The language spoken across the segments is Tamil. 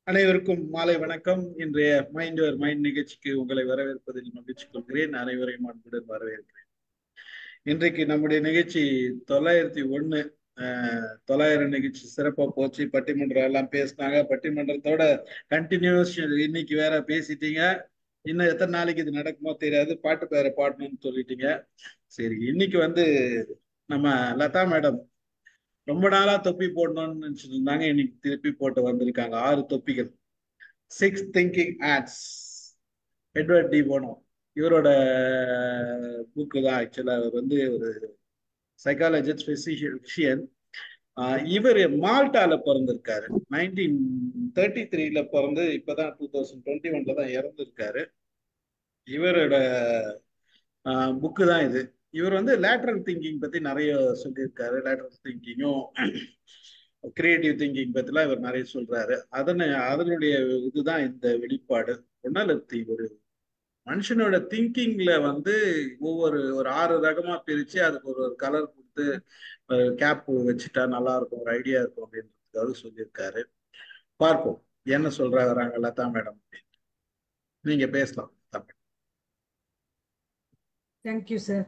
அனைவருக்கும் மாலை வணக்கம் இன்றைய மைண்ட் யுவர் மைண்ட் நிகழ்ச்சிக்கு உங்களை வரவேற்பதில் மகிழ்ச்சி கொள்கிறேன் அனைவரையும் அன்புடன் வரவேற்கிறேன் இன்றைக்கு நம்முடைய நிகழ்ச்சி தொள்ளாயிரத்தி ஒண்ணு தொள்ளாயிரம் நிகழ்ச்சி சிறப்பா போச்சு பட்டிமன்றம் எல்லாம் பேசினாங்க பட்டிமன்றத்தோட கண்டினியூஸ் இன்னைக்கு வேற பேசிட்டீங்க இன்னும் எத்தனை நாளைக்கு இது நடக்குமோ தெரியாது பாட்டு பேரை பாடணும்னு சொல்லிட்டீங்க சரி இன்னைக்கு வந்து நம்ம லதா மேடம் ரொம்ப நாளா தொப்பி போடணும்னு நினைச்சிட்டு இருந்தாங்க இன்னைக்கு திருப்பி போட்டு வந்திருக்காங்க ஆறு தொப்பிகள் six thinking hats Edward de Bono இவரோட புக்கு தான் ஆக்சுவலா அவர் வந்து ஒரு சைக்காலஜிஸ்ட் பிசிஷியன் இவர் மால்டால பிறந்திருக்காரு நைன்டீன் தேர்ட்டி த்ரீல பிறந்து இப்பதான் டூ தௌசண்ட் டுவெண்ட்டி ஒன்ல தான் இறந்திருக்காரு இவரோட புக்கு தான் இது இவர் வந்து லேட்ரல் திங்கிங் பத்தி நிறைய சொல்லியிருக்காரு லேட்ரல் திங்கிங்கும் கிரியேட்டிவ் திங்கிங் பத்திலாம் இவர் நிறைய சொல்றாரு அதனை அதனுடைய இதுதான் இந்த வெளிப்பாடு ஒன்னாலத்தி ஒரு மனுஷனோட திங்கிங்ல வந்து ஒவ்வொரு ஒரு ஆறு ரகமா பிரிச்சு அதுக்கு ஒரு ஒரு கலர் கொடுத்து கேப் வச்சுட்டா நல்லா இருக்கும் ஒரு ஐடியா இருக்கும் அப்படின்றதுக்காக சொல்லியிருக்காரு பார்ப்போம் என்ன சொல்றாங்க லதா மேடம் நீங்க பேசலாம் Tamil thank you sir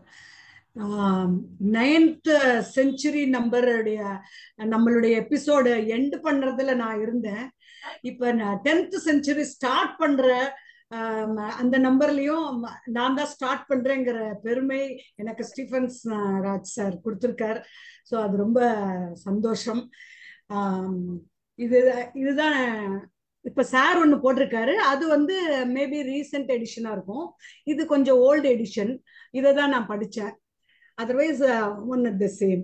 ninth century நம்பருடைய நம்மளுடைய எபிசோடு எண்டு பண்றதுல நான் இருந்தேன் இப்ப நான் டென்த் செஞ்சுரி ஸ்டார்ட் பண்ற அந்த நம்பர்லயும் நான் தான் ஸ்டார்ட் பண்றேங்கிற பெருமை எனக்கு ஸ்டீஃபன்ஸ் ராஜ் சார் கொடுத்துருக்கார் ஸோ அது ரொம்ப சந்தோஷம் இது இதுதான் இப்ப சார் ஒன்று போட்டிருக்காரு அது வந்து மேபி ரீசெண்ட் எடிஷனா இருக்கும் இது கொஞ்சம் ஓல்டு எடிஷன் இதை தான் நான் படித்தேன் otherwise one at the same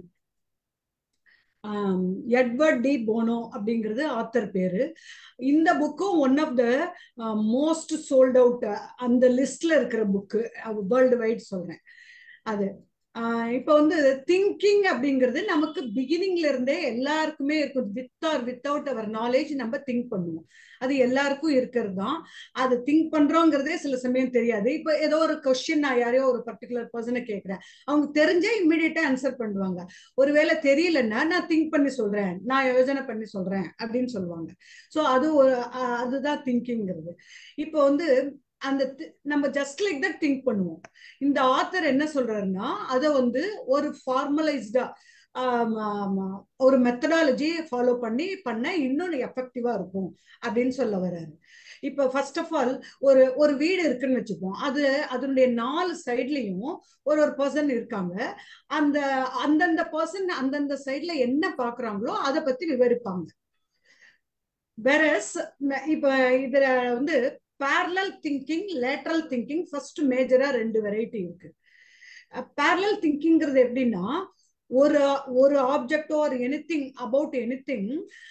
Edward de Bono அப்படிங்கிறது ஆத்தர் பேரு இந்த புக்கும் one of the most sold out அந்த லிஸ்ட்ல இருக்கிற புக்கு வேர்ல்டு வைட் சொல்றேன் அது இப்போ வந்து திங்கிங் அப்படிங்கிறது நமக்கு பிகினிங்ல இருந்தே எல்லாருக்குமே இருக்கும் with or without our knowledge நம்ம திங்க் பண்ணுவோம் அது எல்லாருக்கும் இருக்கிறது தான் அது திங்க் பண்றோங்கிறதே சில சமயம் தெரியாது இப்போ ஏதோ ஒரு கொஸ்டின் நான் யாரையோ ஒரு பர்டிகுலர் பர்சனை கேட்கிறேன் அவங்க தெரிஞ்சே இம்மிடியட்டா ஆன்சர் பண்ணுவாங்க ஒருவேளை தெரியலன்னா நான் திங்க் பண்ணி சொல்றேன் நான் யோசனை பண்ணி சொல்றேன் அப்படின்னு சொல்லுவாங்க ஸோ அது ஒரு அதுதான் திங்கிங்கிறது இப்போ வந்து அந்த நம்ம ஜஸ்ட் லைக் தட் திங்க் பண்ணுவோம் இந்த ஆத்தர் என்ன சொல்றாருன்னா அதை வந்து ஒரு ஃபார்மலைஸ்டா ஒரு மெத்தடாலஜி ஃபாலோ பண்ணி பண்ண இன்னொன்று எஃபெக்டிவா இருக்கும் அப்படின்னு சொல்ல வர்றாரு இப்போ ஃபர்ஸ்ட் ஆஃப் ஆல் ஒரு ஒரு வீடு இருக்குன்னு வச்சுப்போம் அது அதனுடைய நாலு சைட்லயும் ஒரு ஒரு பர்சன் இருக்காங்க அந்த அந்தந்த பர்சன் அந்தந்த சைட்ல என்ன பாக்குறாங்களோ அதை பத்தி விவரிப்பாங்க வேற இப்ப இதுல வந்து parallel thinking lateral thinking first மேஜரா ரெண்டு வெரைட்டி இருக்கு பேரலல் திங்கிங்கிறது எப்படின்னா ஒரு ஒரு ஆப்ஜெக்டோ ஒரு anything about anything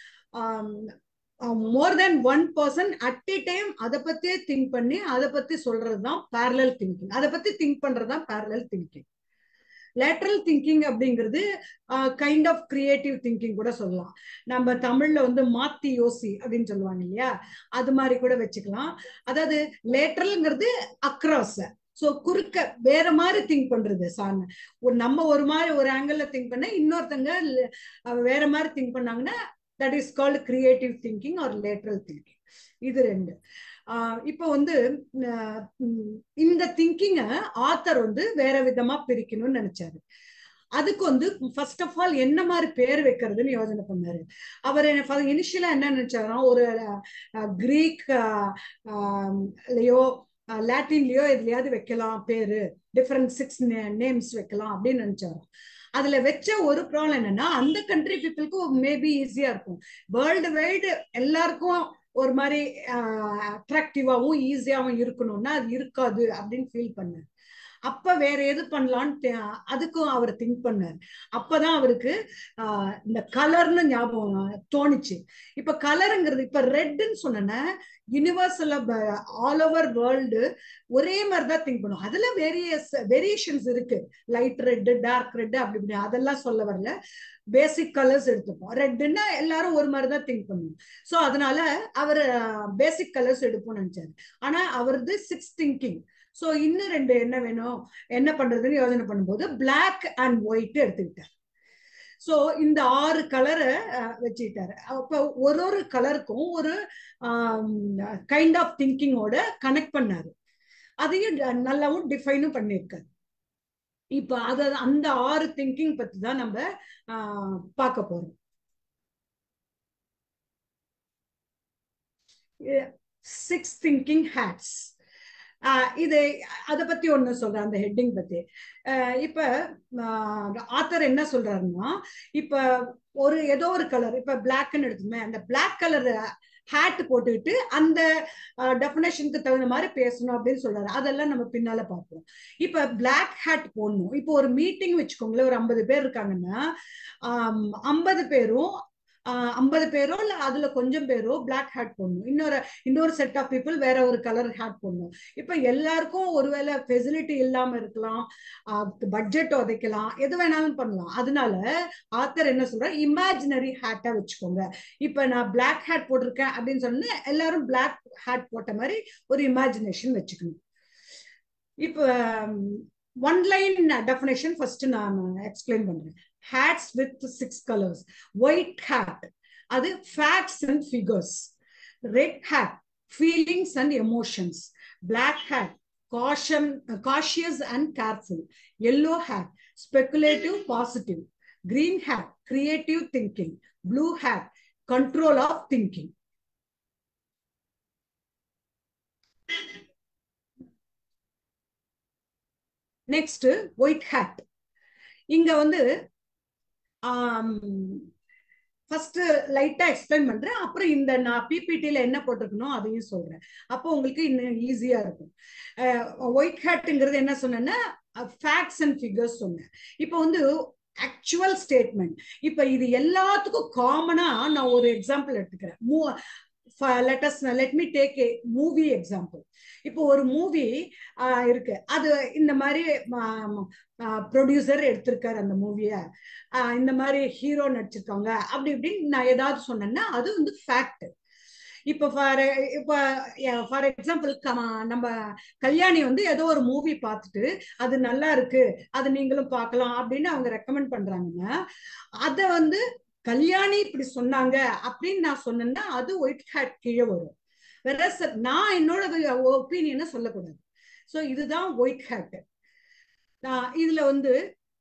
more than one person at a time அதை பத்தியே திங்க் பண்ணி அதை பத்தி சொல்றது தான் பேரலல் திங்கிங் அதை பத்தி திங்க் பண்றது தான் பேரலல் திங்கிங் லேட்ரல் திங்கிங் அப்படிங்கிறது கைண்ட் ஆஃப் கிரியேட்டிவ் திங்கிங் கூட சொல்லலாம் நம்ம தமிழ்ல வந்து மாத்தி யோசி அப்படின்னு சொல்லுவாங்க இல்லையா அது மாதிரி கூட வச்சுக்கலாம் அதாவது லேட்ரல்ங்கிறது அக்ராஸ் ஸோ குறுக்க வேற மாதிரி திங்க் பண்றது சான் ஒரு நம்ம ஒரு மாதிரி ஒரு ஆங்கிள் திங்க் பண்ண இன்னொருத்தங்க வேற மாதிரி திங்க் பண்ணாங்கன்னா that is called creative thinking or lateral thinking இது ரெண்டு இப்போ வந்து இந்த திங்கிங்கை ஆத்தர் வந்து வேற விதமா பிரிக்கணும்னு நினைச்சாரு அதுக்கு வந்து ஃபர்ஸ்ட் ஆஃப் ஆல் என்ன மாதிரி பேர் வைக்கிறதுன்னு யோசனை பண்ணாரு அவர் இனிஷியலா என்ன நினைச்சாரோ ஒரு கிரீக் லயோ லாட்டின்லயோ எதுலயாவது வைக்கலாம் பேரு டிஃப்ரெண்ட் சிக்ஸ் நேம்ஸ் வைக்கலாம் அப்படின்னு நினைச்சாரு அதுல வச்ச ஒரு ப்ராப்ளம் என்னன்னா அந்த கண்ட்ரி பீப்புளுக்கு மேபி ஈஸியா இருக்கும் வேர்ல்டு வைடு எல்லாருக்கும் ஒரு மாதிரி அட்ராக்டிவாவும் ஈஸியாவும் இருக்கணும்னா அது இருக்காது அப்படின்னு ஃபீல் பண்ணார் அப்ப வேற எது பண்ணலான்னு அதுக்கும் அவர் திங்க் பண்ணார் அப்பதான் அவருக்கு இந்த கலர்னு ஞாபகம் தோணுச்சு இப்ப கலருங்கிறது இப்ப ரெட்டுன்னு சொன்ன யூனிவர்சல் ஆல் ஓவர் வேர்ல்டு ஒரே மாதிரி தான் திங்க் பண்ணும் அதுல வேரியஸ் வேரியேஷன்ஸ் இருக்கு லைட் ரெட்டு டார்க் ரெட்டு அப்படி இப்படி அதெல்லாம் சொல்ல வரல பேசிக் கலர்ஸ் எடுத்துப்போம் ரெட்டுன்னா எல்லாரும் ஒரு மாதிரி தான் திங்க் பண்ணுவோம் ஸோ அதனால அவர் பேசிக் கலர்ஸ் எடுப்போம்னு நினைச்சாரு ஆனா அவரது சிக்ஸ் திங்கிங் ஸோ இன்னும் ரெண்டு என்ன வேணும் என்ன பண்றதுன்னு யோசனை பண்ணும்போது பிளாக் அண்ட் ஒயிட் எடுத்துக்கிட்டார் ஸோ இந்த ஆறு கலரை வச்சுக்கிட்டாரு அப்போ ஒரு ஒரு கலருக்கும் ஒரு கைண்ட் ஆஃப் திங்கிங்கோட கனெக்ட் பண்ணாரு அதையும் நல்லாவும் டிஃபைனும் பண்ணியிருக்காரு இப்ப அத அந்த ஆறு திங்கிங் பத்தி தான் நம்ம பார்க்க போறோம் சிக்ஸ் திங்கிங் ஹேட்ஸ் இது அதை பத்தி ஒண்ணு சொல்றேன் அந்த ஹெட்டிங் பத்தி இப்ப ஆத்தர் என்ன சொல்றாருன்னா இப்ப ஒரு ஏதோ ஒரு கலர் இப்ப பிளாக்னு எடுத்துமே அந்த பிளாக் கலர் ஹேட் போட்டுக்கிட்டு அந்த டெஃபினேஷனுக்கு தகுந்த மாதிரி பேசணும் அப்படின்னு சொல்றாரு அதெல்லாம் நம்ம பின்னால பார்ப்போம் இப்ப பிளாக் ஹேட் போடணும் இப்போ ஒரு மீட்டிங் வச்சுக்கோங்களேன் ஒரு ஐம்பது பேர் இருக்காங்கன்னா ஐம்பது பேரும் ஐம்பது பேரோ இல்ல அதுல கொஞ்சம் பேரோ பிளாக் ஹேட் போடணும் இன்னொரு இன்னொரு செட் ஆஃப் பீப்புள் வேற ஒரு கலர் ஹேட் போடணும் இப்ப எல்லாருக்கும் ஒருவேளை ஃபெசிலிட்டி இல்லாம இருக்கலாம் பட்ஜெட் உதைக்கலாம் எது வேணாலும் பண்ணலாம் அதனால ஆத்தர் என்ன சொல்ற இமேஜினரி ஹேட்டா வச்சுக்கோங்க இப்ப நான் பிளாக் ஹேட் போட்டிருக்கேன் அப்படின்னு சொன்னா எல்லாரும் பிளாக் ஹேட் போட்ட மாதிரி ஒரு இமேஜினேஷன் வச்சுக்கணும் இப்ப ஒன் லைன் டெஃபினேஷன் ஃபர்ஸ்ட் நான் எக்ஸ்பிளைன் பண்றேன் hats with six colors white hat அது facts and figures red hat feelings and emotions black hat caution cautious and careful yellow hat speculative positive green hat creative thinking blue hat control of thinking next white hat இங்க வந்து ஃபர்ஸ்ட் லைட்டா எக்ஸ்பிளைன் பண்றேன் அப்புறம் இந்த நான் பிபிடியில என்ன போட்டிருக்கணும் அதையும் சொல்றேன் அப்போ உங்களுக்கு இன்னும் ஈஸியா இருக்கும் ஒயிட் ஹேட்டுங்கிறது என்ன சொன்னேன்னா ஃபேக்ட்ஸ் அண்ட் ஃபிகர்ஸ் சொன்னேன் இப்போ வந்து ஆக்சுவல் ஸ்டேட்மெண்ட் இப்ப இது எல்லாத்துக்கும் காமனா நான் ஒரு எக்ஸாம்பிள் எடுத்துக்கிறேன் let us let me take a movie example இப்போ ஒரு மூவி இருக்கு அது இந்த மாதிரி ப்ரொடியூசர் எடுத்திருக்காரு அந்த மூவிய இந்த மாதிரி ஹீரோ நடிச்சிருக்காங்க அப்படி இப்படின்னு நான் ஏதாவது சொன்னேன்னா அது வந்து ஃபேக்ட் இப்போ ஃபார் இப்போ ஃபார் எக்ஸாம்பிள் நம்ம கல்யாணி வந்து ஏதோ ஒரு மூவி பார்த்துட்டு அது நல்லா இருக்கு அது நீங்களும் பார்க்கலாம் அப்படின்னு அவங்க ரெக்கமெண்ட் பண்றாங்கன்னா அதை வந்து கல்யாணி இப்படி சொன்னாங்க அப்படின்னு நான் சொன்னேன்னா அது ஒயிட் ஹேட் கீழே வரும் வேற நான் என்னோட ஒப்பீனியனை சொல்லக்கூடாது ஸோ இதுதான் ஒயிட் ஹேட் இதுல வந்து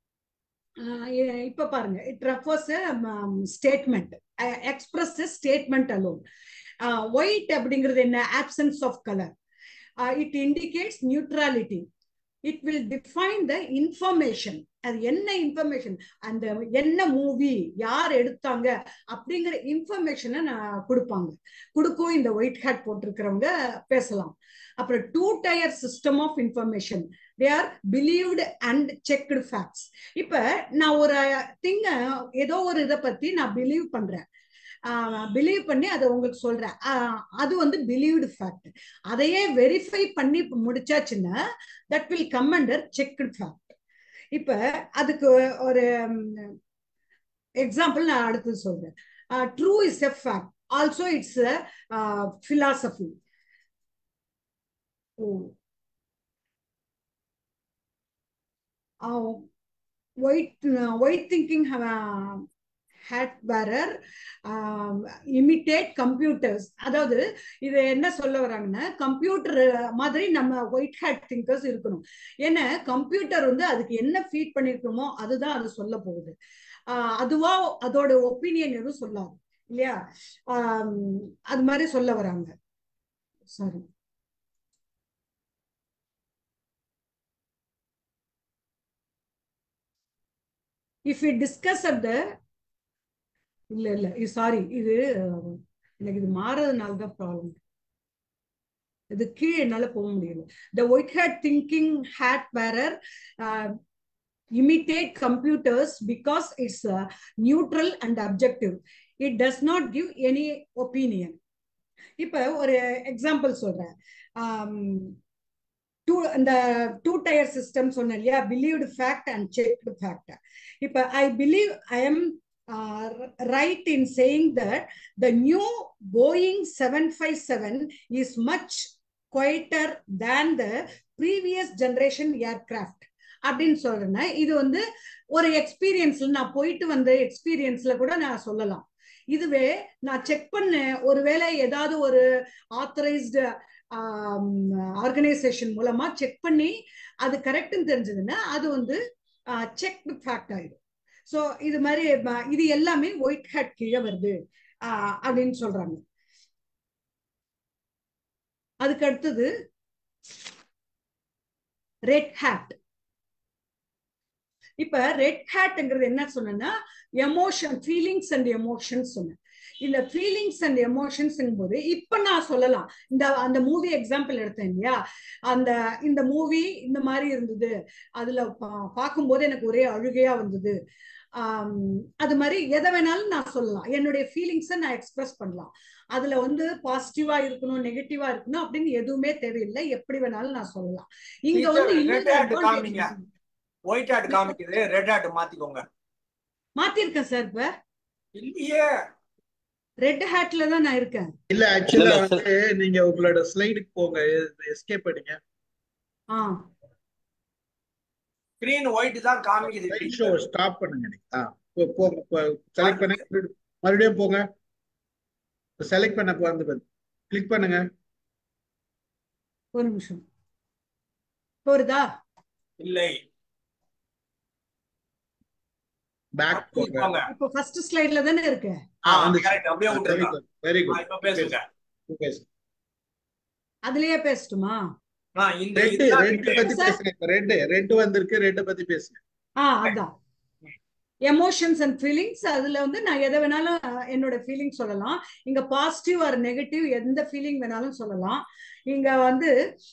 இப்ப பாருங்க it refers statement express statement alone white அப்படிங்கிறது என்ன options of colour it indicates neutrality it will define the information அது என்ன இன்ஃபர்மேஷன் அந்த என்ன மூவி யார் எடுத்தாங்க அப்படிங்கிற இன்ஃபர்மேஷனை நான் கொடுப்பாங்க கொடுக்கும் இந்த ஒயிட் ஹேட் போட்டிருக்கிறவங்க பேசலாம் அப்புறம் two tier system of information they are believed and checked facts இப்ப நான் ஒரு திங்க ஏதோ ஒரு இதை பத்தி நான் பிலீவ் பண்றேன் பிலீவ் பண்ணி அதை உங்களுக்கு சொல்றேன் அது வந்து பிலீவ்டு ஃபேக்ட் அதையே வெரிஃபை பண்ணி முடிச்சாச்சுன்னா that will come under checked fact இப்ப அதுக்கு ஒரு எக்ஸாம்பிள் நான் அடுத்து சொல்றேன் true is a fact also it's philosophy white white thinking hat bearer imitate computers அதாவது இது என்ன சொல்ல வராங்கன்னா கம்ப்யூட்டர் மாதிரி நம்ம ஒயிட் ஹேட் திங்கர்ஸ் இருக்கணும் ஏன்னா கம்ப்யூட்டர் வந்து அதுக்கு என்ன ஃபீட் பண்ணிருக்கோமோ அதுதான் அது சொல்ல போகுது அதுவா அதோட ஒப்பீனியன் எதுவும் சொல்லாது இல்லையா அது மாதிரி சொல்ல வராங்க sorry if you discuss at the இல்ல இல்ல சாரி இது எனக்கு இது மாறதுனால தான் ப்ராப்ளம் இது கீழே என்னால போக முடியல the white hat thinking hat bearer imitate computers because it's uh, neutral and objective it does not give any opinion இப்ப ஒரு எக்ஸாம்பிள் சொல்றேன் டூ இந்த டூ டயர் சிஸ்டம் சொன்னேன் இல்லையா believed fact and checked fact இப்ப I believe I am uh, right in saying that the new Boeing 757 is much quieter than the previous generation aircraft. அப்படின்னு சொல்றேன்னா இது வந்து ஒரு எக்ஸ்பீரியன்ஸ்ல நான் போயிட்டு வந்த எக்ஸ்பீரியன்ஸ்ல கூட நான் சொல்லலாம் இதுவே நான் செக் பண்ணேன் ஒருவேளை ஏதாவது ஒரு ஆத்தரைஸ்டு ஆர்கனைசேஷன் மூலமா செக் பண்ணி அது கரெக்ட்னு தெரிஞ்சதுன்னா அது வந்து செக் ஃபேக்ட் ஆயிடும் ஸோ இது மாதிரி இது எல்லாமே ஒயிட் ஹேட் கீழே வருது அப்படின்னு சொல்றாங்க அதுக்கு அடுத்தது ரெட் ஹேட் இப்ப ரெட் ஹேட்ங்கிறது என்ன சொன்னா எமோஷன் ஃபீலிங்ஸ் அண்ட் எமோஷன்ஸ் சொன்னேன் இந்த ஃபீலிங்ஸ் அண்ட் எமோஷன்ஸ் போது இப்ப நான் சொல்லலாம் இந்த அந்த மூவி எக்ஸாம்பிள் எடுத்தேன் இல்லையா அந்த இந்த மூவி இந்த மாதிரி இருந்தது அதுல பார்க்கும்போது எனக்கு ஒரே அழுகையா வந்தது அது மாதிரி எதை வேணாலும் நான் சொல்லலாம் என்னுடைய ஃபீலிங்ஸை நான் எக்ஸ்பிரஸ் பண்ணலாம் அதுல வந்து பாசிட்டிவா இருக்கணும் நெகட்டிவா இருக்கணும் அப்படின்னு எதுவுமே தேவையில்லை எப்படி வேணாலும் நான் சொல்லலாம் இங்க வந்து ஒயிட் ஹேட் காமிக்குது ரெட் ஹேட் மாத்திக்கோங்க மாத்திருக்கேன் சார் இப்ப இல்லையே ரெட் ஹேட்ல தான் நான் இருக்கேன் இல்ல ஆக்சுவலா வந்து நீங்க உங்களோட ஸ்லைடுக்கு போங்க எஸ்கேப் பண்ணுங்க ஆ ஸ்கிரீன் ஒயிட் தான் காமிக்குது ஷோ ஸ்டாப் பண்ணுங்க நீங்க ஆ போங்க செலக்ட் பண்ணுங்க மறுபடியும் போங்க செலக்ட் பண்ண வந்து கிளிக் பண்ணுங்க ஒரு நிமிஷம் போறதா இல்லை பேக் போங்க இப்போ ஃபர்ஸ்ட் ஸ்லைட்ல தானே இருக்கு கரெக்ட் அப்படியே விட்டுருங்க வெரி குட் இப்ப பேசுங்க அதுலயே பேசட்டுமா இந்த ரெட் ரெட் பத்தி பேசுங்க ரெட் ரெட் வந்திருக்கு ரெட் பத்தி பேசுங்க ஆ அதான் எமோஷன்ஸ் அண்ட் ஃபீலிங்ஸ் அதுல வந்து நான் எதை வேணாலும் என்னோட ஃபீலிங் சொல்லலாம் இங்க பாசிட்டிவ் ஆர் நெகட்டிவ் எந்த ஃபீலிங் வேணாலும் சொல்லலாம் இங்க வந்து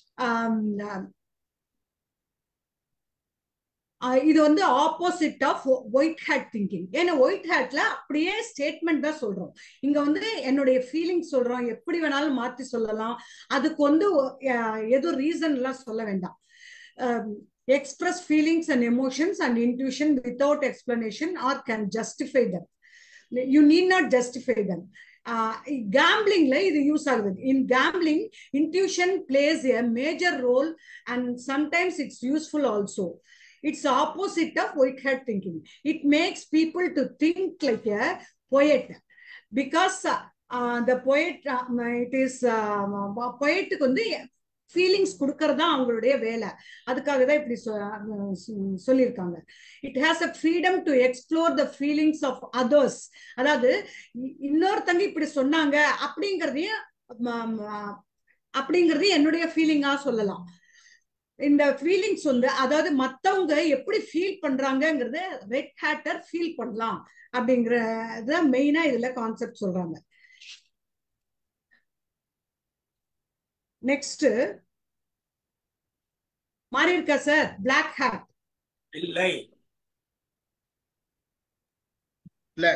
இது வந்து opposite of white hat thinking ஏன்னா ஒயிட் ஹேட்ல அப்படியே ஸ்டேட்மெண்ட் தான் சொல்றோம் இங்க வந்து என்னுடைய ஃபீலிங் சொல்றோம் எப்படி வேணாலும் மாத்தி சொல்லலாம் அதுக்கு வந்து எதுவும் ரீசன் எல்லாம் சொல்ல வேண்டாம் express feelings and emotions and intuition without explanation or can justify them. You need not justify them. கேம்பிளிங்ல இது யூஸ் ஆகுது in gambling intuition plays a major role and sometimes it's useful also it's opposite of white hat thinking it makes people to think like a poet because the poet it is பொயட்டுக்கு வந்து ஃபீலிங்ஸ் கொடுக்கறது தான் அவங்களுடைய வேலை அதுக்காக தான் இப்படி சொல்லியிருக்காங்க it has a freedom to explore the feelings of others அதாவது இன்னொருத்தங்க இப்படி சொன்னாங்க அப்படிங்கிறதையும் அப்படிங்கிறது என்னுடைய ஃபீலிங்கா சொல்லலாம் இந்த ஃபீலிங்ஸ் வந்து அதாவது மத்தவங்க எப்படி ஃபீல் பண்றாங்கங்கிறத ரெட் ஹேட்டர் ஃபீல் பண்ணலாம் அப்படிங்கறத மெயினா இதுல கான்செப்ட் சொல்றாங்க நெக்ஸ்ட் மாறி இருக்கா சார் பிளாக் ஹேட் இல்லை இல்ல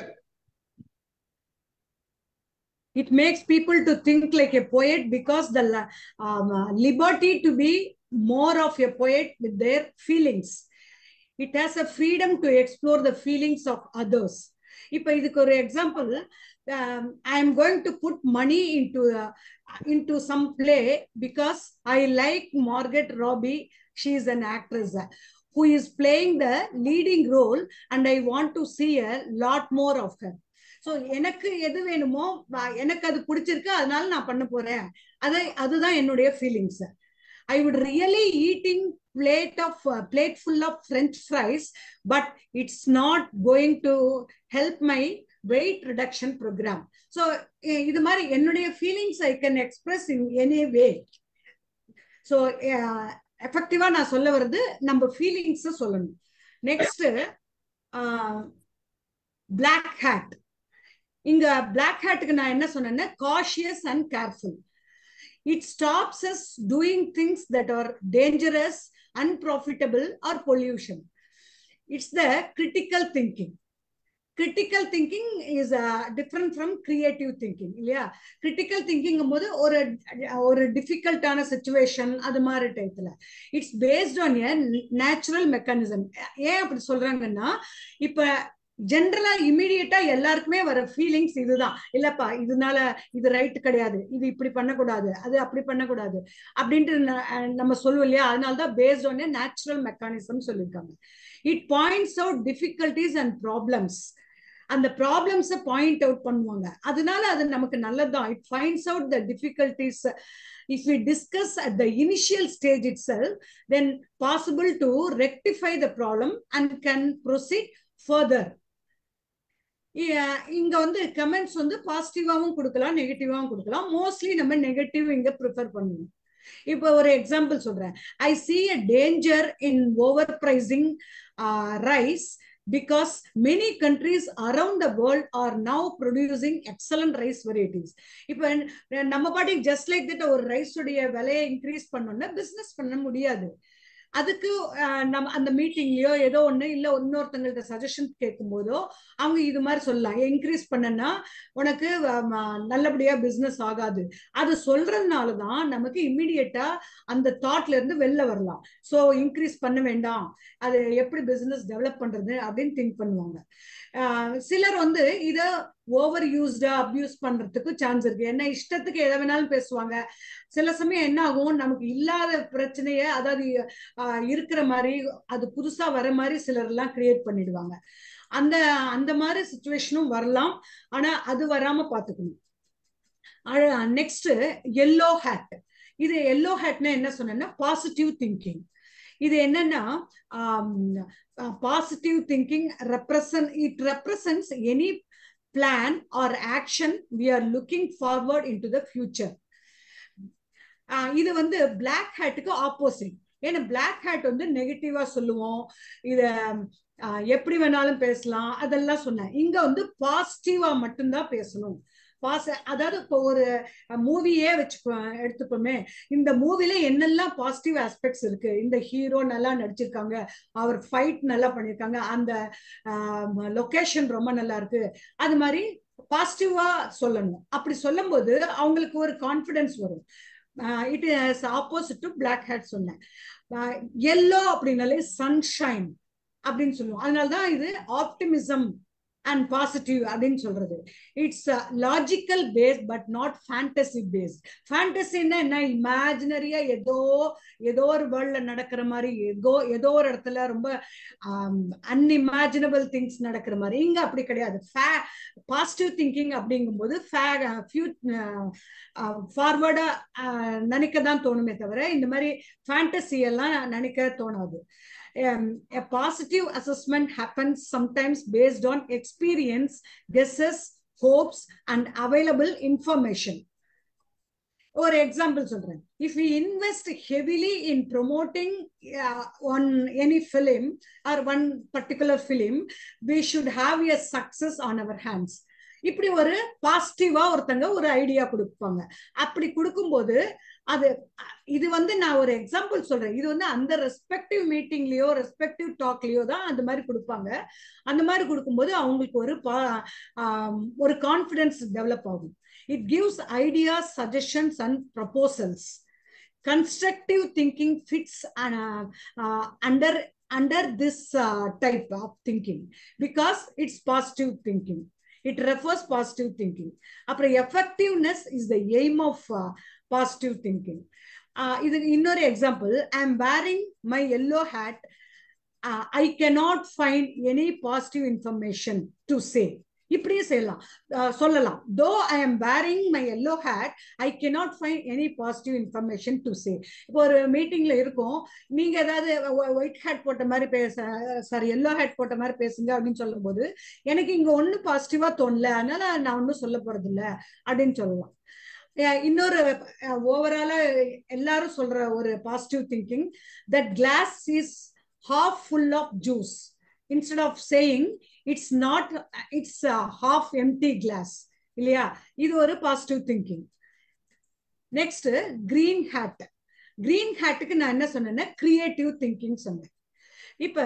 it makes people to think like a poet because the um, liberty to be more of a poet with their feelings it has a freedom to explore the feelings of others இப்ப இதுக்கு ஒரு example I am going to put money into into some play because I like Margaret Robbie. She is an actress who is playing the leading role, and I want to see a lot more of her. So எனக்கு எது வேணுமோ எனக்கு அது பிடிச்சிருக்கு அதனால நான் பண்ண போறேன் அது அதுதான் என்னுடைய feelings I would really eating plate of plate full of French fries but it's not going to help my weight reduction programme so இது மாதிரி என்னுடைய feelings I can express in any way so எஃபெக்டிவா நான் சொல்ல வர்றது நம்ம ஃபீலிங்ஸ் சொல்லணும் நெக்ஸ்ட் பிளாக் ஹேட் இங்க பிளாக் ஹேட்டுக்கு நான் என்ன சொன்னேன்னா cautious and careful it stops us doing things that are dangerous unprofitable or pollution it's the critical thinking critical thinking is different from creative thinking இல்லையா கிரிட்டிக்கல் திங்கிங் போது ஒரு ஒரு டிஃபிகல்ட்டான சுச்சுவேஷன் அது மாதிரி டைத்துல it's based on a natural mechanism ஏன் அப்படி சொல்றாங்கன்னா இப்ப ஜென்ரலா இமீடியட்டா எல்லாருக்குமே வர ஃபீலிங்ஸ் இதுதான் இல்லப்பா இதனால இது ரைட் கிடையாது இது இப்படி பண்ணக்கூடாது அது அப்படி பண்ணக்கூடாது அப்படின்ட்டு நம்ம சொல்லுவோம் இல்லையா அதனாலதான் பேஸ்ட் ஆன் நேச்சுரல் மெக்கானிசம் சொல்லியிருக்காங்க it points out difficulties and problems அந்த ப்ராப்ளம்ஸை பாயிண்ட் அவுட் பண்ணுவாங்க அதனால அது நமக்கு நல்லதுதான் it finds out the difficulties if we discuss at the initial stage itself then possible to rectify the problem and can proceed further இங்க வந்து கமெண்ட்ஸ் வந்து பாசிட்டிவாவும் கொடுக்கலாம் நெகட்டிவாவும் கொடுக்கலாம் மோஸ்ட்லி நம்ம நெகட்டிவ் இங்க ப்ரிஃபர் பண்ணுவோம் இப்போ ஒரு எக்ஸாம்பிள் சொல்றேன் I see a danger in over pricing rice because many countries around the world are now producing excellent rice varieties இப்போ நம்ம பாட்டுக்கு ஜஸ்ட் லைக் தட் ஒரு ரைஸ் உடைய விலையை இன்க்ரீஸ் பண்ணோம்னா பிசினஸ் பண்ண முடியாது அதுக்கு நம்ம அந்த மீட்டிங்லயோ ஏதோ ஒண்ணு இல்ல இன்னொருத்தங்கள்ட்ட சஜஷன் கேட்கும் போதோ அவங்க இது மாதிரி சொல்லலாம் இன்க்ரீஸ் பண்ணனா உனக்கு நல்லபடியா பிசினஸ் ஆகாது அது சொல்றதுனாலதான் நமக்கு இம்மிடியட்டா அந்த தாட்ல இருந்து வெளில வரலாம் சோ இன்க்ரீஸ் பண்ண வேண்டாம் அது எப்படி பிசினஸ் டெவலப் பண்றது அப்படின்னு திங்க் பண்ணுவாங்க சிலர் வந்து இத ஓவர் யூஸ்டா அப்யூஸ் பண்றதுக்கு சான்ஸ் இருக்கு என்ன இஷ்டத்துக்கு எதை வேணாலும் பேசுவாங்க சில சமயம் என்ன ஆகும் நமக்கு இல்லாத பிரச்சனைய அதாவது இருக்கிற மாதிரி அது புதுசா வர மாதிரி சிலர் எல்லாம் கிரியேட் பண்ணிடுவாங்க அந்த அந்த மாதிரி சுச்சுவேஷனும் வரலாம் ஆனா அது வராம பாத்துக்கணும் நெக்ஸ்ட் எல்லோ ஹேட் இது எல்லோ ஹேட்னா என்ன சொன்னா பாசிட்டிவ் திங்கிங் இது என்னன்னா positive thinking represent it represents any plan or action we are looking forward in to the future இது வந்து பிளாக் ஹேட்டுக்கு ஆப்போசிட் ஏன்னா பிளாக் ஹேட் வந்து நெகட்டிவா சொல்லுவோம் இத எப்படி வேணாலும் பேசலாம் அதெல்லாம் சொன்னேன் இங்க வந்து பாசிட்டிவா மட்டும்தான் பேசணும் பாச அதாவது இப்போ ஒரு மூவியே வச்சு எடுத்துப்போமே இந்த மூவில என்னெல்லாம் பாசிட்டிவ் ஆஸ்பெக்ட்ஸ் இருக்கு இந்த ஹீரோ நல்லா நடிச்சிருக்காங்க அவர் ஃபைட் நல்லா பண்ணியிருக்காங்க அந்த லொகேஷன் ரொம்ப நல்லா இருக்கு அது மாதிரி பாசிட்டிவா சொல்லணும் அப்படி சொல்லும் போது அவங்களுக்கு ஒரு கான்பிடன்ஸ் வரும் it is opposite to black hat சொன்னேன் எல்லோ அப்படின்னாலே சன்ஷைன் அப்படின்னு சொல்லுவோம் அதனாலதான் இது ஆப்டிமிசம் அண்ட் பாசிட்டிவ் அப்படின்னு சொல்றது it's logical based but not fantasy based ஃபேண்டசின்னா என்ன இமேஜினரியா ஏதோ ஏதோ ஒரு வேர்ல்ட்ல நடக்கிற மாதிரி ஏதோ ஏதோ ஒரு இடத்துல ரொம்ப அன்இமேஜினபிள் திங்ஸ் நடக்கிற மாதிரி இங்க அப்படி கிடையாது பாசிட்டிவ் திங்கிங் அப்படிங்கும்போது ஃபார்வர்டா நினைக்க தான் தோணுமே தவிர இந்த மாதிரி ஃபேண்டசி எல்லாம் நினைக்க தோணாது um, a positive assessment happens sometimes based on experience, guesses, hopes, and available information. ஒரு எக்ஸாம்பிள் சொல்றேன் if we invest heavily in promoting one any film or one particular film we should have a success on our hands இப்படி ஒரு பாசிட்டிவா ஒருத்தங்க ஒரு ஐடியா கொடுப்பாங்க அப்படி கொடுக்கும்போது அது இது வந்து நான் ஒரு எக்ஸாம்பிள் சொல்றேன் இது வந்து அந்த ரெஸ்பெக்டிவ் மீட்டிங்லயோ ரெஸ்பெக்டிவ் டாக்லயோ தான் அந்த மாதிரி கொடுப்பாங்க அந்த மாதிரி கொடுக்கும்போது அவங்களுக்கு ஒரு ஒரு கான்பிடன்ஸ் டெவலப் ஆகும் it gives ideas suggestions and proposals constructive thinking fits under under this uh, type of thinking because it's positive thinking it refers positive thinking அப்புறம் effectiveness is the aim of uh, positive thinking uh, இது இன்னொரு example I am wearing my yellow hat I cannot find any positive information to say இப்படியே செய்யலாம் சொல்லலாம் though I am wearing my yellow hat I cannot find any positive information to say இப்போ ஒரு மீட்டிங்ல இருக்கும் நீங்க ஏதாவது ஒயிட் ஹேட் போட்ட மாதிரி பேச சாரி எல்லோ ஹேட் போட்ட மாதிரி பேசுங்க அப்படின்னு சொல்லும் போது எனக்கு இங்க ஒன்னும் பாசிட்டிவா தோணல அதனால நான் ஒன்னும் சொல்ல போறது இல்ல அப்படின்னு சொல்லலாம் இன்னொரு ஓவராலா எல்லாரும் சொல்ற ஒரு positive thinking that glass is half full of juice instead of saying it's not it's half empty glass இல்லையா இது ஒரு positive thinking next green hat green ஹேட்டுக்கு நான் என்ன சொன்னேன்னா கிரியேட்டிவ் திங்கிங் சொன்னேன் இப்ப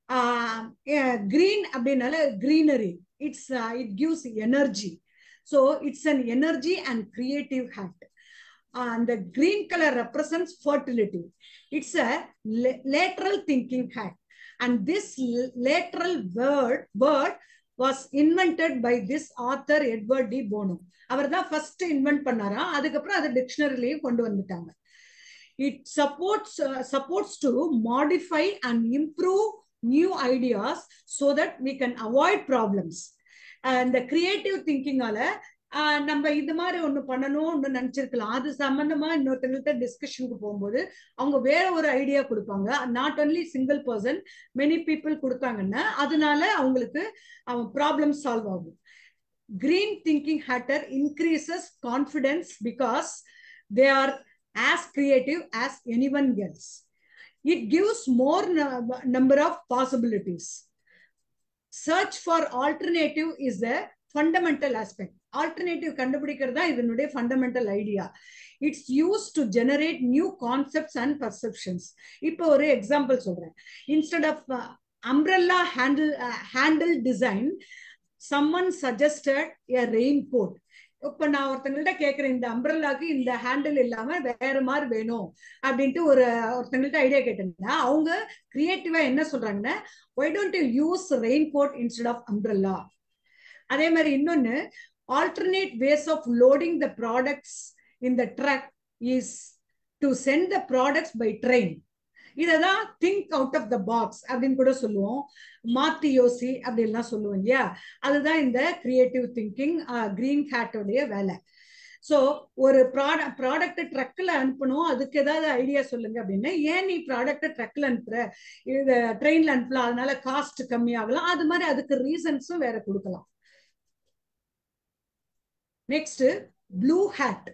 கிரீன் அப்படின்னால greenery it's it gives energy so it's an energy and creative hat அந்த green colour represents fertility it's a lateral thinking hat and this lateral word word was invented by this author Edward de Bono அவர் தான் ஃபர்ஸ்ட் இன்வென்ட் பண்ணாராம் அதுக்கப்புறம் அதை டிக்ஷனரிலையும் கொண்டு வந்துட்டாங்க it supports supports to modify and improve new ideas so that we can avoid problems இந்த கிரியேட்டிவ் திங்கிங்கால நம்ம இது மாதிரி ஒண்ணு பண்ணணும் ஒண்ணு நினைச்சிருக்கலாம் அது சம்பந்தமா இன்னொருத்தங்கள்ட்ட டிஸ்கஷனுக்கு போகும்போது அவங்க வேற ஒரு ஐடியா கொடுப்பாங்க not only single person many people கொடுத்தாங்கன்னா அதனால அவங்களுக்கு ப்ராப்ளம் சால்வ் ஆகும் green thinking hatter increases confidence because they are as creative as anyone else it gives more number of possibilities search for alternative is the fundamental aspect alternative கண்டுபிடிக்கிறது தான் இதனுடைய fundamental idea it's use to generate new concepts and perceptions இப்போ ஒரு எக்ஸாம்பிள் சொல்றேன் instead of umbrella handle handle design someone suggested a rain coat இப்ப நான் ஒருத்தங்கள்ட்ட கேட்கிறேன் இந்த அம்ப்ரெல்லாக்கு இந்த ஹேண்டில் இல்லாம வேற மாதிரி வேணும் அப்படின்ட்டு ஒரு ஒருத்தங்கள்ட்ட ஐடியா கேட்டிருந்தேன் அவங்க கிரியேட்டிவா என்ன சொல்றாங்கன்னா why don't you use rain coat instead of umbrella அதே மாதிரி இன்னொன்னு alternate ways of loading the products in the truck is to send the products by train இததான் think out of the box அப்படின்னு கூட சொல்லுவோம் மாத்தி யோசி அப்படின்லாம் சொல்லுவோம் இல்லையா அதுதான் இந்த கிரியேட்டிவ் திங்கிங் கிரீன் ஹேட்டோடைய வேலை ஸோ ஒரு ப்ராடக்ட் ப்ராடக்ட் ட்ரக்கில் அனுப்பணும் அதுக்கு ஏதாவது ஐடியா சொல்லுங்க அப்படின்னு ஏன் நீ ப்ராடக்ட் ட்ரக்கில் அனுப்புற இது ட்ரெயினில் அனுப்பலாம் அதனால காஸ்ட் கம்மியாகலாம் அது மாதிரி அதுக்கு ரீசன்ஸும் வேற கொடுக்கலாம் நெக்ஸ்ட் ப்ளூ ஹேட்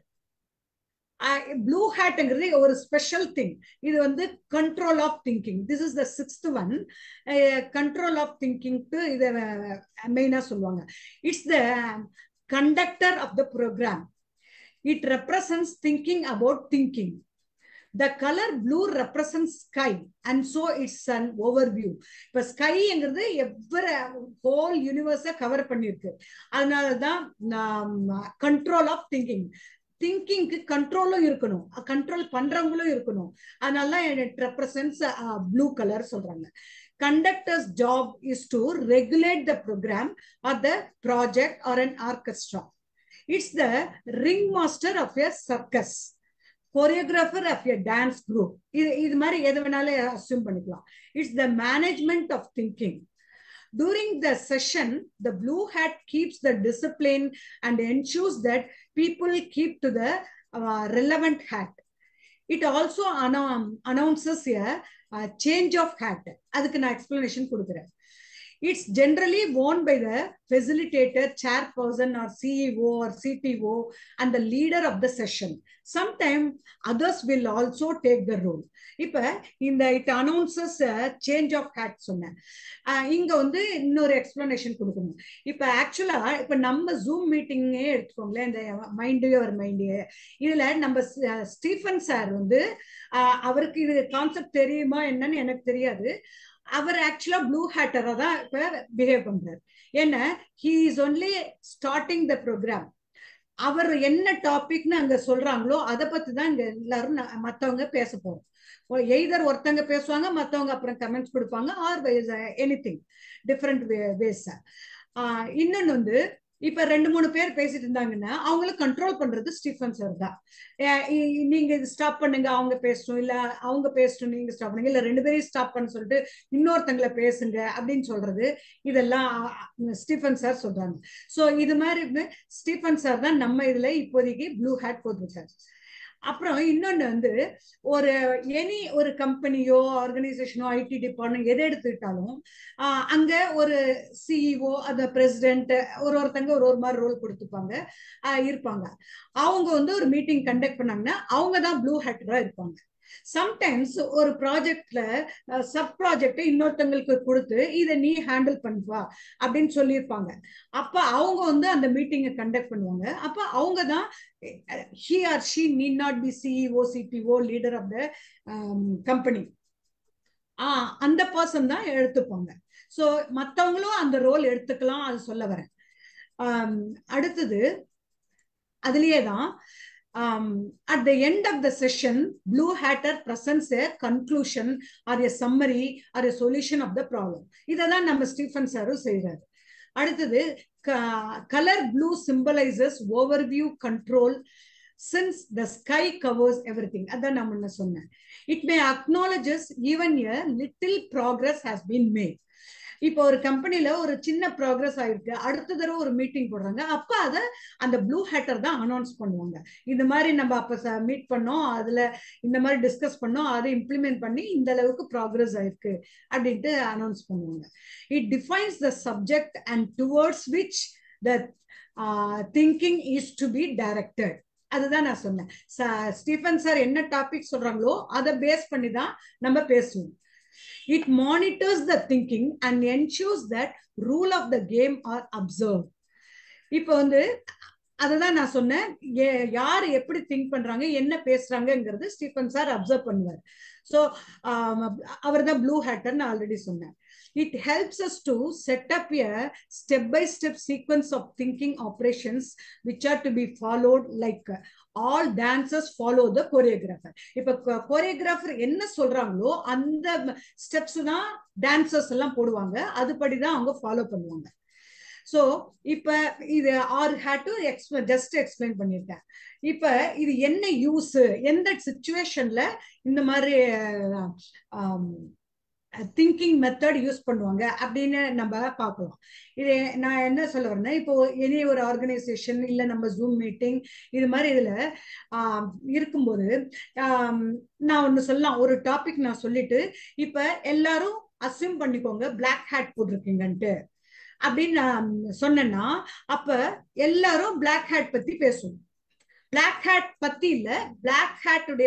ப்ளூ ஹேட்ங்கிறது ஒரு ஸ்பெஷல் திங் இது வந்து control of thinking this is the sixth one control of திங்கிங்க்கு இதை மெயினாக சொல்லுவாங்க it's the conductor of the programme it represents thinking about thinking the colour blue represent sky and so it's an overview இப்போ ஸ்கைங்கிறது எவ்வளோ ஹோல் யூனிவர்ஸை கவர் பண்ணியிருக்கு அதனால தான் கண்ட்ரோல் ஆஃப் திங்கிங் திங்கிங்க்கு கண்ட்ரோலும் இருக்கணும் கண்ட்ரோல் பண்றவங்களும் இருக்கணும் அதனால இட் ரெப்ரசன்ஸ் ப்ளூ கலர் சொல்றாங்க conductor's job is to regulate the program or the project or an orchestra it's the ringmaster of a circus choreographer of a dance group இது இது மாதிரி எது வேணாலும் அசியூம் பண்ணிக்கலாம் it's the management of thinking During the session, the blue hat keeps the discipline and ensures that people keep to the uh, relevant hat. It also annou- announces a, a change of hat. அதுக்கு நான் explanation கொடுக்குறேன் It's generally worn by the facilitator, chairperson, or CEO or CTO, and the leader of the session. Sometimes others will also take the role. இப்ப இந்த it announces change of hat சொன்னேன் இங்க வந்து இன்னொரு எக்ஸ்பிளனேஷன் கொடுக்கணும் இப்ப ஆக்சுவலா இப்ப நம்ம ஜூம் மீட்டிங்கே எடுத்துக்கோங்களேன் இந்த மைண்டு ஒரு மைண்டு இதுல நம்ம ஸ்டீஃபன் சார் வந்து அவருக்கு இது கான்செப்ட் தெரியுமா என்னன்னு எனக்கு தெரியாது அவர் ஆக்சுவலா ப்ளூ ஹேட்டரா தான் இப்ப பிஹேவ் பண்றாரு ஏன்னா he is only starting the programme அவர் என்ன டாபிக்னு அங்க சொல்றாங்களோ அதை பத்தி தான் இங்க எல்லாரும் மத்தவங்க பேச போறோம் எய்தர் ஒருத்தங்க பேசுவாங்க மத்தவங்க அப்புறம் கமெண்ட்ஸ் கொடுப்பாங்க or anything different ways இன்னொன்னு வந்து இப்ப ரெண்டு மூணு பேர் பேசிட்டு இருந்தாங்கன்னா அவங்கள கண்ட்ரோல் பண்றது ஸ்டீஃபன் சார் தான் நீங்க இது ஸ்டாப் பண்ணுங்க அவங்க பேசணும் இல்ல அவங்க பேசணும் நீங்க ஸ்டாப் பண்ணுங்க இல்ல ரெண்டு பேரையும் ஸ்டாப் பண்ண சொல்லிட்டு இன்னொருத்தங்களை பேசுங்க அப்படின்னு சொல்றது இதெல்லாம் ஸ்டீஃபன் சார் சொல்றாங்க சோ இது மாதிரி ஸ்டீஃபன் சார் தான் நம்ம இதுல இப்போதைக்கு ப்ளூ ஹேட் போட்டிருக்காரு அப்புறம் இன்னொன்னு வந்து ஒரு எனி ஒரு கம்பெனியோ ஆர்கனைசேஷனோ ஐடி டிபார்ட்மெண்ட் எதை எடுத்துக்கிட்டாலும் அங்க ஒரு சிஇஓ அந்த பிரசிடென்ட் ஒரு ஒருத்தங்க ஒரு ஒரு மாதிரி ரோல் கொடுத்துப்பாங்க இருப்பாங்க அவங்க வந்து ஒரு மீட்டிங் கண்டக்ட் பண்ணாங்கன்னா அவங்க தான் ப்ளூ ஹேட்டரா இருப்பாங்க சம்டைம்ஸ் ஒரு ப்ராஜெக்ட்ல சப் ப்ராஜெக்ட் இன்னொருத்தங்களுக்கு கொடுத்து இதை நீ ஹேண்டில் பண்ணுவா அப்படின்னு சொல்லியிருப்பாங்க அப்ப அவங்க வந்து அந்த மீட்டிங்கை கண்டக்ட் பண்ணுவாங்க அப்ப அவங்க தான் he or she need not be CEO CBO leader of the company ah அந்த பர்சன் தான் எடுத்துப்பாங்க ஸோ மற்றவங்களும் அந்த ரோல் எடுத்துக்கலாம் அது சொல்ல வரேன் அடுத்தது அதுலயே தான் um, at the end of the session, Blue Hatter presents a conclusion or a summary or a solution of the problem. இதை தான் நம்ம ஸ்டீஃபன் சாரும் செய்கிறாரு அடுத்தது colour blue symbolises overview control since the sky covers everything அதான் நான் முன்ன சொன்னேன் it may acknowledges even a little progress has been made இப்போ ஒரு கம்பெனில ஒரு சின்ன ப்ராக்ரஸ் ஆயிருக்கு அடுத்த தடவை ஒரு மீட்டிங் போடுறாங்க அப்ப அதை அந்த ப்ளூ ஹேட்டர் தான் அனௌன்ஸ் பண்ணுவாங்க இந்த மாதிரி நம்ம அப்ப மீட் பண்ணோம் அதுல இந்த மாதிரி டிஸ்கஸ் பண்ணோம் அதை இம்ப்ளிமெண்ட் பண்ணி இந்த அளவுக்கு ப்ராக்ரஸ் ஆயிருக்கு அப்படின்ட்டு அனௌன்ஸ் பண்ணுவாங்க it defines the subject and towards which the thinking is to be directed அதுதான் நான் சொன்னேன் ஸ்டீஃபன் சார் என்ன டாபிக் சொல்றாங்களோ அதை பேஸ் பண்ணி தான் நம்ம பேசுவோம் it monitors the thinking and ensures that rule of the game are observe இப்போ வந்து அதுதான் நான் சொன்னேன் யார் எப்படி திங்க் பண்றாங்க என்ன பேசுறாங்கிறது ஸ்டீஃபன் சார் அப்சர்வ் பண்ணுவார் ஸோ அவர் தான் ப்ளூ ஹேட்டர் நான் ஆல்ரெடி சொன்னேன் it helps us to set up a step by step sequence of thinking operations which are to be followed like all dancers follow the choreographer இப்ப கோரியோகிராஃபர் என்ன சொல்றாங்களோ அந்த ஸ்டெப்ஸ் தான் டான்சர்ஸ் எல்லாம் போடுவாங்க அதுபடிதான் அவங்க ஃபாலோ பண்ணுவாங்க ஸோ இப்ப இது are hat to explain just explain பண்ணியிருக்கேன் இப்ப இது என்ன யூஸ் எந்த சுச்சுவேஷன்ல இந்த மாதிரி திங்கிங் மெத்தட் யூஸ் பண்ணுவாங்க அப்படின்னு நம்ம பார்க்கலாம் இது நான் என்ன சொல்ல வரேன்னா இப்போ எனி ஒரு ஆர்கனைசேஷன் இல்லை நம்ம ஜூம் மீட்டிங் இது மாதிரி இதுல இருக்கும்போது நான் ஒன்று சொல்லலாம் ஒரு டாபிக் நான் சொல்லிட்டு இப்ப எல்லாரும் அசியூம் பண்ணிக்கோங்க பிளாக் ஹேட் போட்டிருக்கீங்கன்ட்டு அப்படின்னு நான் சொன்னேன்னா அப்ப எல்லாரும் பிளாக் ஹேட் பத்தி பேசுவோம் பிளாக் ஹேட் பத்தி இல்ல பிளாக் ஹேட்டுடைய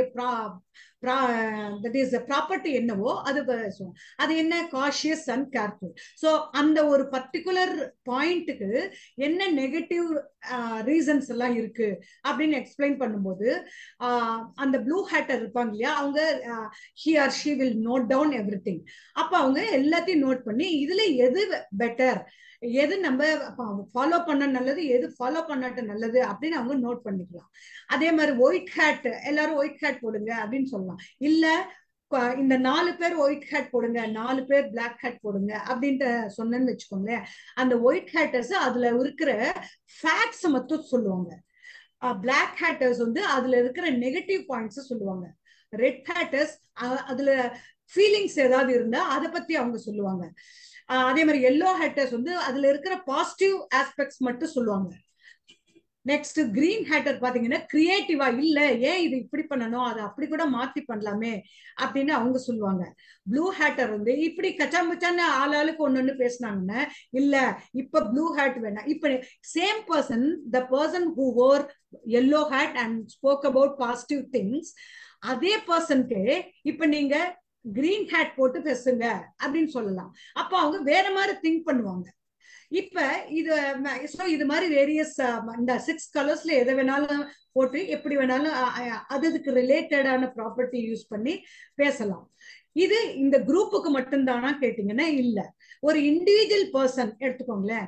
தட் இஸ் ப்ராப்பர்ட்டி என்னவோ அது பேசுவோம் அது என்ன காஷியஸ் அண்ட் கேர்ஃபுல் ஸோ அந்த ஒரு பர்டிகுலர் பாயிண்ட்டுக்கு என்ன நெகட்டிவ் ரீசன்ஸ் எல்லாம் இருக்கு அப்படின்னு எக்ஸ்பிளைன் பண்ணும்போது அந்த ப்ளூ ஹேட்டர் இருப்பாங்க இல்லையா அவங்க he or she will note down everything அப்போ அவங்க எல்லாத்தையும் நோட் பண்ணி இதுல எது பெட்டர் எது நம்ம ஃபாலோ பண்ண நல்லது எது ஃபாலோ பண்ணாட்ட நல்லது அப்படின்னு அவங்க நோட் பண்ணிக்கலாம் அதே மாதிரி ஒயிட் ஹேட் எல்லாரும் ஒயிட் ஹேட் போடுங்க அப்படின்னு சொல்லலாம் இல்ல இந்த நாலு பேர் ஒயிட் ஹேட் போடுங்க நாலு பேர் பிளாக் ஹேட் போடுங்க அப்படின்ட்டு சொன்னேன்னு வச்சுக்கோங்களேன் அந்த ஒயிட் ஹேட்டர்ஸ் அதுல இருக்கிற ஃபேக்ட்ஸ் மட்டும் சொல்லுவாங்க பிளாக் ஹேட்டர்ஸ் வந்து அதுல இருக்கிற நெகட்டிவ் பாயிண்ட்ஸ் சொல்லுவாங்க ரெட் ஹேட்டர்ஸ் அதுல ஃபீலிங்ஸ் ஏதாவது இருந்தா அதை பத்தி அவங்க சொல்லுவாங்க அதே மாதிரி எல்லோ ஹேட்டர்ஸ் வந்து அதுல இருக்கிற பாசிட்டிவ் ஆஸ்பெக்ட்ஸ் மட்டும் சொல்லுவாங்க நெக்ஸ்ட் கிரீன் ஹேட்டர் பாத்தீங்கன்னா கிரியேட்டிவா இல்ல ஏன் இது இப்படி பண்ணணும் அதை அப்படி கூட மாத்தி பண்ணலாமே அப்படின்னு அவங்க சொல்லுவாங்க ப்ளூ ஹேட்டர் வந்து இப்படி கச்சாமுச்சான்னு ஆள் ஆளுக்கு ஒன்னு ஒண்ணு பேசினாங்கன்னா இல்ல இப்ப ப்ளூ ஹேட் வேணாம் இப்ப same person the person who wore yellow hat and spoke about positive things அதே பர்சனுக்கு இப்ப நீங்க கிரீன் ஹேட் போட்டு பேசுங்க அப்படின்னு சொல்லலாம் அப்ப அவங்க வேற மாதிரி திங்க் பண்ணுவாங்க இப்ப இது ஸோ இது மாதிரி வேரியஸ் இந்த சிக்ஸ் கலர்ஸ்ல எதை வேணாலும் போட்டு எப்படி வேணாலும் அதுக்கு ரிலேட்டடான ப்ராப்பர்ட்டி யூஸ் பண்ணி பேசலாம் இது இந்த குரூப்புக்கு மட்டும்தானா கேட்டீங்கன்னா இல்ல ஒரு இண்டிவிஜுவல் பர்சன் எடுத்துக்கோங்களேன்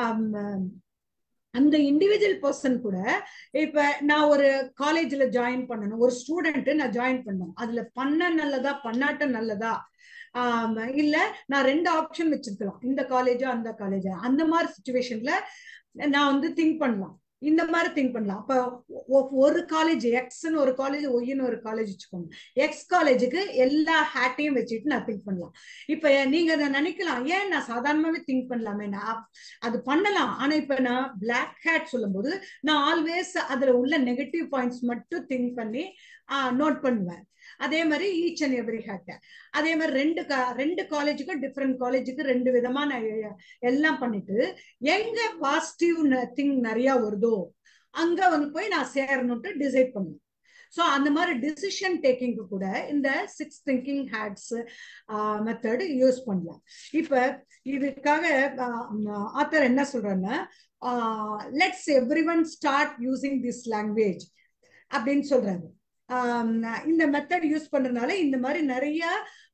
அந்த இண்டிவிஜுவல் பர்சன் கூட இப்ப நான் ஒரு காலேஜ்ல ஜாயின் பண்ணணும் ஒரு ஸ்டூடெண்ட் நான் ஜாயின் பண்ணணும் அதுல பண்ண நல்லதா பண்ணாட்ட நல்லதா இல்ல நான் ரெண்டு ஆப்ஷன் வச்சிருக்கலாம் இந்த காலேஜா அந்த காலேஜா அந்த மாதிரி சுச்சுவேஷன்ல நான் வந்து திங்க் பண்ணலாம் இந்த மாதிரி திங்க் பண்ணலாம் அப்ப ஒரு காலேஜ் எக்ஸ்ன்னு ஒரு காலேஜ் ஒய்ன்னு ஒரு காலேஜ் வச்சுக்கோங்க எக்ஸ் காலேஜுக்கு எல்லா ஹேட்டையும் வச்சுட்டு நான் திங்க் பண்ணலாம் இப்ப நீங்க அதை நினைக்கலாம் ஏன் நான் சாதாரணமாவே திங்க் பண்ணலாமே நான் அது பண்ணலாம் ஆனா இப்ப நான் பிளாக் ஹேட் சொல்லும் போது நான் ஆல்வேஸ் அதுல உள்ள நெகட்டிவ் பாயிண்ட்ஸ் மட்டும் திங்க் பண்ணி நோட் பண்ணுவேன் அதே மாதிரி ஈச் அண்ட் எவ்ரி ஹேட் அதே மாதிரி ரெண்டு ரெண்டு காலேஜுக்கு டிஃப்ரெண்ட் காலேஜுக்கு ரெண்டு விதமா நான் எல்லாம் பண்ணிட்டு எங்க பாசிட்டிவ் திங் நிறைய வருதோ அங்க வந்து போய் நான் சேரணும்ட்டு டிசைட் பண்ணுவேன் ஸோ அந்த மாதிரி டிசிஷன் டேக்கிங்க்கு கூட இந்த six thinking hats method use பண்ணலாம் இப்போ இதுக்காக ஆத்தர் என்ன சொல்றேன்னா let's everyone start using this language அப்படின்னு சொல்றாரு இந்த மெத்தட் யூஸ் பண்றதுனால இந்த மாதிரி நிறைய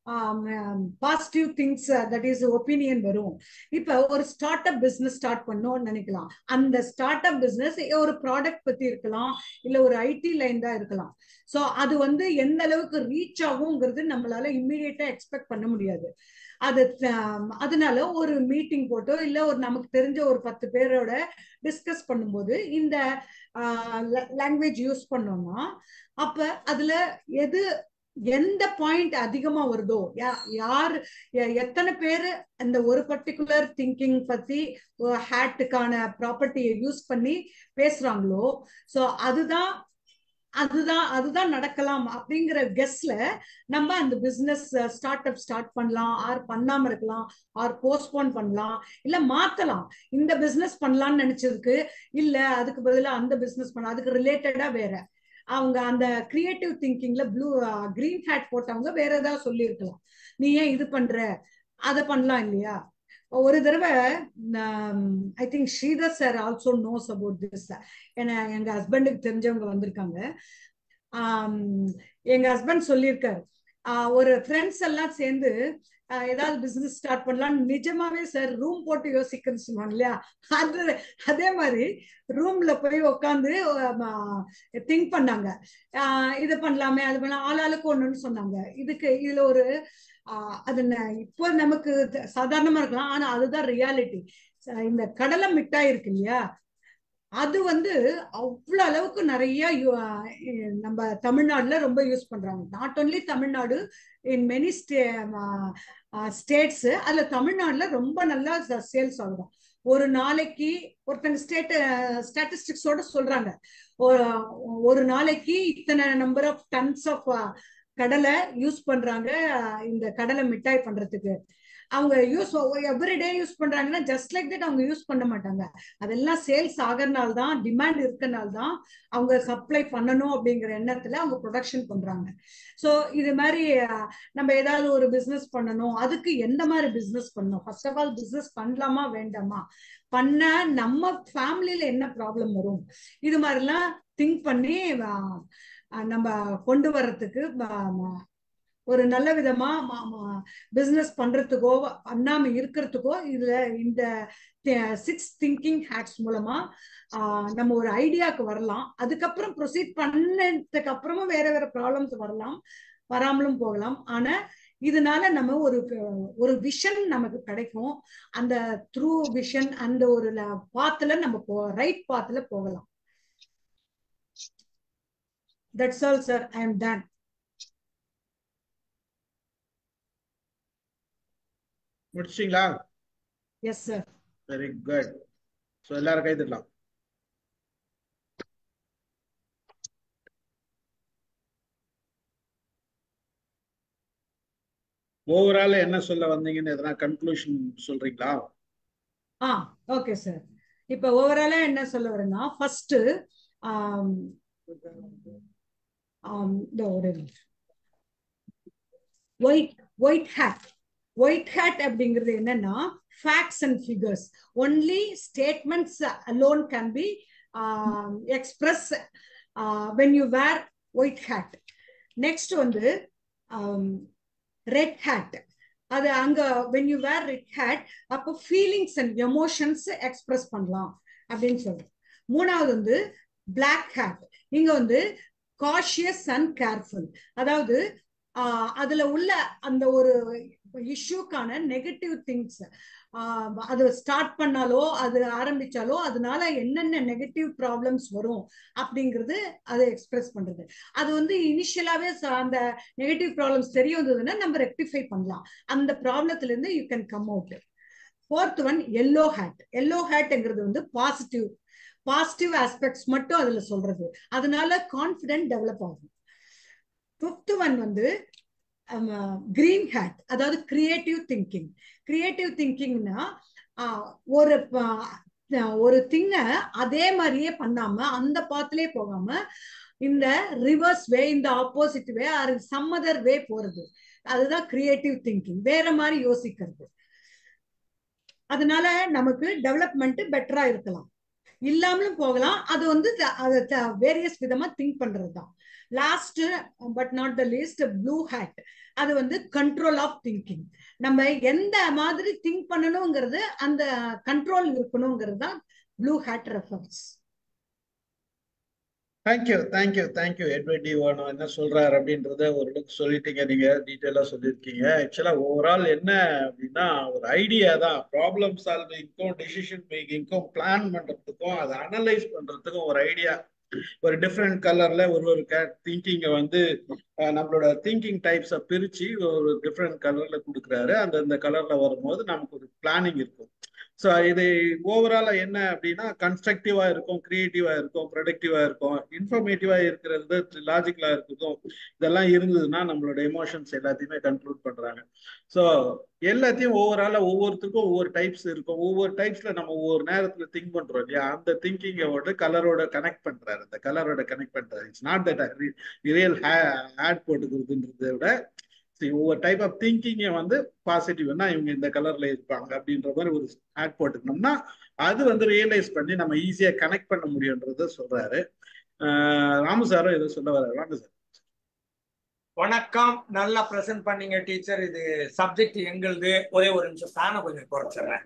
positive things that is opinion வரும் இப்ப ஒரு ஸ்டார்ட் அப் பிசினஸ் ஸ்டார்ட் பண்ணோம்னு நினைக்கலாம் அந்த ஸ்டார்ட் அப் பிசினஸ் ஒரு ப்ராடக்ட் பத்தி இருக்கலாம் இல்ல ஒரு ஐடி லைன் தான் இருக்கலாம் சோ அது வந்து எந்த அளவுக்கு ரீச் ஆகுங்கிறது நம்மளால இம்மிடியட்டா எக்ஸ்பெக்ட் பண்ண முடியாது அது ஆஹ், அதனால ஒரு மீட்டிங் போட்டோ இல்ல ஒரு நமக்கு தெரிஞ்ச ஒரு பத்து பேரோட டிஸ்கஸ் பண்ணும்போது இந்த லாங்குவேஜ் யூஸ் பண்ணோம்னா அப்ப அதுல எது எந்த பாயிண்ட் அதிகமா வருதோ யா- யார் எ- எத்தனை பேரு அந்த ஒரு பர்டிகுலர் திங்கிங் பத்தி ஹேட்டுக்கான ப்ராப்பர்ட்டியை யூஸ் பண்ணி பேசுறாங்களோ சோ அதுதான் அதுதான் அதுதான் நடக்கலாம் அப்படிங்கிற கெஸ்ல நம்ம அந்த பிசினஸ் ஸ்டார்ட் அப் ஸ்டார்ட் பண்ணலாம் ஆர் பண்ணாம இருக்கலாம் ஆர் போஸ்ட்போன் பண்ணலாம் இல்ல மாத்தலாம் இந்த பிசினஸ் பண்ணலாம்னு நினைச்சதுக்கு இல்ல அதுக்கு பதிலா அந்த பிசினஸ் பண்ணலாம் அதுக்கு ரிலேட்டடா வேற அவங்க அந்த கிரியேட்டிவ் திங்கிங்ல ப்ளூ கிரீன் ஹேட் போட்டவங்க வேற ஏதாவது சொல்லியிருக்கலாம் நீ ஏன் இது பண்ற அதை பண்ணலாம் இல்லையா ஒரு தடவை I think Sridhar sir also knows about this ஏன்னா எங்க ஹஸ்பண்டுக்கு தெரிஞ்சவங்க வந்திருக்காங்க ஆம், எங்க ஹஸ்பண்ட் சொல்லியிருக்காரு ஆஹ் ஒரு ஃப்ரெண்ட்ஸ் எல்லாம் சேர்ந்து ஆஹ் ஏதாவது பிசினஸ் ஸ்டார்ட் பண்ணலாம் நிஜமாவே சார் ரூம் போட்டு யோசிக்கணும்னு சொன்னாங்க இல்லையா அது அதே மாதிரி ரூம்ல போய் உட்காந்து திங்க் பண்ணாங்க ஆஹ் இது பண்ணலாமே அது பண்ணலாம் ஆளாளுக்கு ஒண்ணுன்னு சொன்னாங்க இதுக்கு இதுல ஒரு ஆஹ் அது ந- இப்போ நமக்கு த- சாதாரணமா இருக்கலாம் ஆனா அதுதான் ரியாலிட்டி இந்த கடலை மிட்டாய் இருக்கு இல்லையா அது வந்து அவ்வளவு அளவுக்கு நிறைய யு- அஹ் நம்ம தமிழ்நாடுல ரொம்ப யூஸ் பண்றாங்க not only Tamil Nadu in many state states அதுல தமிழ்நாடுல ரொம்ப நல்லா சேல்ஸ் ஆகுது ஒரு நாளைக்கு ஒருத்தங்க ஸ்டேட் ஸ்டாட்டிஸ்டிக்ஸோட சொல்றாங்க ஒரு- ஒரு நாளைக்கு இத்தனை நம்பர் ஆஃப் டன்ஸ் ஆஃப் கடலை யூஸ் பண்றாங்க அஹ் இந்த கடலை மிட்டாய் பண்றதுக்கு அவங்க யூஸ் எவ்ரிடே யூஸ் பண்றாங்கன்னா ஜஸ்ட் லைக் தட் அவங்க யூஸ் பண்ண மாட்டாங்க அதெல்லாம் சேல்ஸ் ஆகிறனால தான் டிமாண்ட் இருக்கனால தான் அவங்க சப்ளை பண்ணணும் அப்படிங்கிற எண்ணத்துல அவங்க ப்ரொடக்ஷன் பண்றாங்க ஸோ இது மாதிரி அஹ், நம்ம ஏதாவது ஒரு பிசினஸ் பண்ணணும் அதுக்கு எந்த மாதிரி பிசினஸ் பண்ணணும் ஃபர்ஸ்ட் ஆஃப் ஆல் பிசினஸ் பண்ணலாமா வேண்டாமா பண்ண நம்ம ஃபேமிலியில என்ன ப்ராப்ளம் வரும் இது மாதிரிலாம் திங்க் பண்ணி அஹ், அஹ், நம்ம கொண்டு வர்றதுக்கு அஹ், ஒரு நல்ல விதமா பிசினஸ் பண்றதுக்கோ பண்ணாம இருக்கிறதுக்கோ இதுல இந்த சிக்ஸ் திங்கிங் ஹேக்ஸ் மூலமா ஆஹ் நம்ம ஒரு ஐடியாக்கு வரலாம் அதுக்கப்புறம் ப்ரொசீட் பண்ணதுக்கு அப்புறமும் வேற வேற ப்ராப்ளம்ஸ் வரலாம் வராமலும் போகலாம் ஆனா இதனால நம்ம ஒரு ஒரு விஷன் நமக்கு கிடைக்கும் அந்த த்ரூ விஷன் அந்த ஒரு பாத்துல நம்ம போ ரைட் பாத்துல போகலாம் that's all sir I am done முடிச்சிங்களா yes sir very good so எல்லாரும் கை தட்டலாம் ஓவரால் என்ன சொல்ல வந்தீங்கன்னு எதனா கன்க்ளூஷன் சொல்றீங்களா ஆ ஓகே சார் இப்போ ஓவராலா என்ன சொல்ல வரேன்னா ஃபர்ஸ்ட் இந்த ஒரு white white hat white hat அப்படிங்கிறது என்னன்னா facts and figures only statements alone can be express when you wear white hat next வந்து ரெட் ஹேட் அது அங்க when you wear red hat அப்போ ஃபீலிங்ஸ் அண்ட் எமோஷன்ஸ் எக்ஸ்பிரஸ் பண்ணலாம் அப்படின்னு சொல்றோம் மூணாவது வந்து பிளாக் ஹேட் நீங்க வந்து காஷியஸ் அண்ட் கேர்ஃபுல் அதாவது ஆஹ் அதுல உள்ள அந்த ஒரு இஷ்யூக்கான நெகட்டிவ் திங்ஸ் அது ஸ்டார்ட் பண்ணாலோ அது ஆரம்பிச்சாலோ அதனால என்னென்ன நெகட்டிவ் ப்ராப்ளம்ஸ் வரும் அப்படிங்கிறது அதை எக்ஸ்பிரஸ் பண்றது அது வந்து இனிஷியலாவே அந்த நெகட்டிவ் ப்ராப்ளம்ஸ் தெரிய வந்ததுன்னா நம்ம ரெக்டிஃபை பண்ணலாம் அந்த ப்ராப்ளத்துல இருந்து you can come out fourth one yellow hat yellow ஹேட்ங்கிறது வந்து பாசிட்டிவ் பாசிட்டிவ் ஆஸ்பெக்ட்ஸ் மட்டும் அதுல சொல்றது அதனால கான்பிடென்ட் டெவலப் ஆகும் ஃபிஃப்த் ஒன் வந்து கிரீன் ஹேட் அதாவது கிரியேட்டிவ் திங்கிங் கிரியேட்டிவ் திங்கிங்னா ஒரு ஒரு திங்க அதே மாதிரியே பண்ணாம அந்த பாத்துலயே போகாம இந்த ரிவர்ஸ் வே இந்த ஆப்போசிட் வே அது சம்மதர் வே போறது அதுதான் கிரியேட்டிவ் திங்கிங் வேற மாதிரி யோசிக்கிறது அதனால நமக்கு டெவலப்மெண்ட் பெட்டரா இருக்கலாம் இல்லாமலும் போகலாம் அது வந்து வேரியஸ் விதமா திங்க் பண்றது தான் last but not the least blue hat அது வந்து கண்ட்ரோல் ஆஃப் திங்கிங் நம்ம எந்த மாதிரி திங்க் பண்ணணுங்கிறது அந்த கண்ட்ரோல் இருக்கணுங்கிறது தான் blue hat refers thank you thank you thank you Edward de Bono என்ன சொல்றாரு அப்படின்றத ஓரளவுக்கு சொல்லிட்டீங்க நீங்க டீட்டெயிலா சொல்லியிருக்கீங்க ஆக்சுவலா ஓவரால் என்ன அப்படின்னா ஒரு ஐடியா தான் ப்ராப்ளம் சால்விங்க்கும் டெசிஷன் மேக்கிங்க்கும் பிளான் பண்றதுக்கும் அதை அனலைஸ் பண்றதுக்கும் ஒரு ஐடியா ஒரு டிஃப்ரெண்ட் கலர்ல ஒரு ஒரு திங்கிங்கை வந்து நம்மளோட திங்கிங் டைப்ஸை பிரிச்சு ஒரு டிஃப்ரெண்ட் கலர்ல கொடுக்குறாரு அந்த அந்த கலர்ல வரும்போது நமக்கு ஒரு பிளானிங் இருக்கும் ஸோ இது ஓவராலா என்ன அப்படின்னா கன்ஸ்ட்ரக்டிவா இருக்கும் கிரியேட்டிவா இருக்கும் ப்ரொடக்டிவா இருக்கும் இன்ஃபர்மேட்டிவா இருக்கிறது லாஜிக்கலா இருக்கிறதும் இதெல்லாம் இருந்ததுன்னா நம்மளோட எமோஷன்ஸ் எல்லாத்தையுமே கண்ட்ரோல் பண்றாங்க ஸோ எல்லாத்தையும் ஓவராலா ஒவ்வொருத்தருக்கும் ஒவ்வொரு டைப்ஸ் இருக்கும் ஒவ்வொரு டைப்ஸ்ல நம்ம ஒவ்வொரு நேரத்துல திங்க் பண்றோம் இல்லையா அந்த திங்கிங்கோட கலரோட கனெக்ட் பண்றாரு அந்த கலரோட கனெக்ட் பண்றாரு it's not that real hat போட்டுக்கிறதுன்றதை விட ஒவ்வொரு டைப் ஆஃப் திங்கிங்கை வந்து பாசிட்டிவ்னா இவங்க இந்த கலர்ல இருப்பாங்க அப்படின்ற மாதிரி ஒரு ஆட் போட்டுக்கணும்னா அது வந்து ரியலைஸ் பண்ணி நம்ம ஈஸியா கனெக்ட் பண்ண முடியுன்றத சொல்றாரு ராமு சாரும் ஏதோ சொல்ல வர வாங்க சார் வணக்கம் நல்லா ப்ரெசென்ட் பண்ணீங்க டீச்சர் இது சப்ஜெக்ட் எங்களுது ஒரே ஒரு நிமிஷம் ஃபேனை கொஞ்சம் குறைச்சிடுறேன்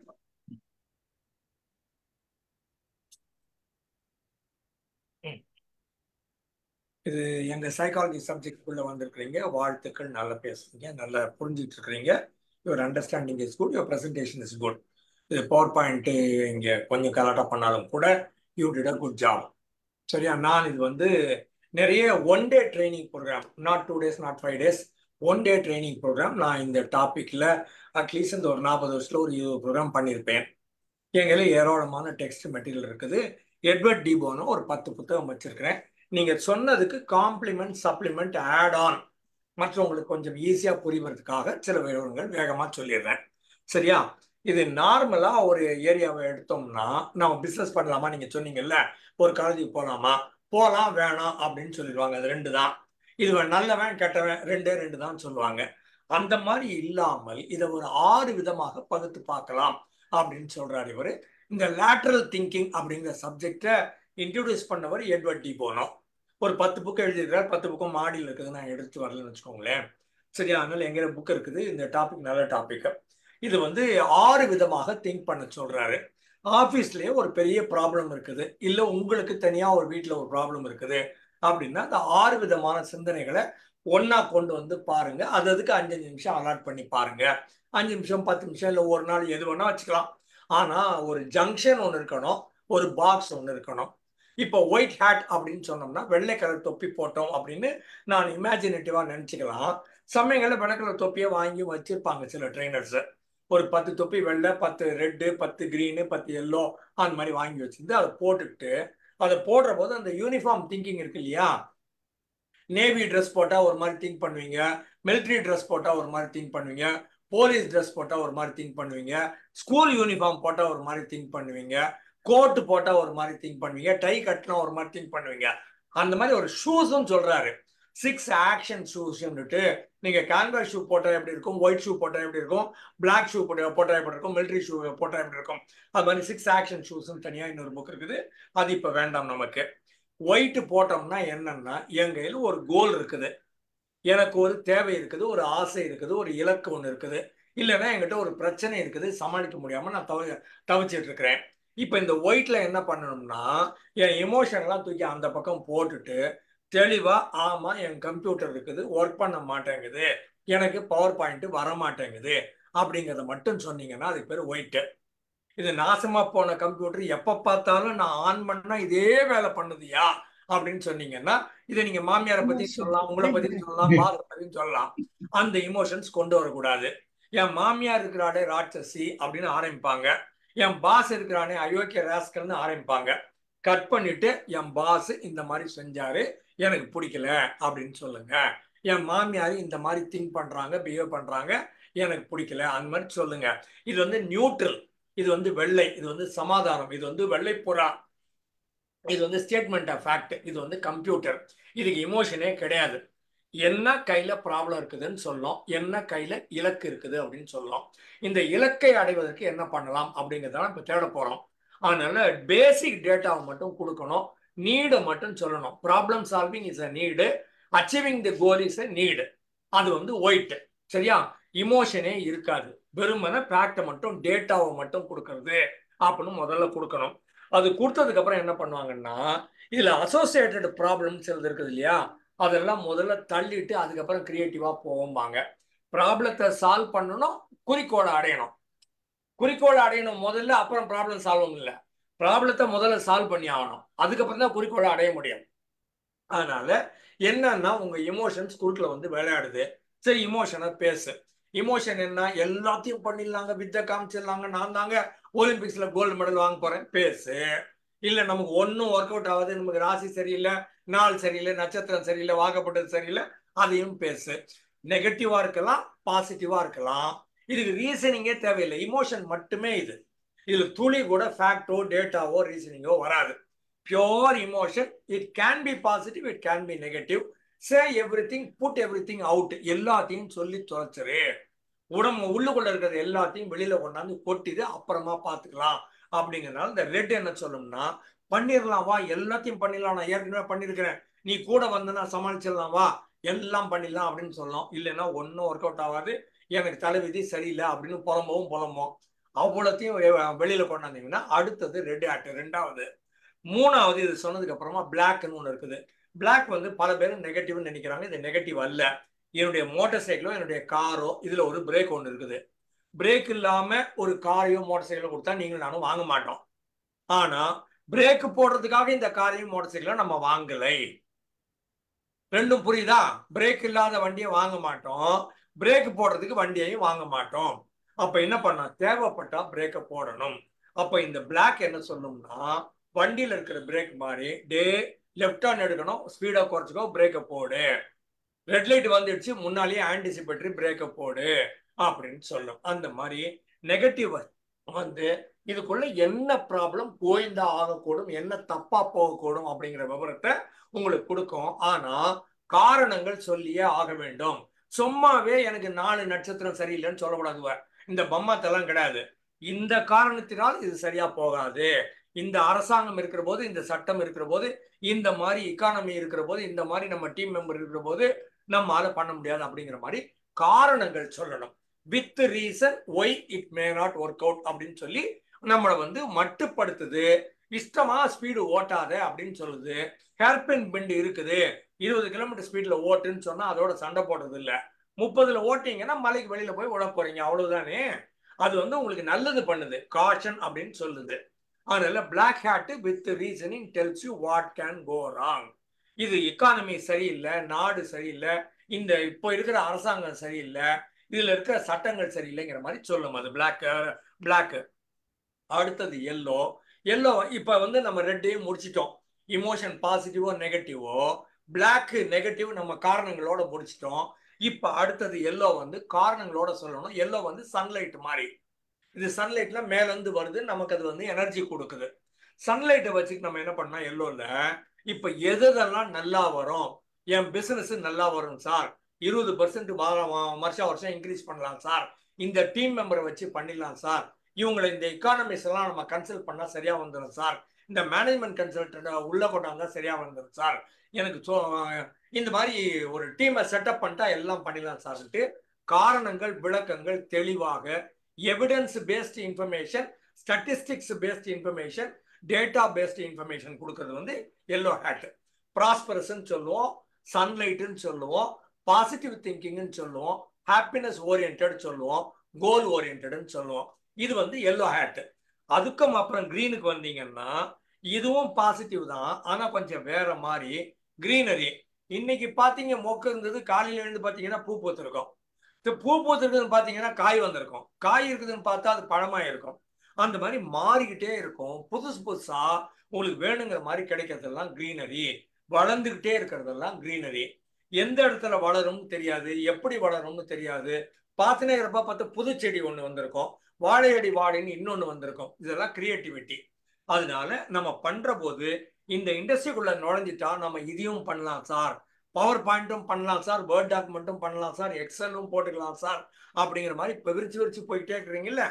இது எங்க சைக்காலஜி சப்ஜெக்டுக்குள்ள வந்திருக்கிறீங்க வாழ்த்துக்கள் நல்லா பேசுறீங்க நல்லா புரிஞ்சிட்டு இருக்கிறீங்க your understanding is good your presentation is good இது பவர் பாயிண்ட்டு இங்கே கொஞ்சம் கலாட்டா பண்ணாலும் கூட you did a good job சரியா நான் இது வந்து நிறைய one day training program not two days not five days one day training program நான் இந்த டாப்பிக்கில் அட்லீஸ்ட் இந்த ஒரு நாற்பது வருஷத்தில் ஒரு இருபது ப்ரோக்ராம் பண்ணியிருப்பேன் எங்களே ஏராளமான டெக்ஸ்ட் மெட்டீரியல் இருக்குது எட்வர்ட் டிபோனோ ஒரு பத்து புத்தகம் வச்சிருக்கிறேன் நீங்கள் சொன்னதுக்கு காம்ப்ளிமெண்ட் சப்ளிமெண்ட் ஆட் ஆன் மற்றவங்களுக்கு கொஞ்சம் ஈஸியாக புரிவதற்காக சில விவரங்கள் வேகமாக சொல்லிடுறேன் சரியா இது நார்மலாக ஒரு ஏரியாவை எடுத்தோம்னா நம்ம பிஸ்னஸ் பண்ணலாமா நீங்கள் சொன்னீங்கல்ல ஒரு காலேஜுக்கு போகலாமா போகலாம் வேணாம் அப்படின்னு சொல்லிடுவாங்க அது ரெண்டு தான் இது நல்லவன் கெட்டவன் ரெண்டே ரெண்டு தான் சொல்லுவாங்க அந்த மாதிரி இல்லாமல் இதை ஒரு ஆறு விதமாக பகுத்து பார்க்கலாம் அப்படின்னு சொல்றாரு இவர் இந்த லேட்ரல் திங்கிங் அப்படிங்கிற சப்ஜெக்டை இன்ட்ரடியூஸ் பண்ணவர் எட்வர்ட் டி போனோம் ஒரு பத்து புக்கு எழுதியிருக்காரு பத்து புக்கும் மாடியில் இருக்குது நான் எடுத்து வரலன்னு வச்சுக்கோங்களேன் சரியா அதனால எங்கிற புக் இருக்குது இந்த டாபிக் நல்ல டாபிக் இது வந்து ஆறு விதமாக திங்க் பண்ண சொல்றாரு ஆஃபீஸ்லேயே ஒரு பெரிய ப்ராப்ளம் இருக்குது இல்லை உங்களுக்கு தனியாக ஒரு வீட்டில் ஒரு ப்ராப்ளம் இருக்குது அப்படின்னா அந்த ஆறு விதமான சிந்தனைகளை ஒன்றா கொண்டு வந்து பாருங்க அது அதுக்கு அஞ்சு நிமிஷம் அலாட் பண்ணி பாருங்க அஞ்சு நிமிஷம் பத்து நிமிஷம் இல்லை ஒரு நாள் எது வேணா வச்சுக்கலாம் ஆனால் ஒரு ஜங்ஷன் ஒன்று இருக்கணும் ஒரு பாக்ஸ் ஒன்று இருக்கணும் இப்போ ஒயிட் ஹேட் அப்படின்னு சொன்னோம்னா வெள்ளை கலர் தொப்பி போட்டோம் அப்படின்னு நான் இமேஜினேட்டிவாக நினச்சிக்கலாம் சமயங்களில் வெள்ளை கலர் தொப்பியை வாங்கி வச்சிருப்பாங்க சில ட்ரைனர்ஸு ஒரு பத்து தொப்பி வெள்ளை பத்து ரெட்டு பத்து க்ரீனு பத்து எல்லோ அந்த மாதிரி வாங்கி வச்சிருந்து அதை போட்டுக்கிட்டு அதை போடுற போது அந்த யூனிஃபார்ம் திங்கிங் இருக்கு இல்லையா நேவி ட்ரெஸ் போட்டால் ஒரு மாதிரி திங்க் பண்ணுவீங்க மிலிட்ரி ட்ரெஸ் போட்டால் ஒரு மாதிரி திங்க் பண்ணுவீங்க போலீஸ் ட்ரெஸ் போட்டால் ஒரு மாதிரி திங்க் பண்ணுவீங்க ஸ்கூல் யூனிஃபார்ம் போட்டால் ஒரு மாதிரி திங்க் பண்ணுவீங்க கோட்டு போட்டால் ஒரு மாதிரி திங்க் பண்ணுவீங்க டை கட்டினா ஒரு மாதிரி திங்க் பண்ணுவீங்க அந்த மாதிரி ஒரு ஷூஸும் சொல்கிறாரு சிக்ஸ் ஆக்ஷன் ஷூஸ்ன்னுட்டு நீங்கள் கேன்வாஸ் ஷூ போட்டால் எப்படி இருக்கும் ஒயிட் ஷூ போட்டால் எப்படி இருக்கும் பிளாக் ஷூ போட்ட போட்டால் எப்படி இருக்கும் மிலிட்ரி ஷூ போட்டால் எப்படி இருக்கும் அது மாதிரி சிக்ஸ் ஆக்ஷன் ஷூஸ்னு தனியாக இன்னொரு புக் இருக்குது அது இப்போ வேண்டாம் நமக்கு ஒயிட்டு போட்டோம்னா என்னன்னா என் கையில் ஒரு கோல் இருக்குது எனக்கு ஒரு தேவை இருக்குது ஒரு ஆசை இருக்குது ஒரு இலக்கு ஒன்று இருக்குது இல்லைன்னா என்கிட்ட ஒரு பிரச்சனை இருக்குது சமாளிக்க முடியாமல் நான் தவ தவிச்சிட்டு இருக்கிறேன் இப்போ இந்த ஒயிட்ல என்ன பண்ணணும்னா என் எமோஷன்லாம் தூக்கி அந்த பக்கம் போட்டுட்டு தெளிவா ஆமா என் கம்ப்யூட்டர் இருக்குது ஒர்க் பண்ண மாட்டேங்குது எனக்கு பவர் பாயிண்ட் வர மாட்டேங்குது அப்படிங்கிறத மட்டும் சொன்னீங்கன்னா அதுக்கு பேர் ஒயிட்டு இது நாசமா போன கம்ப்யூட்டர் எப்ப பார்த்தாலும் நான் ஆன் பண்ணா இதே வேலை பண்ணுதியா அப்படின்னு சொன்னீங்கன்னா இதை நீங்க மாமியாரை பத்தி சொல்லலாம் உங்களை பத்தி சொல்லலாம் பாதை பத்தி சொல்லலாம் அந்த இமோஷன்ஸ் கொண்டு வரக்கூடாது என் மாமியார் இருக்கிறாடே ராட்சசி அப்படின்னு ஆரம்பிப்பாங்க என் பாஸ் இருக்கிறானே அயோக்கிய ராஸ்கல்னு ஆரம்பிப்பாங்க கட் பண்ணிட்டு என் பாஸ் இந்த மாதிரி செஞ்சாரு எனக்கு பிடிக்கல அப்படின்னு சொல்லுங்க என் மாமியார் இந்த மாதிரி திங்க் பண்றாங்க பிஹேவ் பண்றாங்க எனக்கு பிடிக்கல அந்த மாதிரி சொல்லுங்க இது வந்து நியூட்ரல் இது வந்து வெள்ளை இது வந்து சமாதானம் இது வந்து வெள்ளை புறா இது வந்து ஸ்டேட்மெண்ட் ஆஃப் ஃபேக்ட் இது வந்து கம்ப்யூட்டர் இதுக்கு இமோஷனே கிடையாது என்ன கையில ப்ராப்ளம் இருக்குதுன்னு சொல்லலாம் என்ன கையில இலக்கு இருக்குது அப்படின்னு சொல்லலாம் இந்த இலக்கை அடைவதற்கு என்ன பண்ணலாம் அப்படிங்கிறத இப்போ தேட போறோம் அதனால பேசிக் டேட்டாவை மட்டும் கொடுக்கணும் நீடை மட்டும் சொல்லணும் problem solving is a need achieving the goal is a need அது வந்து ஒயிட் சரியா இமோஷனே இருக்காது வெறுமனே ஃபேக்டை மட்டும் டேட்டாவை மட்டும் கொடுக்கறது அப்படின்னு முதல்ல கொடுக்கணும் அது கொடுத்ததுக்கு அப்புறம் என்ன பண்ணுவாங்கன்னா இதுல அசோசியேட்டட் ப்ராப்ளம்ஸ் இருக்குது இல்லையா அதெல்லாம் முதல்ல தள்ளிட்டு அதுக்கப்புறம் கிரியேட்டிவா போவாங்க ப்ராப்ளத்தை சால்வ் பண்ணணும் குறிக்கோளை அடையணும் குறிக்கோளை அடையணும் முதல்ல அப்புறம் ப்ராப்ளம் சால்வ் இல்லை ப்ராப்ளத்தை முதல்ல சால்வ் பண்ணி ஆகணும் அதுக்கப்புறம் தான் குறிக்கோளை அடைய முடியும் அதனால என்னன்னா உங்க இமோஷன்ஸ் குறுக்கில் வந்து விளையாடுது சரி இமோஷனை பேசு இமோஷன் என்ன எல்லாத்தையும் பண்ணிடலாங்க வித்த காமிச்சிடலாங்க நான் தாங்க ஒலிம்பிக்ஸ்ல கோல்டு மெடல் வாங்க போறேன் பேசு இல்ல நமக்கு ஒன்றும் ஒர்க் அவுட் ஆகாது நமக்கு ராசி சரியில்லை நாள் சரியில்லை நட்சத்திரம் சரியில்லை வாக்கப்பட்டது சரியில்லை அதையும் பேசு நெகட்டிவா இருக்கலாம் பாசிட்டிவா இருக்கலாம் இதுக்கு ரீசனிங்கே தேவையில்லை இமோஷன் மட்டுமே இது இதுல துளி கூட ஃபேக்டோ டேட்டாவோ ரீசனிங்கோ வராது pure emotion it can be positive it can be negative say everything put everything out எல்லாத்தையும் சொல்லி தொலைச்சிரு உடம்பு உள்ளுக்குள்ள இருக்கிறது எல்லாத்தையும் வெளியில கொண்டாந்து கொட்டிது அப்புறமா பார்த்துக்கலாம் அப்படிங்கிறனால இந்த ரெட் என்ன சொல்லணும்னா பண்ணிடலாம் வா எல்லாத்தையும் பண்ணிடலாம் நான் ஏற்கனவே பண்ணியிருக்கிறேன் நீ கூட வந்தனா சமாளிச்சிடலாம் வா எல்லாம் பண்ணிடலாம் அப்படின்னு சொல்லணும் இல்லைன்னா ஒன்றும் ஒர்க் அவுட் ஆகாது எனக்கு தலைவிதி சரியில்லை அப்படின்னு புலம்பவும் புலம்போம் அவ்வளோத்தையும் வெளியில கொண்டாந்தீங்கன்னா அடுத்தது ரெட் ஆக்ட் ரெண்டாவது மூணாவது இது சொன்னதுக்கு அப்புறமா பிளாக்னு ஒன்று இருக்குது பிளாக் வந்து பல பேர் நெகட்டிவ்னு நினைக்கிறாங்க இது நெகட்டிவ் அல்ல என்னுடைய மோட்டார் சைக்கிளோ என்னுடைய காரோ இதுல ஒரு பிரேக் ஒன்று இருக்குது பிரேக் இல்லாம ஒரு காரையோ மோட்டார் சைக்கிளோ கொடுத்தா நீங்களும் நானும் வாங்க மாட்டோம் ஆனா பிரேக் போடுறதுக்காக இந்த காரையும் மோட்டார் சைக்கிளோ நம்ம வாங்கலை ரெண்டும் புரியுதா பிரேக் இல்லாத வண்டியை வாங்க மாட்டோம் பிரேக் போடுறதுக்கு வண்டியையும் வாங்க மாட்டோம் அப்ப என்ன பண்ண தேவைப்பட்டா பிரேக்கை போடணும் அப்ப இந்த பிளாக் என்ன சொல்லணும்னா வண்டியில இருக்கிற பிரேக் மாதிரி டே லெஃப்ட் ஹேண்ட் எடுக்கணும் ஸ்பீடா குறைச்சிக்கோ பிரேக்கை போடு ரெட் லைட் வந்துடுச்சு முன்னாலேயே ஆன்டிசிபேட்டரி பிரேக்கை போடு அப்படின்னு சொல்லும் அந்த மாதிரி நெகட்டிவ் வந்து இதுக்குள்ள என்ன ப்ராப்ளம் கோயிந்தா ஆகக்கூடும் என்ன தப்பா போகக்கூடும் அப்படிங்கிற விவரத்தை உங்களுக்கு கொடுக்கும் ஆனா காரணங்கள் சொல்லியே ஆக வேண்டும் சும்மாவே எனக்கு நாலு நட்சத்திரம் சரியில்லைன்னு சொல்லக்கூடாது இந்த பம்மாத்தெல்லாம் கிடையாது இந்த காரணத்தினால் இது சரியா போகாது இந்த அரசாங்கம் இருக்கிற போது இந்த சட்டம் இருக்கிற போது இந்த மாதிரி இக்கானமி இருக்கிற போது இந்த மாதிரி நம்ம டீம் மெம்பர் இருக்கிற போது நம்ம அதை பண்ண முடியாது அப்படிங்கிற மாதிரி காரணங்கள் சொல்லணும் with reason why it may not work out அப்படின்னு சொல்லி நம்மளை வந்து மட்டுப்படுத்துது இஷ்டமா ஸ்பீடு ஓட்டாத அப்படின்னு சொல்லுது ஹேர்பின் பெண்ட் இருக்குது இருபது கிலோமீட்டர் ஸ்பீட்ல ஓட்டுன்னு சொன்னா அதோட சண்டை போடுறது இல்லை முப்பதுல ஓட்டிங்கன்னா மலைக்கு வெளியில போய் விட போறீங்க அவ்வளவுதானே அது வந்து உங்களுக்கு நல்லது பண்ணுது காஷன் அப்படின்னு சொல்லுது அதனால black hat with reasoning tells you what can go wrong இது எக்கானமி சரியில்லை நாடு சரியில்லை இந்த இப்போ இருக்கிற அரசாங்கம் சரியில்லை இதுல இருக்கிற சட்டங்கள் சரியில்லைங்கிற மாதிரி சொல்லும் அது பிளாக் பிளாக் அடுத்தது எல்லோ எல்லோ இப்ப வந்து நம்ம ரெட்டையும் முடிச்சிட்டோம் இமோஷன் பாசிட்டிவோ நெகட்டிவோ பிளாக் நெகட்டிவ் நம்ம காரணங்களோட முடிச்சிட்டோம் இப்ப அடுத்தது எல்லோ வந்து காரணங்களோட சொல்லணும் எல்லோ வந்து சன்லைட் மாதிரி இது சன்லைட்ல மேல இருந்து வருது நமக்கு அது வந்து எனர்ஜி கொடுக்குது சன்லைட்டை வச்சுட்டு நம்ம என்ன பண்ணோம் எல்லோல இப்ப எதெல்லாம் நல்லா வரும் என் பிசினஸ் நல்லா வரும் சார் இருபது பர்சன்ட் வருஷம் வருஷம் இன்க்ரீஸ் பண்ணலாம் சார் இந்த டீம் மெம்பரை வச்சு பண்ணிடலாம் சார் இவங்களை இந்த எக்கானமிஸ் எல்லாம் நம்ம கன்சல்ட் பண்ணா சரியா வந்துடும் சார் இந்த மேனேஜ்மெண்ட் கன்சல்டன்ட் உள்ள கொண்டாந்தா சரியா வந்துடும் சார் எனக்கு இந்த மாதிரி ஒரு டீமை செட்டப் பண்ணிட்டா எல்லாம் பண்ணிடலாம் சார்ட்டு காரணங்கள் விளக்கங்கள் தெளிவாக evidence based information statistics based information data based information கொடுக்கறது வந்து எல்லோ ஹேட் ப்ராஸ்பரஸ்ன்னு சொல்லுவோம் சன்லைட்டுன்னு சொல்லுவோம் பாசிட்டிவ் திங்கிங்னு சொல்லுவோம் ஹாப்பினஸ் ஓரியன்ட் சொல்லுவோம் கோல் ஓரியன்ட்னு சொல்லுவோம் இது வந்து எல்லோ ஹேட் அதுக்கும் அப்புறம் கிரீனுக்கு வந்தீங்கன்னா இதுவும் பாசிட்டிவ் தான் ஆனா கொஞ்சம் வேற மாதிரி கிரீனரி இன்னைக்கு பாத்தீங்க மொக்கு இருந்தது காலையில இருந்து பாத்தீங்கன்னா பூ பூத்திருக்கும் பூ பூத்திருக்குதுன்னு பாத்தீங்கன்னா காய் வந்திருக்கும் காய் இருக்குதுன்னு பார்த்தா அது பழமா இருக்கும் அந்த மாதிரி மாறிக்கிட்டே இருக்கும் புதுசு புதுசா உங்களுக்கு வேணுங்கிற மாதிரி கிடைக்கிறதெல்லாம் கிரீனரி வளர்ந்துகிட்டே இருக்கிறதெல்லாம் கிரீனரி எந்த இடத்துல வளரும்னு தெரியாது எப்படி வளரும்னு தெரியாது பார்த்துனே இருப்பா பார்த்து புது செடி ஒன்று வந்திருக்கும் வாழையடி வாழைன்னு இன்னொன்று வந்திருக்கும் இதெல்லாம் கிரியேட்டிவிட்டி அதனால நம்ம பண்ற போது இந்த இண்டஸ்ட்ரிக்குள்ள நுழைஞ்சிட்டா நம்ம இதையும் பண்ணலாம் சார் பவர் பாயிண்ட்டும் பண்ணலாம் சார் வேர்ட் டாக்குமெண்ட்டும் பண்ணலாம் சார் எக்ஸலும் போட்டுக்கலாம் சார் அப்படிங்கிற மாதிரி இப்போ விரிச்சு விரிச்சு போயிட்டே இருக்கிறீங்கல்ல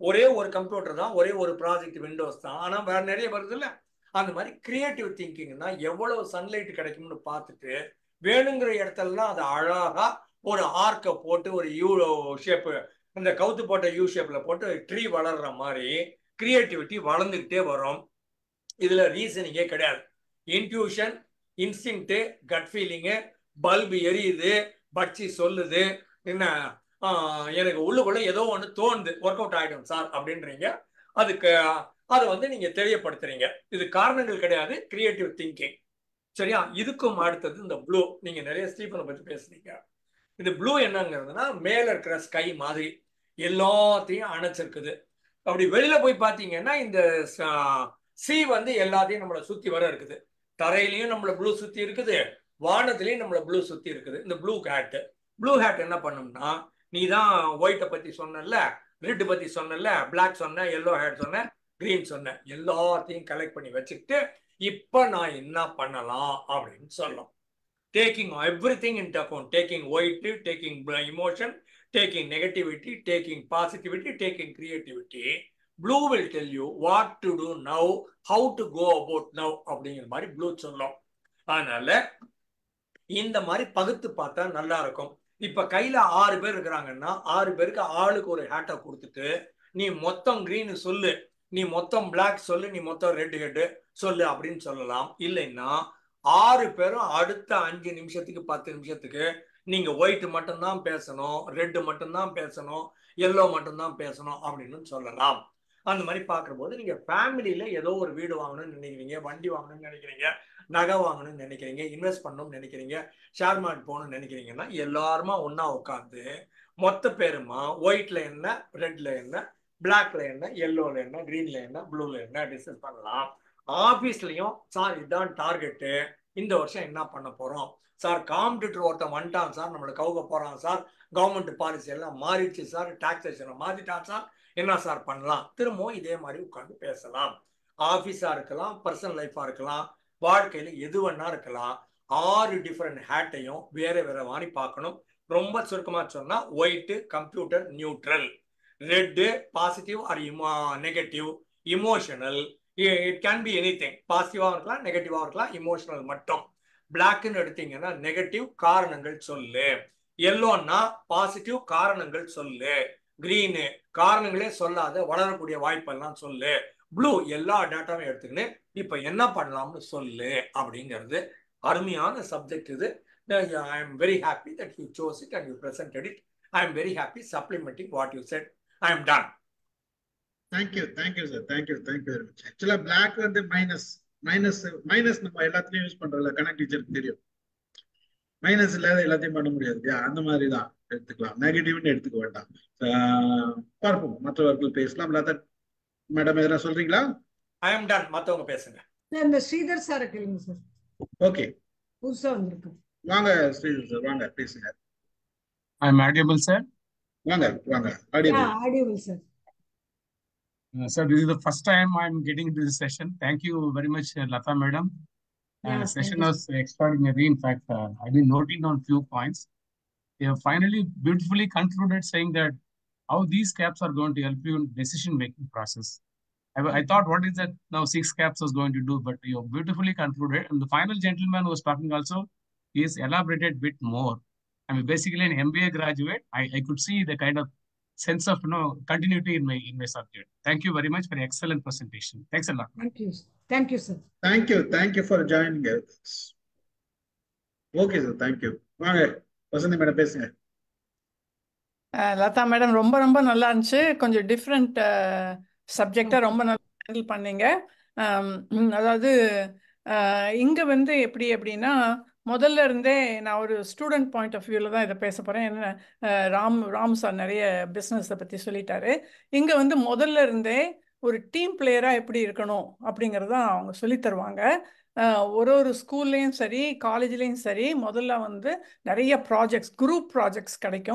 ஒரே ஒரு கம்ப்யூட்டர் தான் ஒரே ஒரு ப்ராஜெக்ட் விண்டோஸ் தான் ஆனால் வேற நிறைய வருது இல்லை அந்த மாதிரி கிரியேட்டிவ் திங்கிங்னா எவ்வளவு சன்லைட் கிடைக்கும்னு பார்த்துட்டு வேணுங்கிற இடத்துலலாம் அதை அழகா ஒரு ஆர்க்கை போட்டு ஒரு யூ ஷேப்பு அந்த கவுத்து போட்ட யூ ஷேப்ல போட்டு ட்ரீ வளர்ற மாதிரி கிரியேட்டிவிட்டி வளர்ந்துக்கிட்டே வரும் இதுல ரீசனிங்கே கிடையாது intuition instinct gut feeling bulb எரியுது பட்சி சொல்லுது என்ன எனக்கு உள்ளுக்குள்ள ஏதோ ஒன்று தோணுது ஒர்க் அவுட் ஆகிடும் சார் அப்படின்றீங்க அதுக்கு அதை வந்து நீங்க தெரியப்படுத்துறீங்க இது காரணங்கள் கிடையாது கிரியேட்டிவ் திங்கிங் சரியா இதுக்கும் அடுத்தது இந்த ப்ளூ நீங்க நிறைய ஸ்டீஃபனை பத்தி பேசுறீங்க இது ப்ளூ என்னங்கிறதுனா மேல இருக்கிற ஸ்கை மாதிரி எல்லாத்தையும் அணைச்சிருக்குது அப்படி வெளியில போய் பார்த்தீங்கன்னா இந்த சி வந்து எல்லாத்தையும் நம்மளை சுத்தி வர இருக்குது தரையிலையும் நம்மள ப்ளூ சுத்தி இருக்குது வானத்திலையும் நம்மள ப்ளூ சுத்தி இருக்குது இந்த ப்ளூ ஹேட் ப்ளூ ஹேட் என்ன பண்ணும்னா நீ தான் ஒயிட்டை பத்தி சொன்னல ரெட் பத்தி சொன்னல பிளாக் சொன்ன எல்லோ ஹேட் சொன்ன கிரீன் சொன்ன எல்லாத்தையும் கலெக்ட் பண்ணி வச்சுக்கிட்டு இப்ப நான் என்ன பண்ணலாம் அப்படின்னு சொல்லும் taking everything in account taking white taking emotion taking negativity taking positivity taking creativity blue will tell you what to do now how to go about now அப்படிங்கிற மாதிரி ப்ளூ சொல்லும் அதனால இந்த மாதிரி பகுத்து பார்த்தா நல்லா இருக்கும் இப்ப கையில ஆறு பேர் இருக்கிறாங்கன்னா ஆறு பேருக்கு ஆளுக்கு ஒரு ஹேட்டை கொடுத்துட்டு நீ மொத்தம் கிரீன் சொல்லு நீ மொத்தம் பிளாக் சொல்லு நீ மொத்தம் ரெட் ஹெட்டு சொல்லு அப்படின்னு சொல்லலாம் இல்லைன்னா ஆறு பேரும் அடுத்த அஞ்சு நிமிஷத்துக்கு பத்து நிமிஷத்துக்கு நீங்க ஒயிட் மட்டும்தான் பேசணும் ரெட்டு மட்டும்தான் பேசணும் எல்லோ மட்டும்தான் பேசணும் அப்படின்னு சொல்லலாம் அந்த மாதிரி பார்க்குற போது நீங்க ஃபேமிலியில ஏதோ ஒரு வீடு வாங்கணும்னு நினைக்கிறீங்க வண்டி வாங்கணும்னு நினைக்கிறீங்க நகை வாங்கணும்னு நினைக்கிறீங்க இன்வெஸ்ட் பண்ணணும்னு நினைக்கிறீங்க ஷேர் மார்க்கெட் போகணும்னு நினைக்கிறீங்கன்னா எல்லாருமா ஒன்னா உட்காந்து மொத்த பேருமா ஒயிட்ல என்ன ரெட்ல என்ன பிளாக்ல என்ன எல்லோல என்ன கிரீன்ல என்ன ப்ளூல என்ன டிஸ்கஸ் பண்ணலாம் ஆஃபீஸ்லயும் சார் இதுதான் டார்கெட்டு இந்த வருஷம் என்ன பண்ண போறோம் சார் காம்படிட்டர் ஒருத்தன் வந்துட்டான் சார் நம்மளை கவுக போறான் சார் கவர்மெண்ட் பாலிசி எல்லாம் மாறிடுச்சு சார் டாக்ஸேஷனை மாத்திட்டான் சார் என்ன சார் பண்ணலாம் திரும்பவும் இதே மாதிரி உட்காந்து பேசலாம் ஆஃபீஸா இருக்கலாம் பர்சனல் லைஃபா இருக்கலாம் வாழ்க்கையில எது வேணா இருக்கலாம் ஆறு டிஃப்ரெண்ட் ஹேட்டையும் வேற வேற மாதிரி பார்க்கணும் ரொம்ப சுருக்கமா சொன்னா white computer neutral red positive or negative emotional it can be anything பாசிட்டிவாக இருக்கலாம் நெகட்டிவாக இருக்கலாம் இமோஷனல் மட்டும் பிளாக்னு எடுத்தீங்கன்னா நெகட்டிவ் காரணங்கள் சொல்லு எல்லோன்னா பாசிட்டிவ் காரணங்கள் சொல்லு கிரீனு காரணங்களே சொல்லாத வளரக்கூடிய வாய்ப்பெல்லாம் சொல்லு ப்ளூ எல்லா டேட்டாவும் எடுத்துக்கின்னு இப்போ என்ன பண்ணலாம்னு சொல்லு அப்படிங்கிறது அருமையான சப்ஜெக்ட் இது I am very happy that you chose it and you presented it I am very happy supplementing what you said I am done thank you thank you sir thank you thank you very much ஆக்சுவலா பிளாக் வந்து மைனஸ் மைனஸ் மைனஸ் நம்ம எல்லாத்துலயும் யூஸ் பண்றோம்ல கனெக்ட் டீச்சருக்கு தெரியும் மைனஸ் இல்லாத எல்லாத்தையும் பண்ண முடியாது இல்லையா அந்த மாதிரி தான் எடுத்துக்கலாம் நெகட்டிவ்னு எடுத்துக்க வேண்டாம் பார்ப்போம் மற்றவர்கள் பேசலாம் லதா மேடம் எதனா சொல்றீங்களா ஐ எம் டன் மற்றவங்க பேசுங்க இந்த ஸ்ரீதர் சாரை கேளுங்க சார் ஓகே புதுசா வந்திருக்கு வாங்க ஸ்ரீதர் சார் வாங்க பேசுங்க I'm audible, sir. வாங்க வாங்க ஆடியோ ஆடியோவில் sir Uh, sir, this is the first time I'm getting into this session. Thank you very much, uh, Lata madam. Uh, Yeah, the session thank you. was extraordinary. In fact, uh, I've been noting on few points. You have finally beautifully concluded saying that how these caps are going to help you in decision-making process. I, I thought, what is that now six caps was going to do? But you have beautifully concluded. And the final gentleman who was talking also, he has elaborated bit more. I mean, basically an MBA graduate. I, I could see the kind of sense of you know continuity in my in my subject. Thank you very much for an excellent presentation. Thanks a lot. Thank you thank you sir thank you thank you for joining okay sir thank you வாங்க வசந்தி மேடம் பேசுங்க அஹ் லதா மேடம் ரொம்ப ரொம்ப நல்லா இருந்துச்சு கொஞ்சம் டிஃப்ரெண்ட் சப்ஜெக்டை ரொம்ப நல்லா ஹேண்டில் பண்ணீங்க ஆம், ம், அதாவது அஹ், இங்க வந்து எப்படி அப்படின்னா முதல்ல இருந்தே நான் ஒரு ஸ்டூடெண்ட் பாயிண்ட் ஆஃப் வியூவில் தான் இதை பேச போகிறேன் என்ன அஹ், ராம் ராம் சார் நிறைய பிஸ்னஸை பற்றி சொல்லிட்டாரு இங்கே வந்து முதல்ல இருந்தே ஒரு டீம் பிளேயராக எப்படி இருக்கணும் அப்படிங்கிறத அவங்க சொல்லித் தருவாங்க அஹ், ஒரு ஒரு ஸ்கூல்லேயும் சரி காலேஜ்லேயும் சரி முதல்ல வந்து நிறைய ப்ராஜெக்ட்ஸ் குரூப் ப்ராஜெக்ட்ஸ் கிடைக்கும்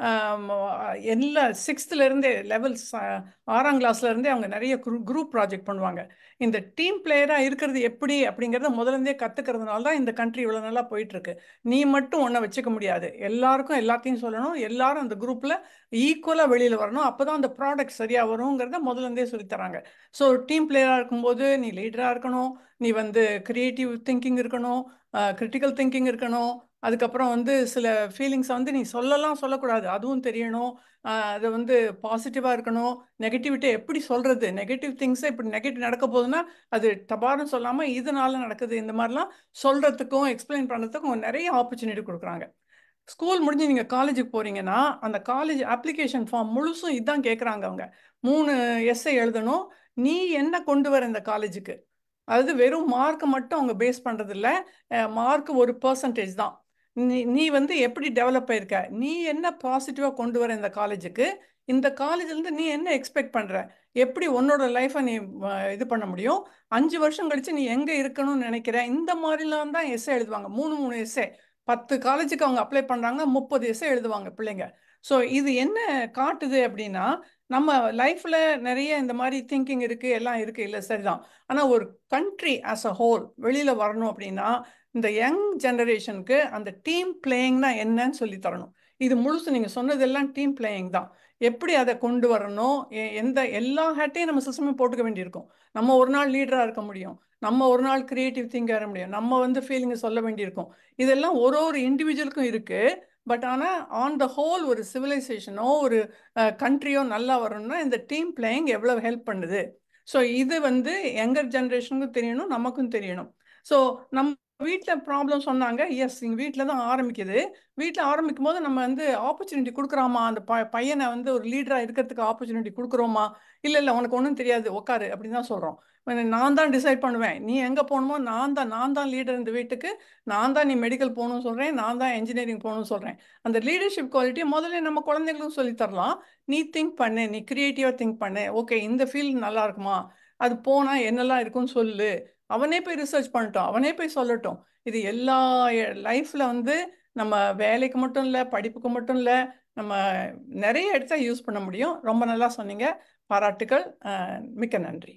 ஆம், எல்லா சிக்ஸ்த்துல இருந்தே லெவல்ஸ் ஆறாம் கிளாஸ்ல இருந்தே அவங்க நிறைய குரூப் ப்ராஜெக்ட் பண்ணுவாங்க இந்த டீம் பிளேயரா இருக்கிறது எப்படி அப்படிங்கறத முதல்ல இருந்தே கத்துக்கிறதுனால தான் இந்த கண்ட்ரி இவ்வளவு நல்லா போயிட்டு இருக்கு நீ மட்டும் ஒன்றை வச்சுக்க முடியாது எல்லாருக்கும் எல்லாத்தையும் சொல்லணும் எல்லாரும் அந்த குரூப்ல ஈக்குவலா வெளியில வரணும் அப்பதான் அந்த ப்ராடக்ட் சரியா வருங்கிறத முதல்ல இருந்தே சொல்லித் தராங்க ஸோ டீம் பிளேயரா இருக்கும்போது நீ லீடரா இருக்கணும் நீ வந்து கிரியேட்டிவ் திங்கிங் இருக்கணும் கிரிட்டிக்கல் திங்கிங் இருக்கணும் அதுக்கப்புறம் வந்து சில ஃபீலிங்ஸை வந்து நீ சொல்லலாம் சொல்லக்கூடாது அதுவும் தெரியணும் ஆஹ் அது வந்து பாசிட்டிவாக இருக்கணும் நெகட்டிவிட்டி எப்படி சொல்கிறது நெகட்டிவ் திங்ஸை இப்படி நெகட்டிவ் நடக்க போகுதுன்னா அது டபார்னு சொல்லாமல் இதனால நடக்குது இந்த மாதிரிலாம் சொல்கிறதுக்கும் எக்ஸ்பிளைன் பண்ணுறதுக்கும் நிறைய ஆப்பர்ச்சுனிட்டி கொடுக்குறாங்க ஸ்கூல் முடிஞ்சு நீங்கள் காலேஜுக்கு போகிறீங்கன்னா அந்த காலேஜ் அப்ளிகேஷன் ஃபார்ம் முழுசும் இதான் கேட்குறாங்க அவங்க மூணு எஸ்ஐ எழுதணும் நீ என்ன கொண்டு வர இந்த காலேஜுக்கு அதாவது வெறும் மார்க்கை மட்டும் அவங்க பேஸ் பண்ணுறது இல்லை மார்க் ஒரு பர்சன்டேஜ் தான் நீ நீ வந்து எப்படி டெவலப் ஆயிருக்க நீ என்ன பாசிட்டிவாக கொண்டு வர இந்த காலேஜுக்கு இந்த காலேஜ்லேருந்து நீ என்ன எக்ஸ்பெக்ட் பண்ணுற எப்படி உன்னோட லைஃப்பை நீ அஹ், இது பண்ண முடியும் அஞ்சு வருஷம் கழிச்சு நீ எங்கே இருக்கணும்னு நினைக்கிற இந்த மாதிரிலாம் தான் எஸ்ஏ எழுதுவாங்க மூணு மூணு எஸ்ஏ பத்து காலேஜுக்கு அவங்க அப்ளை பண்ணுறாங்க முப்பது எஸ்ஏ எழுதுவாங்க பிள்ளைங்க ஸோ இது என்ன காட்டுது அப்படின்னா நம்ம லைஃப்பில் நிறைய இந்த மாதிரி திங்கிங் இருக்குது எல்லாம் இருக்குது இல்லை சரிதான் ஆனால் ஒரு கண்ட்ரி ஆஸ் அ ஹோல் வெளியில் வரணும் அப்படின்னா இந்த யங் ஜெனரேஷனுக்கு அந்த டீம் பிளேயிங்னா என்னன்னு சொல்லி தரணும் இது முழுசு நீங்கள் சொன்னதெல்லாம் டீம் பிளேயிங் தான் எப்படி அதை கொண்டு வரணும் எ- எந்த எல்லா ஹேட்டையும் நம்ம சிஸ்டமே போட்டுக்க வேண்டியிருக்கும் நம்ம ஒரு நாள் லீடராக இருக்க முடியும் நம்ம ஒரு நாள் கிரியேட்டிவ் திங்க் வர முடியும் நம்ம வந்து ஃபீலிங்கை சொல்ல வேண்டியிருக்கும் இதெல்லாம் ஒரு ஒரு இண்டிவிஜுவலுக்கும் இருக்குது பட் ஆனால் ஆன் த ஹோல் ஒரு சிவிலைசேஷனோ ஒரு கண்ட்ரியோ நல்லா வரணும்னா இந்த டீம் பிளேயிங் எவ்வளோ ஹெல்ப் பண்ணுது ஸோ இது வந்து யங்கர் ஜென்ரேஷனுக்கும் தெரியணும் நமக்கும் தெரியணும் ஸோ நம்ம வீட்டில் ப்ராப்ளம் சொன்னாங்க எஸ் எங்கள் வீட்டில் தான் ஆரம்பிக்குது வீட்டில் ஆரம்பிக்கும் போது நம்ம வந்து ஆப்பர்ச்சுனிட்டி கொடுக்குறோமா அந்த ப பையனை வந்து ஒரு லீடராக இருக்கிறதுக்கு ஆப்பர்ச்சுனிட்டி கொடுக்குறோமா இல்லை இல்லை உனக்கு ஒன்றும் தெரியாது உட்காரு அப்படின்னு தான் சொல்கிறோம் நான் தான் டிசைட் பண்ணுவேன் நீ எங்கே போகணுமோ நான் தான் நான் தான் லீடர் இந்த வீட்டுக்கு நான் தான் நீ மெடிக்கல் போகணும்னு சொல்கிறேன் நான் தான் இன்ஜினியரிங் போகணும்னு சொல்கிறேன் அந்த லீடர்ஷிப் குவாலிட்டியை முதல்ல நம்ம குழந்தைங்களுக்கும் சொல்லி தரலாம் நீ திங்க் பண்ணு நீ க்ரியேட்டிவாக திங்க் பண்ணு ஓகே இந்த ஃபீல்டு நல்லா இருக்குமா அது போனால் என்னெல்லாம் இருக்குன்னு சொல்லு அவனே போய் ரிசர்ச் பண்ணட்டும் அவனே போய் சொல்லட்டும் இது எல்லா லைஃப்பில் வந்து நம்ம வேலைக்கு மட்டும் இல்லை படிப்புக்கு மட்டும் இல்லை நம்ம நிறைய இடத்த யூஸ் பண்ண முடியும் ரொம்ப நல்லா சொன்னீங்க பாராட்டுக்கள் அஹ், மிக்க நன்றி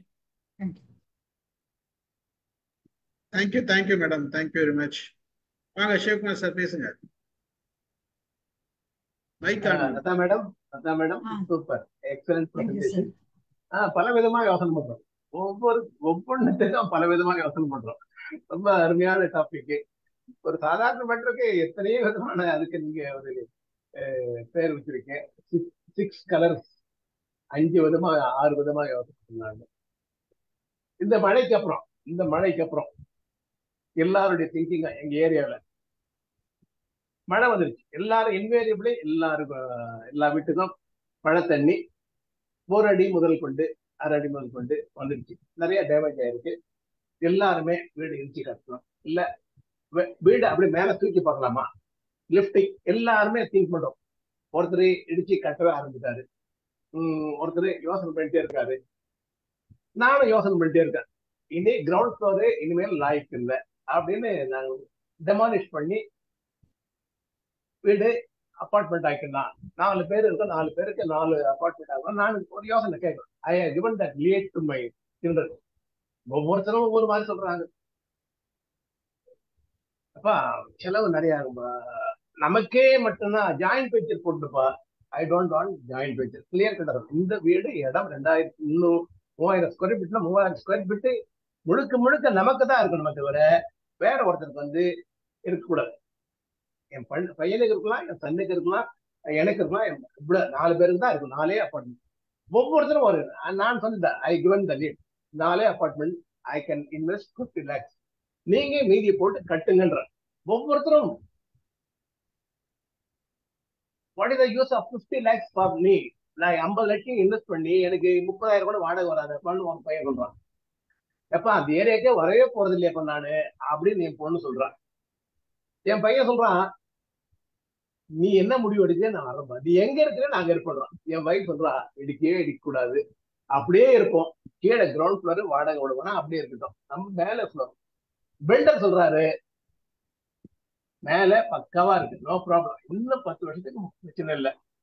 thank you thank you madam thank you very much வாங்க சிவகுமார் சார் பேசுங்க mic on Latha madam Latha madam ஆ. Super excellent thank you presentation sir பல விதமா யோசனை பண்றோம் ஒவ்வொரு ஒவ்வொன்றுத்துக்கும் பல விதமா யோசனை பண்றோம் ரொம்ப அருமையான டாபிக் ஒரு சாதாரண மேட்டருக்கு எத்தனையோ விதமான அதுக்கு நீங்க ஒரு அஹ், பேர் வச்சிருக்கேன் சிக்ஸ் கலர்ஸ் அஞ்சு விதமா ஆறு விதமா யோசனை பண்ணாங்க இந்த மழைக்கு அப்புறம் இந்த மழைக்கு அப்புறம் எல்லாருடைய திங்கிங் எங்க ஏரியாவில் மழை வந்துருச்சு எல்லாரும் இன்வேரியபிளே எல்லாருக்கும் அஹ், எல்லா வீட்டுக்கும் மழை தண்ணி ஒரு அடி முதல் கொண்டு அரை அடி முதல் கொண்டு வந்துருச்சு நிறைய டேமேஜ் ஆயிருக்கு எல்லாருமே வீடு இடிச்சு கட்டணும் இல்ல வீ- வீடு அப்படி மேல தூக்கி பார்க்கலாமா லிப்டிங் எல்லாருமே திங்க் பண்றோம் ஒருத்தர் இடிச்சு கட்டவே ஆரம்பிச்சாரு உம் ஒருத்தர் யோசனை பண்ணிட்டே இருக்காரு நானும் யோசனை பண்ணிட்டே இருக்கேன் இனி கிரவுண்ட் ஃப்ளோரு இனிமேல் லாய்க்கு இல்லை அப்படின்னு நாங்க டெமாலிஷ் பண்ணி வீடு அப்பார்ட்மெண்ட் ஆக்கிடலாம் நாலு பேர் இருக்கோம் நாலு பேருக்கு நாலு அப்பார்ட்மெண்ட் ஆகும் நான் ஒரு யோசனை கேட்கணும் I given that lead to my children ஒவ்வொருத்தரும் ஒவ்வொரு மாதிரி சொல்றாங்க அப்பா செலவு நிறைய ஆகும்பா நமக்கே மட்டும்தான் ஜாயிண்ட் வெஞ்சர் போட்டுப்பா I don't want joint venture clear கட்டணும் இந்த வீடு இடம் ரெண்டாயிரத்தி முந்நூறு மூவாயிரம் ஸ்கொயர் ஃபீட்ல மூவாயிரம் ஸ்கொயர் ஃபீட்டு முழுக்க முழுக்க நமக்கு தான் இருக்கணுமே தவிர வேற ஒருத்தருக்கு வந்து இருக்கக்கூடாது என் பண் பையனுக்கு இருக்கலாம் என் சன்னுக்கு இருக்கலாம் எனக்கு இருக்கலாம் என் இவ்வளவு நாலு பேருக்கு தான் இருக்கும் நாலே அப்பார்ட்மெண்ட் ஒவ்வொருத்தரும் ஒரு நான் சொன்னேன் ஐ கிவன் த லீட் நாலே apartment I can invest fifty lakhs நீங்க மீதியை போட்டு கட்டுங்கன்ற ஒவ்வொருத்தரும் what is the use of fifty lakhs for me நான் ஐம்பது லட்சம் இன்வெஸ்ட் பண்ணி எனக்கு முப்பதாயிரம் கூட வாடகை வராது பண்ணு உன் பையன் சொல்றான் எப்ப அந்த ஏரியாக்கே வரவே போறது இல்லையா நானு அப்படின்னு என் பொண்ணு சொல்றான் என் பையன் சொல்றான் நீ என்ன முடிவு எடுக்க நான் வரப்பா நீ எங்க இருக்கிற நாங்க இருப்போம் என் வைஃப் சொல்றா இடிக்கவே இடிக்க கூடாது அப்படியே இருப்போம் கீழே கிரவுண்ட் ஃப்ளோர் வாடகை விடுவோம்னா அப்படியே இருக்கட்டும் நம்ம மேல ஃப்ளோர் பில்டர் சொல்றாரு மேல பக்காவா இருக்கு நோ ப்ராப்ளம் இன்னும் பத்து வருஷத்துக்கு பிரச்சனை இல்லை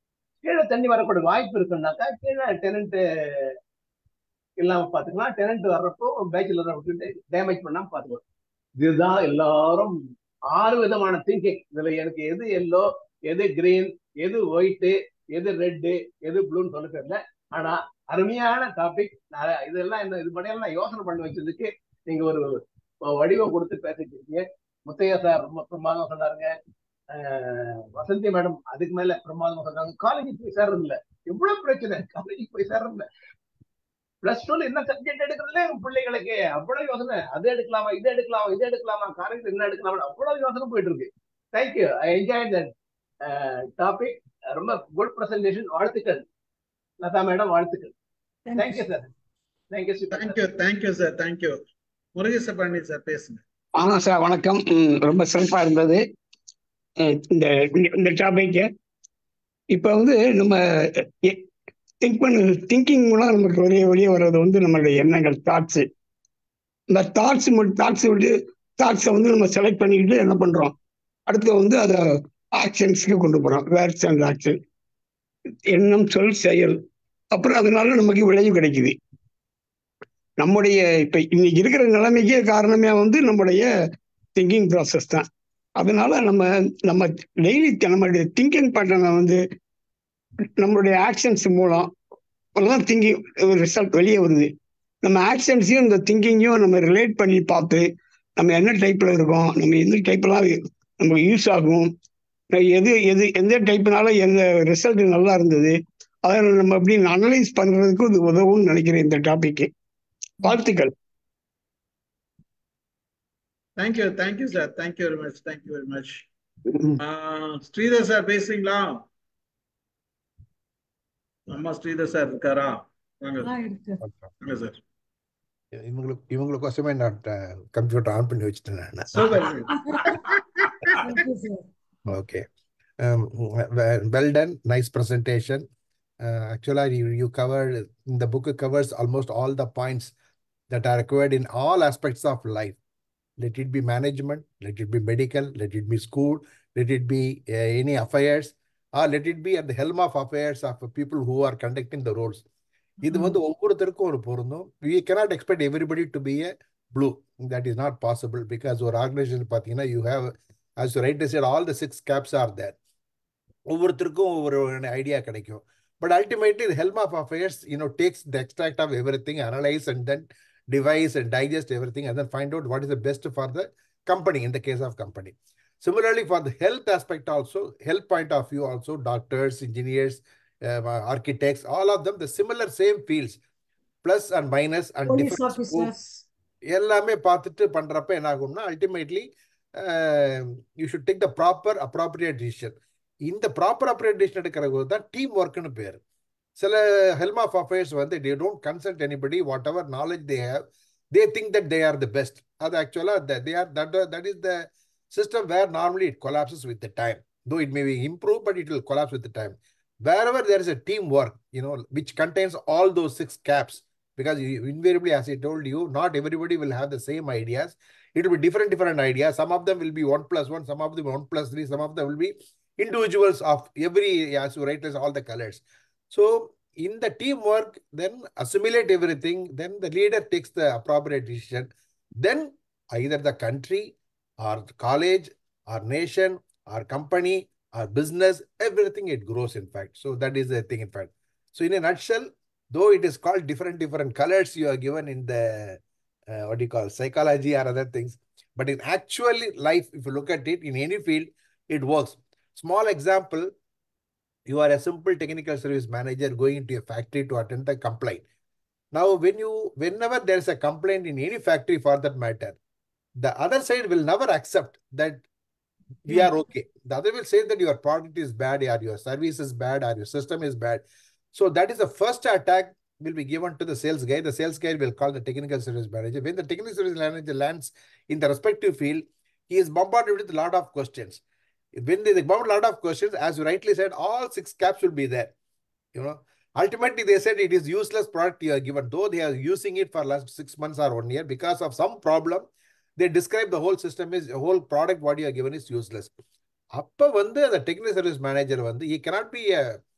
கீழே தண்ணி வரக்கூடிய வாய்ப்பு இருக்குன்னாக்கா கீழே டெனண்ட் இல்லாம பாத்துக்கலாம் டெனண்ட் வர்றப்போ பேச்சுலரை விட்டுட்டு டேமேஜ் பண்ணாம பாத்துக்கலாம் இதுதான் எல்லாரும் ஆறு விதமான திங்கிங் இதுல எனக்கு எது எல்லோ எது கிரீன் எது ஒயிட்டு எது ரெட்டு எது ப்ளூன்னு சொல்ல தெரியல ஆனா அருமையான டாபிக் இதெல்லாம் என்ன இது பண்ணியெல்லாம் நான் யோசனை பண்ணி வச்சதுக்கு நீங்க ஒரு வடிவம் கொடுத்து பேசிட்டு இருக்கீங்க முத்தையா சார் ரொம்ப பிரமாதம் சொன்னாருங்க வசந்தி மேடம் அதுக்கு மேல பிரமாதமா சொன்னாங்க காலேஜுக்கு போய் சேர்றது இல்ல எவ்வளவு பிரச்சனை காலேஜுக்கு போய் சேர்றது இல்ல பிளஸ் டூல என்ன சப்ஜெக்ட் எடுக்கிறதுல பிள்ளைகளுக்கு அவ்வளவு யோசனை அது எடுக்கலாமா இது எடுக்கலாமா இது எடுக்கலாமா காலேஜ் என்ன எடுக்கலாமா அவ்வளவு யோசனை போயிட்டு இருக்கு thank you I enjoy that topic ரொம்ப குட் பிரசன்டேஷன் வாழ்த்துக்கள் லதா மேடம் வாழ்த்துக்கள் thank you sir thank you thank you thank you sir thank you Murugesa Pandi sir பேசுங்க ஆமா சார் வணக்கம் ம், ரொம்ப சிறப்பா இருந்தது அஹ் இந்த இந்த டாபிக் இப்போ வந்து நம்ம திங்க் பண்ண திங்கிங் மூலம் நமக்கு வெளியே வெளியே வர்றது வந்து நம்மளுடைய எண்ணங்கள் தாட்ஸு இந்த தாட்ஸ் தாட்ஸ் விட்டு தாட்ஸை வந்து நம்ம செலக்ட் பண்ணிக்கிட்டு என்ன பண்றோம் அடுத்து வந்து அதை ஆக்ஷன்ஸ்க்கு கொண்டு போறோம் வேர்ட்ஸ் அண்ட் ஆக்ஷன் எண்ணம் சொல் செயல் அப்புறம் அதனால நமக்கு விளைவு கிடைக்குது நம்முடைய இப்ப இன்னைக்கு இருக்கிற நிலைமைக்கே காரணமே வந்து நம்முடைய திங்கிங் ப்ராசஸ் தான் அதனால நம்ம நம்ம டெய்லி நம்மளுடைய திங்கிங் பேட்டர்னை வந்து நம்மளுடைய ஆக்ஷன்ஸ் மூலம் தான் திங்கிங் ரிசல்ட் வெளியே வருது நம்ம ஆக்ஷன்ஸையும் இந்த திங்கிங்கையும் நம்ம ரிலேட் பண்ணி பார்த்து நம்ம என்ன டைப்ல இருக்கோம் நம்ம எந்த டைப்லாம் நமக்கு யூஸ் ஆகும் எது எது எந்த டைப்னால எந்த ரிசல்ட் நல்லா இருந்தது அதை நம்ம எப்படி அனலைஸ் பண்றதுக்கு இது உதவும்னு நினைக்கிறேன் இந்த டாபிக் வாழ்த்துக்கள் thank you thank you sir thank you very much thank you very much Sridhar sir பேசுறீங்களா அம்மா ஸ்ரீதர் சார் இருக்காரா வாங்க வாங்க சார் இவங்களுக்கு இவங்களுக்கோசமே நான் கம்ப்யூட்டர் ஆன் பண்ணி வச்சுட்டேன் நான் super okay well done nice presentation actually you, you covered the book covers almost all the points that are required in all aspects of life let it be management let it be medical let it be school let it be uh, any affairs or let it be at the helm of affairs of people who are conducting the roles இது வந்து ஒவ்வொருத்தருக்கும் ஒரு பொருந்தும் we cannot expect everybody to be a blue that is not possible because ஒரு ஆர்கனைசேஷன் பார்த்தீங்கன்னா you have as you rightly said all the six caps are there ஒவ்வொருத்தருக்கும் ஒவ்வொரு ஐடியா கிடைக்கும் but ultimately the helm of affairs you know takes the extract of everything analyze and then devise and digest everything and then find out what is the best for the company in the case of company similarly for the health aspect also health point of view also doctors engineers uh, architects all of them the similar same fields plus and minus and Police different officers. எல்லாமே பார்த்துட்டு பண்றப்ப என்ன ஆகும்னா ultimately you should take the proper appropriate decision இந்த ப்ராப்பர் அப்ராப்ரியேட் டிசிஷன் எடுக்கிறது தான் டீம் ஒர்க்னு பேர் சில ஹெல்ம் ஆஃப் அஃபேர்ஸ் வந்து they don't consult anybody whatever knowledge they have they think that they are the best அது ஆக்சுவலாக they are that that is the system where normally it collapses with the time. Though it may be improved, but it will collapse with the time. Wherever there is a teamwork, you know, which contains all those six caps, because you, invariably, as I told you, not everybody will have the same ideas. It will be different, different ideas. Some of them will be one plus one, some of them one plus three, some of them will be individuals of every, as you write, all the colors. So in the teamwork, then assimilate everything, then the leader takes the appropriate decision. Then either the country our college, our nation, our company, our business, everything it grows in fact. So that is the thing in fact. So in a nutshell, though it is called different, different colors you are given in the, uh, what do you call, psychology or other things. But in actual life, if you look at it in any field, it works. Small example, you are a simple technical service manager going into a factory to attend the complaint. Now, when you, whenever there is a complaint in any factory for that matter, the other side will never accept that we Yeah. are okay. The other will say that your product is bad, or your service is bad, or your system is bad. So that is the first attack will be given to the sales guy. The sales guy will call the technical service manager. When the technical service manager lands in the respective field, he is bombarded with a lot of questions. When they bombard a lot of questions, as you rightly said, all six caps will be there. You know, ultimately they said it is useless product you are given, though they are using it for last six months or one year because of some problem. they describe the whole system is whole product what you are given is useless அப்ப வந்து அந்த டெக்னிக்கல் சர்வீஸ் மேனேஜர் வந்து he cannot be a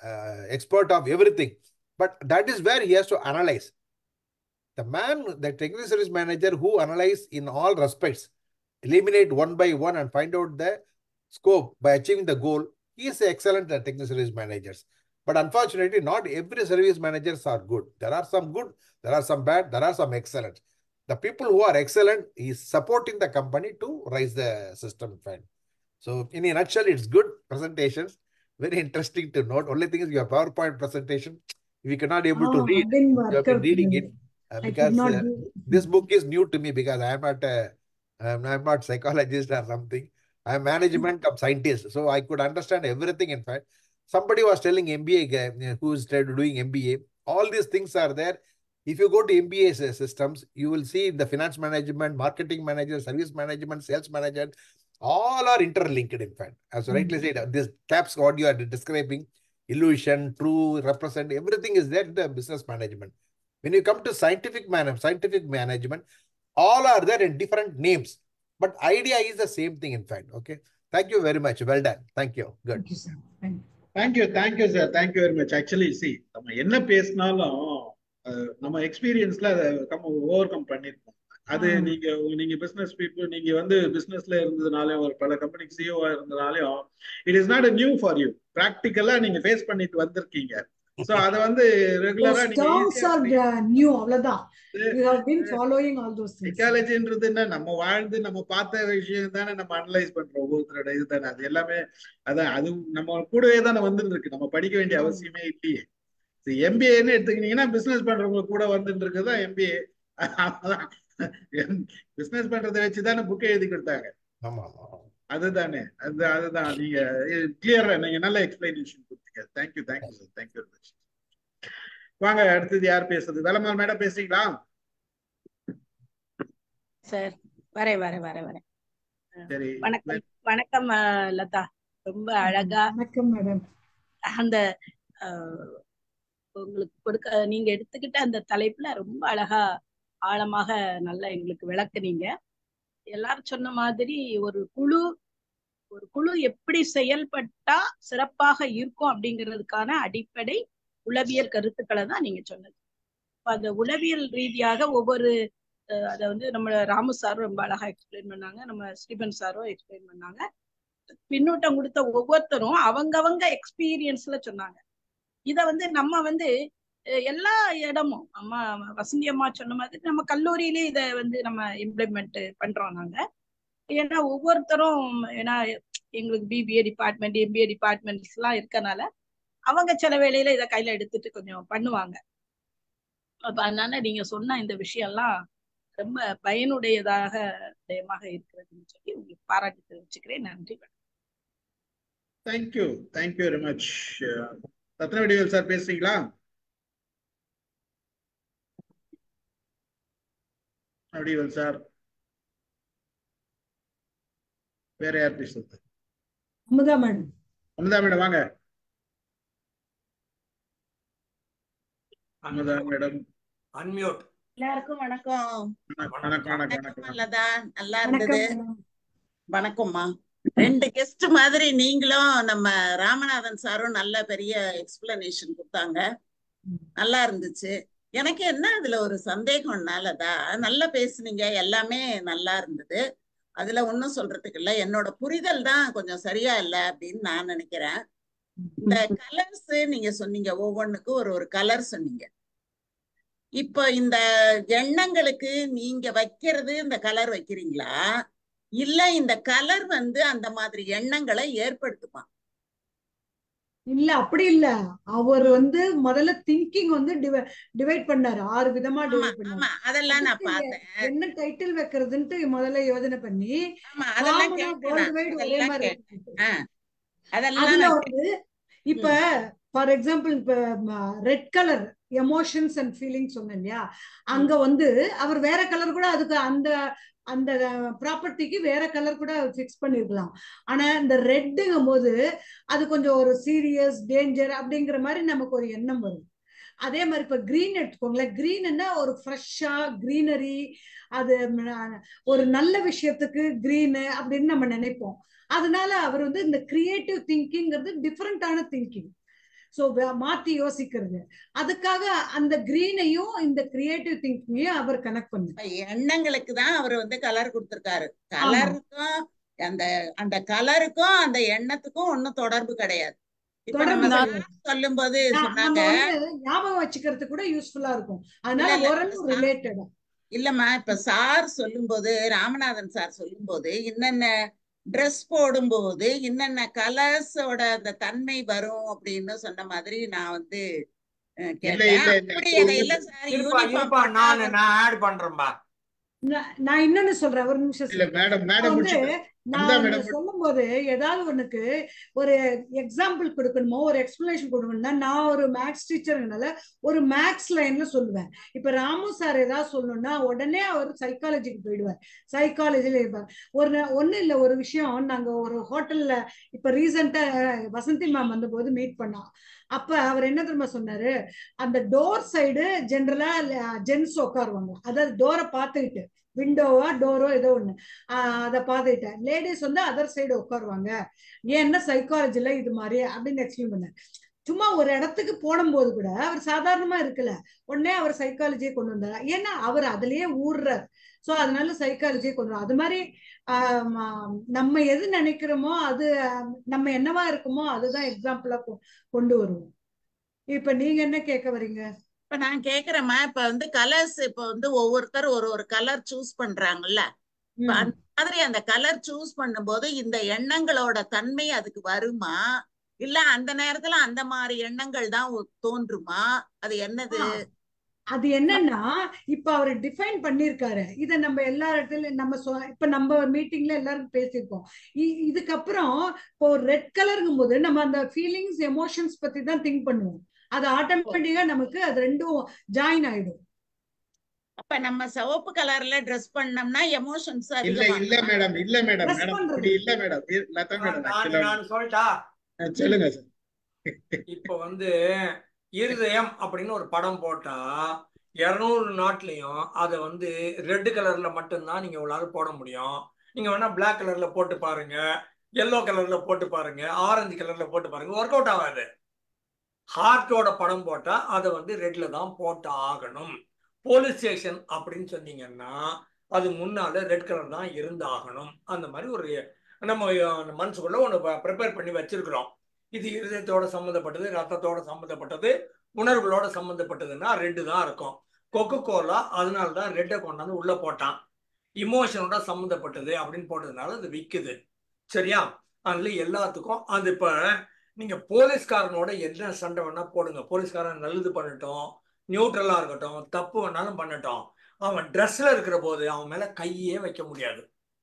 expert of everything. But that is where he has to analyze. The man, the technical service manager who analyze in all respects, eliminate one by one and find out the scope by achieving the goal, he is excellent at technical service managers. But unfortunately, not every service managers are good. There are some good, there are some bad, there are some excellent. The people who are excellent is supporting the company to rise the system fund. So in a nutshell, it's good presentations. Very interesting to note. Only thing is your PowerPoint presentation, we cannot able to Ah, read. didn't You work have been out reading well. it uh, I could because not uh, do. this book is new to me because I am not a, I'm, I'm not psychologist or something. I'm management of scientist. So I could understand everything. In fact, somebody was telling MBA guy uh, who is trying doing MBA. All these things are there. If you go to MBA sy- systems, you will see the finance management, marketing manager, service management, sales manager, all are interlinked. In fact, as rightly said, uh, this caps what you are describing, illusion, true, represent, everything is there in the business management. When you come to scientific man scientific management, all are there in different names, but idea is the same thing. In fact, okay. Thank you very much. Well done. Thank you. Good. Thank you, sir. Thank you. Thank you thank you sir thank you very much actually see நம்ம என்ன பேசினாலும் அஹ், நம்ம எக்ஸ்பீரியன்ஸ்ல அதை கம் ஓவர் கம் பண்ணிருக்கோம் அது ஆ. நீங்க நீங்க பிசினஸ் பீப்புள் நீங்க வந்து பிசினஸ்ல இருந்ததுனாலே ஒரு பல கம்பெனிக்கு சிஓவா இருந்ததுனாலையும் it is not new for you ப்ராக்டிக்கலா நீங்க ஃபேஸ் பண்ணிட்டு வந்திருக்கீங்க சோ அதை வந்து ரெகுலரா Those நீங்க terms ஈஸியா are uh, new. அவ்வளவுதான். You have been following all those things. சைக்காலஜின்றது என்ன நம்ம வாழ்ந்து நம்ம பார்த்த விஷயம் தானே நம்ம அனலைஸ் பண்றோம் ஒவ்வொருத்தரோட இது தானே அது எல்லாமே அதான் அது நம்ம கூடவே தானே வந்துட்டு இருக்கு நம்ம படிக்க வேண்டிய அவசியமே இல்லையே எம்பிஏன்னு எடுத்துக்கிட்டீங்கன்னா பிசினஸ் பண்றவங்க கூட வந்துட்டு இருக்குதான் எம்பிஏ பிசினஸ் பண்றதை வச்சு தானே புக்கை எழுதி கொடுத்தாங்க ஆமா ஆமா அதுதானே அது அதுதான் நீங்க கிளியரா நீங்க நல்ல எக்ஸ்பிளனேஷன் கொடுத்தீங்க thank you thank you sir thank you very much வாங்க அடுத்தது யார் பேசுறது வேலம்மாள் மேடம் பேசுறீங்களா சார் வரேன் வரேன் வரேன் வரேன் சரி வணக்கம் வணக்கம் அஹ், லதா ரொம்ப அழகா வணக்கம் மேடம் அந்த அஹ், உங்களுக்கு கொடுக்க நீங்க எடுத்துக்கிட்ட அந்த தலைப்புல ரொம்ப அழகா ஆழமாக நல்லா எங்களுக்கு விளக்குனீங்க எல்லாரும் சொன்ன மாதிரி ஒரு குழு ஒரு குழு எப்படி செயல்பட்டா சிறப்பாக இருக்கும் அப்படிங்கிறதுக்கான அடிப்படை உளவியல் கருத்துக்களை தான் நீங்க சொன்னது அப்ப அந்த உளவியல் ரீதியாக ஒவ்வொரு அஹ், அதை வந்து நம்ம ராமு சாரும் ரொம்ப அழகா எக்ஸ்பிளைன் பண்ணாங்க நம்ம ஸ்ரீபன் சாரும் எக்ஸ்பிளைன் பண்ணாங்க பின்னூட்டம் கொடுத்த ஒவ்வொருத்தரும் அவங்கவங்க எக்ஸ்பீரியன்ஸ்ல சொன்னாங்க இத வந்து நம்ம வந்து அஹ், எல்லா இடமும் அம்மா வசந்தி அம்மா சொன்ன மாதிரி நம்ம கல்லூரியிலே இத வந்து நம்ம இம்ப்ளிமெண்ட் பண்றோம் நாங்க ஏன்னா ஒவ்வொருத்தரும் ஏன்னா எங்களுக்கு பிபிஏ டிபார்ட்மெண்ட் எம்பிஏ டிபார்ட்மெண்ட்ஸ் எல்லாம் இருக்கனால அவங்க சில வேளையில இதை கையில எடுத்துட்டு கொஞ்சம் பண்ணுவாங்க அப்ப அதனால நீங்க சொன்ன இந்த விஷயம்லாம் ரொம்ப பயனுடையதாக விடயமாக இருக்கிறதுன்னு சொல்லி உங்களுக்கு பாராட்டு தெரிவிச்சுக்கிறேன் நன்றி thank you thank you very much Rathnavadivel sir பேசுறீங்களா வடிவேல் சார் வேற யார் பேசுறது அமுதா மேடம் அமுதா மேடம் வாங்க அமுதா மேடம் அன்மியூட் எல்லாருக்கும் வணக்கம் வணக்கம் வணக்கம் வணக்கம் வணக்கம் லதா நல்லா வணக்கம் இருந்தது மேடம் வணக்கம்மா ரெண்டு கெஸ்ட் மாதிரி நீங்களும் நம்ம ராமநாதன் சாரும் நல்ல பெரிய எக்ஸ்பிளனேஷன் கொடுத்தாங்க நல்லா இருந்துச்சு எனக்கு என்ன அதுல ஒரு சந்தேகம்னா லதா நல்லா பேசுனீங்க எல்லாமே நல்லா இருந்தது அதுல ஒன்றும் சொல்றதுக்கு இல்ல என்னோட புரிதல் தான் கொஞ்சம் சரியா இல்லை அப்படின்னு நான் நினைக்கிறேன் இந்த கலர்ஸ் நீங்க சொன்னீங்க ஒவ்வொன்றுக்கும் ஒரு ஒரு கலர் சொன்னீங்க இப்போ இந்த எண்ணங்களுக்கு நீங்க வைக்கிறது இந்த கலர் வைக்கிறீங்களா இல்ல இந்த கலர் வந்து அந்த மாதிரி எண்ணங்களை ஏற்படுத்துமா இல்ல அப்படி இல்ல அவர் வந்து முதல்ல திங்கிங் வந்து டிவைட் பண்ணாரு ஆறு விதமா ஆமா டிவைட் பண்ணாரு ஆமா அதெல்லாம் நான் அதுக்கு பார்த்தேன் என்ன டைட்டில் வைக்கிறதுன்ட்டு முதல்ல யோசனை பண்ணி ஆமா அதெல்லாம் காமனா கேட்டேன் நான் வேர்ல்டு வைடு ஒரே அதெல்லாம் மாதிரி கேட்டேன் இருக்கு. ஆஹ் அதெல்லாம் அதுல நான் வந்து இப்ப ஃபார் எக்ஸாம்பிள் இப்ப red colour emotions and feelings சொன்னேன் இல்லையா அங்க வந்து அவர் வேற கலர் கூட அதுக்கு அந்த அந்த ப்ராப்பர்ட்டிக்கு வேற கலர் கூட ஃபிக்ஸ் பண்ணிருக்கலாம் ஆனா இந்த ரெட்டுங்கும் போது அது கொஞ்சம் ஒரு சீரியஸ் டேஞ்சர் அப்படிங்கிற மாதிரி நமக்கு ஒரு எண்ணம் வரும் அதே மாதிரி இப்ப கிரீன் எடுத்துக்கோங்களேன் கிரீன்னா ஒரு ஃப்ரெஷ்ஷா கிரீனரி அது ம், ஒரு நல்ல விஷயத்துக்கு கிரீனு அப்படின்னு நம்ம நினைப்போம் அதனால அவர் வந்து இந்த கிரியேட்டிவ் திங்கிங்கிறது டிஃப்ரெண்டான திங்கிங் ஸோ மாத்தி யோசிக்கிறது அதுக்காக அந்த கிரீனையும் இந்த கிரியேட்டிவ் திங்கிங்கையும் அவர் கனெக்ட் பண்ணு இப்ப எண்ணங்களுக்கு தான் அவர் வந்து கலர் கொடுத்திருக்காரு கலருக்கும் அந்த அந்த கலருக்கும் அந்த எண்ணத்துக்கும் ஒன்னும் தொடர்பு கிடையாது இப்ப தொடர்பு நம்ம கிடையாது. சார் சொல்லும்போது நா- சொன்னாங்க நம்ம வந்து ஞாபகம் வச்சுக்கிறதுக்கு கூட யூஸ்ஃபுல்லா இருக்கும் அதனால இல்ல, இல்ல, ஓரளவு சார். ரிலேட்டடா இல்லம்மா இப்ப சார் சொல்லும்போது ராமநாதன் சார் சொல்லும்போது என்னென்ன ட்ரெஸ் போடும்போது என்னென்ன கலர்ஸோட அந்த தன்மை வரும் அப்படின்னு சொன்ன மாதிரி நான் வந்து அஹ், இல்ல, கேட்டேன் இல்ல, இல்ல. அப்படி அதை இல்ல சார் இருப்பா யூனிஃபார்ம் இருப்பா நான் நான் ஆட் பண்றேன்பா நான் நான் இன்னொன்னு சொல்றேன் ஒரு நிமிஷம் இல்ல சொல்றேன். மேடம் இப்ப மேடம் வந்து முடிச்சுட்டு நான் அமுதா ஒண்ணு மேடம் சொல்லும் போது ஏதாவது ஒண்ணுக்கு ஒரு எக்ஸாம்பிள் கொடுக்கணுமோ ஒரு எக்ஸ்பிளனேஷன் கொடுக்கணும்னா நான் ஒரு மேக்ஸ் டீச்சர்னால ஒரு மேக்ஸ் லைன்ல சொல்லுவேன் இப்ப ராமு சார் ஏதாவது சொல்லணும்னா உடனே அவர் சைக்காலஜிக்கு போயிடுவார் சைக்காலஜில இருப்பார் ஒரு நா- ஒண்ணு இல்ல ஒரு விஷயம் நாங்க ஒரு ஹோட்டல்ல இப்ப ரீசெண்டா வசந்தி மேம் வந்தபோது மீட் பண்ணோம் அப்ப அவர் என்ன தெரியுமா சொன்னாரு அந்த டோர் சைடு ஜென்ரலா ஜென்ஸ் உட்காருவாங்க அதாவது டோரை பார்த்துக்கிட்டு விண்டோவா டோரோ ஏதோ ஒண்ணு ஆஹ் அதை பார்த்துக்கிட்டேன் லேடிஸ் வந்து அதர் சைடு உட்காருவாங்க ஏன்னா சைக்காலஜில இது மாதிரி அப்படின்னு எக்ஸ்பிளைன் பண்ணார் சும்மா ஒரு இடத்துக்கு போடும்போது கூட அவர் சாதாரணமா இருக்கல உடனே அவர் சைக்காலஜியை கொண்டு வந்தார் ஏன்னா அவர் அதுலயே ஊர்றார் சோ அதனால சைக்காலஜியை கொண்டு வரும் அது மாதிரி ஆம், ஆம், நம்ம எது நினைக்கிறோமோ அது ஆம், நம்ம என்னவா இருக்குமோ அதுதான் எக்ஸாம்பிளா கொண்டு வருவோம் இப்ப நீங்க என்ன கேட்க வரீங்க இப்ப நான் கேக்குறேம்மா இப்ப வந்து கலர்ஸ் இப்ப வந்து ஒவ்வொருத்தர் ஒரு ஒரு கலர் சூஸ் பண்றாங்கல்ல இப்ப ம். அந்த மாதிரி அந்த கலர் சூஸ் பண்ணும்போது இந்த எண்ணங்களோட தன்மை அதுக்கு வருமா இல்ல அந்த நேரத்துல அந்த மாதிரி எண்ணங்கள் தான் ஒ- தோன்றுமா அது என்னது ஆ, அது என்னன்னா இப்ப அவர் டிஃபைன் பண்ணிருக்காரு இத நம்ம எல்லா இடத்துலயும் நம்ம சொ- இப்ப நம்ம மீட்டிங்ல எல்லாரும் பேசியிருக்கோம் இ- இதுக்கப்புறம் இப்போ ரெட் கலருங்கும் போது நம்ம அந்த ஃபீலிங்ஸ் எமோஷன்ஸ் பத்தி தான் திங்க் பண்ணுவோம் அது ஆட்டோமேட்டிக்கா நமக்கு அது ரெண்டும் ஜாயின் ஆயிடும் அப்ப நம்ம சிவப்பு கலர்ல ட்ரெஸ் பண்ணோம்னா எமோஷன்ஸ் இல்ல அதிகமா இல்ல மேடம் இல்ல மேடம் Dress மேடம் பண்றது. அப்படி இல்ல மேடம் இ- லதா மேடம் நான் ஆக்சுவலா நான் சொல்லட்டா சொல்லுங்க சார் இப்போ வந்து இருதயம் அப்படின்னு ஒரு படம் போட்டா இரநூறு நாட்டிலையும் அதை வந்து ரெட் கலர்ல மட்டும்தான் நீங்க உங்களால போட முடியும் நீங்க வேணா Black கலர்ல போட்டு பாருங்க எல்லோ கலர்ல போட்டு பாருங்க ஆரஞ்சு கலர்ல போட்டு பாருங்க ஒர்க் அவுட் ஆகாது ஹார்ட்டோட படம் போட்டா அதை வந்து ரெட்ல தான் போட்டு ஆகணும் போலீஸ் ஸ்டேஷன் அப்படின்னு சொன்னீங்கன்னா அது முன்னால ரெட் கலர் தான் இருந்து ஆகணும் அந்த மாதிரி ஒரு நம்ம அஹ், மனசுக்குள்ள ஒன்று ப்ரிப்பேர் பண்ணி வச்சிருக்கிறோம் இது இருதயத்தோட சம்மந்தப்பட்டது ரத்தத்தோட சம்மந்தப்பட்டது உணர்வுகளோட சம்மந்தப்பட்டதுன்னா ரெட்டு தான் இருக்கும் கொக்கோ கோலா அதனால தான் ரெட்டை கொண்டாந்து உள்ள போட்டான் இமோஷனோட சம்மந்தப்பட்டது அப்படின்னு போட்டதுனால அது விற்குது சரியா அதுல எல்லாத்துக்கும் அது இப்ப நீங்க போலீஸ்காரனோட என்ன சண்டை வேணா போடுங்க போலீஸ்காரன் நல்லது பண்ணட்டும் நியூட்ரலா இருக்கட்டும் தப்பு வேணாலும் பண்ணட்டும் அவன் ட்ரெஸ்ல இருக்கிற போது அவன் மேல கையே வைக்க முடியாது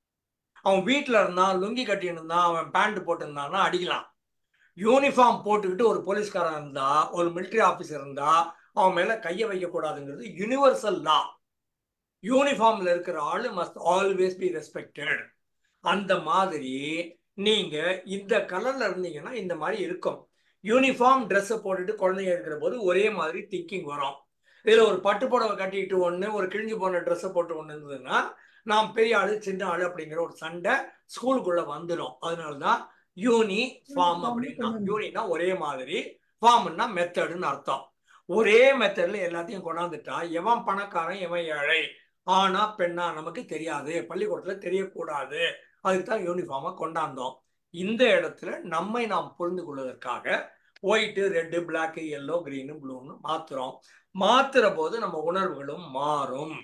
அவன் வீட்டுல இருந்தான் லுங்கி கட்டின்னு இருந்தான் அவன் பேண்ட் போட்டிருந்தான்னா அடிக்கலாம் யூனிஃபார்ம் போட்டுக்கிட்டு ஒரு போலீஸ்காரன் இருந்தா ஒரு military ஆபீசர் இருந்தா அவன் மேல கையை வைக்க கூடாதுங்கிறது யுனிவர்சல் லா யூனிஃபார்ம்ல இருக்கிற ஆளு மஸ்ட் ஆல்வேஸ் பி ரெஸ்பெக்டட் அந்த மாதிரி நீங்க இந்த கலர்ல இருந்தீங்கன்னா இந்த மாதிரி இருக்கும் யூனிஃபார்ம் ட்ரெஸ்ஸை போட்டுட்டு குழந்தைங்க இருக்கிற போது ஒரே மாதிரி திங்கிங் வரும் இதுல ஒரு பட்டு புடவை கட்டிட்டு ஒண்ணு ஒரு கிழிஞ்சு போன ட்ரெஸ்ஸை போட்டு ஒண்ணு இருந்ததுன்னா நான் பெரிய ஆளு சின்ன ஆளு அப்படிங்கிற ஒரு சண்டை ஸ்கூலுக்குள்ள வந்துடும் அதனாலதான் யூனி ஃபார்ம் அப்படின்னா யூனினா ஒரே மாதிரி ஃபார்ம்னா மெத்தடுன்னு அர்த்தம் ஒரே மெத்தட்ல எல்லாத்தையும் கொண்டாந்துட்டா எவன் பணக்காரன் எவன் ஏழை ஆனா பெண்ணா நமக்கு தெரியாது பள்ளிக்கூடத்துல தெரியக்கூடாது அதுக்கு தான் யூனிஃபார்மை கொண்டாந்தோம் இந்த இடத்துல நம்மை நாம் புரிந்து கொள்வதற்காக white red black yellow green ப்ளூன்னு மாத்துறோம் மாத்துற போது நம்ம உணர்வுகளும் மாறும்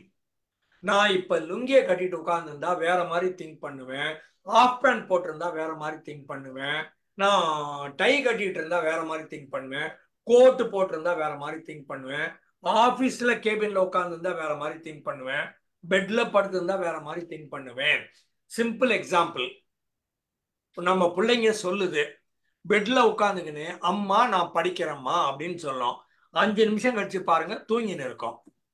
நான் இப்ப லுங்கியை கட்டிட்டு உட்கார்ந்துருந்தா வேற மாதிரி திங்க் பண்ணுவேன் ஆஃப் பேண்ட் போட்டிருந்தா வேற மாதிரி திங்க் பண்ணுவேன் நான் டை கட்டிட்டு இருந்தா வேற மாதிரி திங்க் பண்ணுவேன் கோட்டு போட்டிருந்தா வேற மாதிரி திங்க் பண்ணுவேன் ஆபீஸ்ல கேபின்ல உட்காந்துருந்தா வேற மாதிரி திங்க் பண்ணுவேன் பெட்ல படுத்திருந்தா வேற மாதிரி திங்க் பண்ணுவேன் சிம்பிள் எக்ஸாம்பிள் நம்ம பிள்ளைங்க சொல்லுது பெட்ல உட்காந்துக்கின்னு அம்மா நான் படிக்கிறேம்மா அப்படின்னு சொல்லும் அஞ்சு நிமிஷம் கழிச்சு பாருங்க தூங்கின்னு இருக்கோம்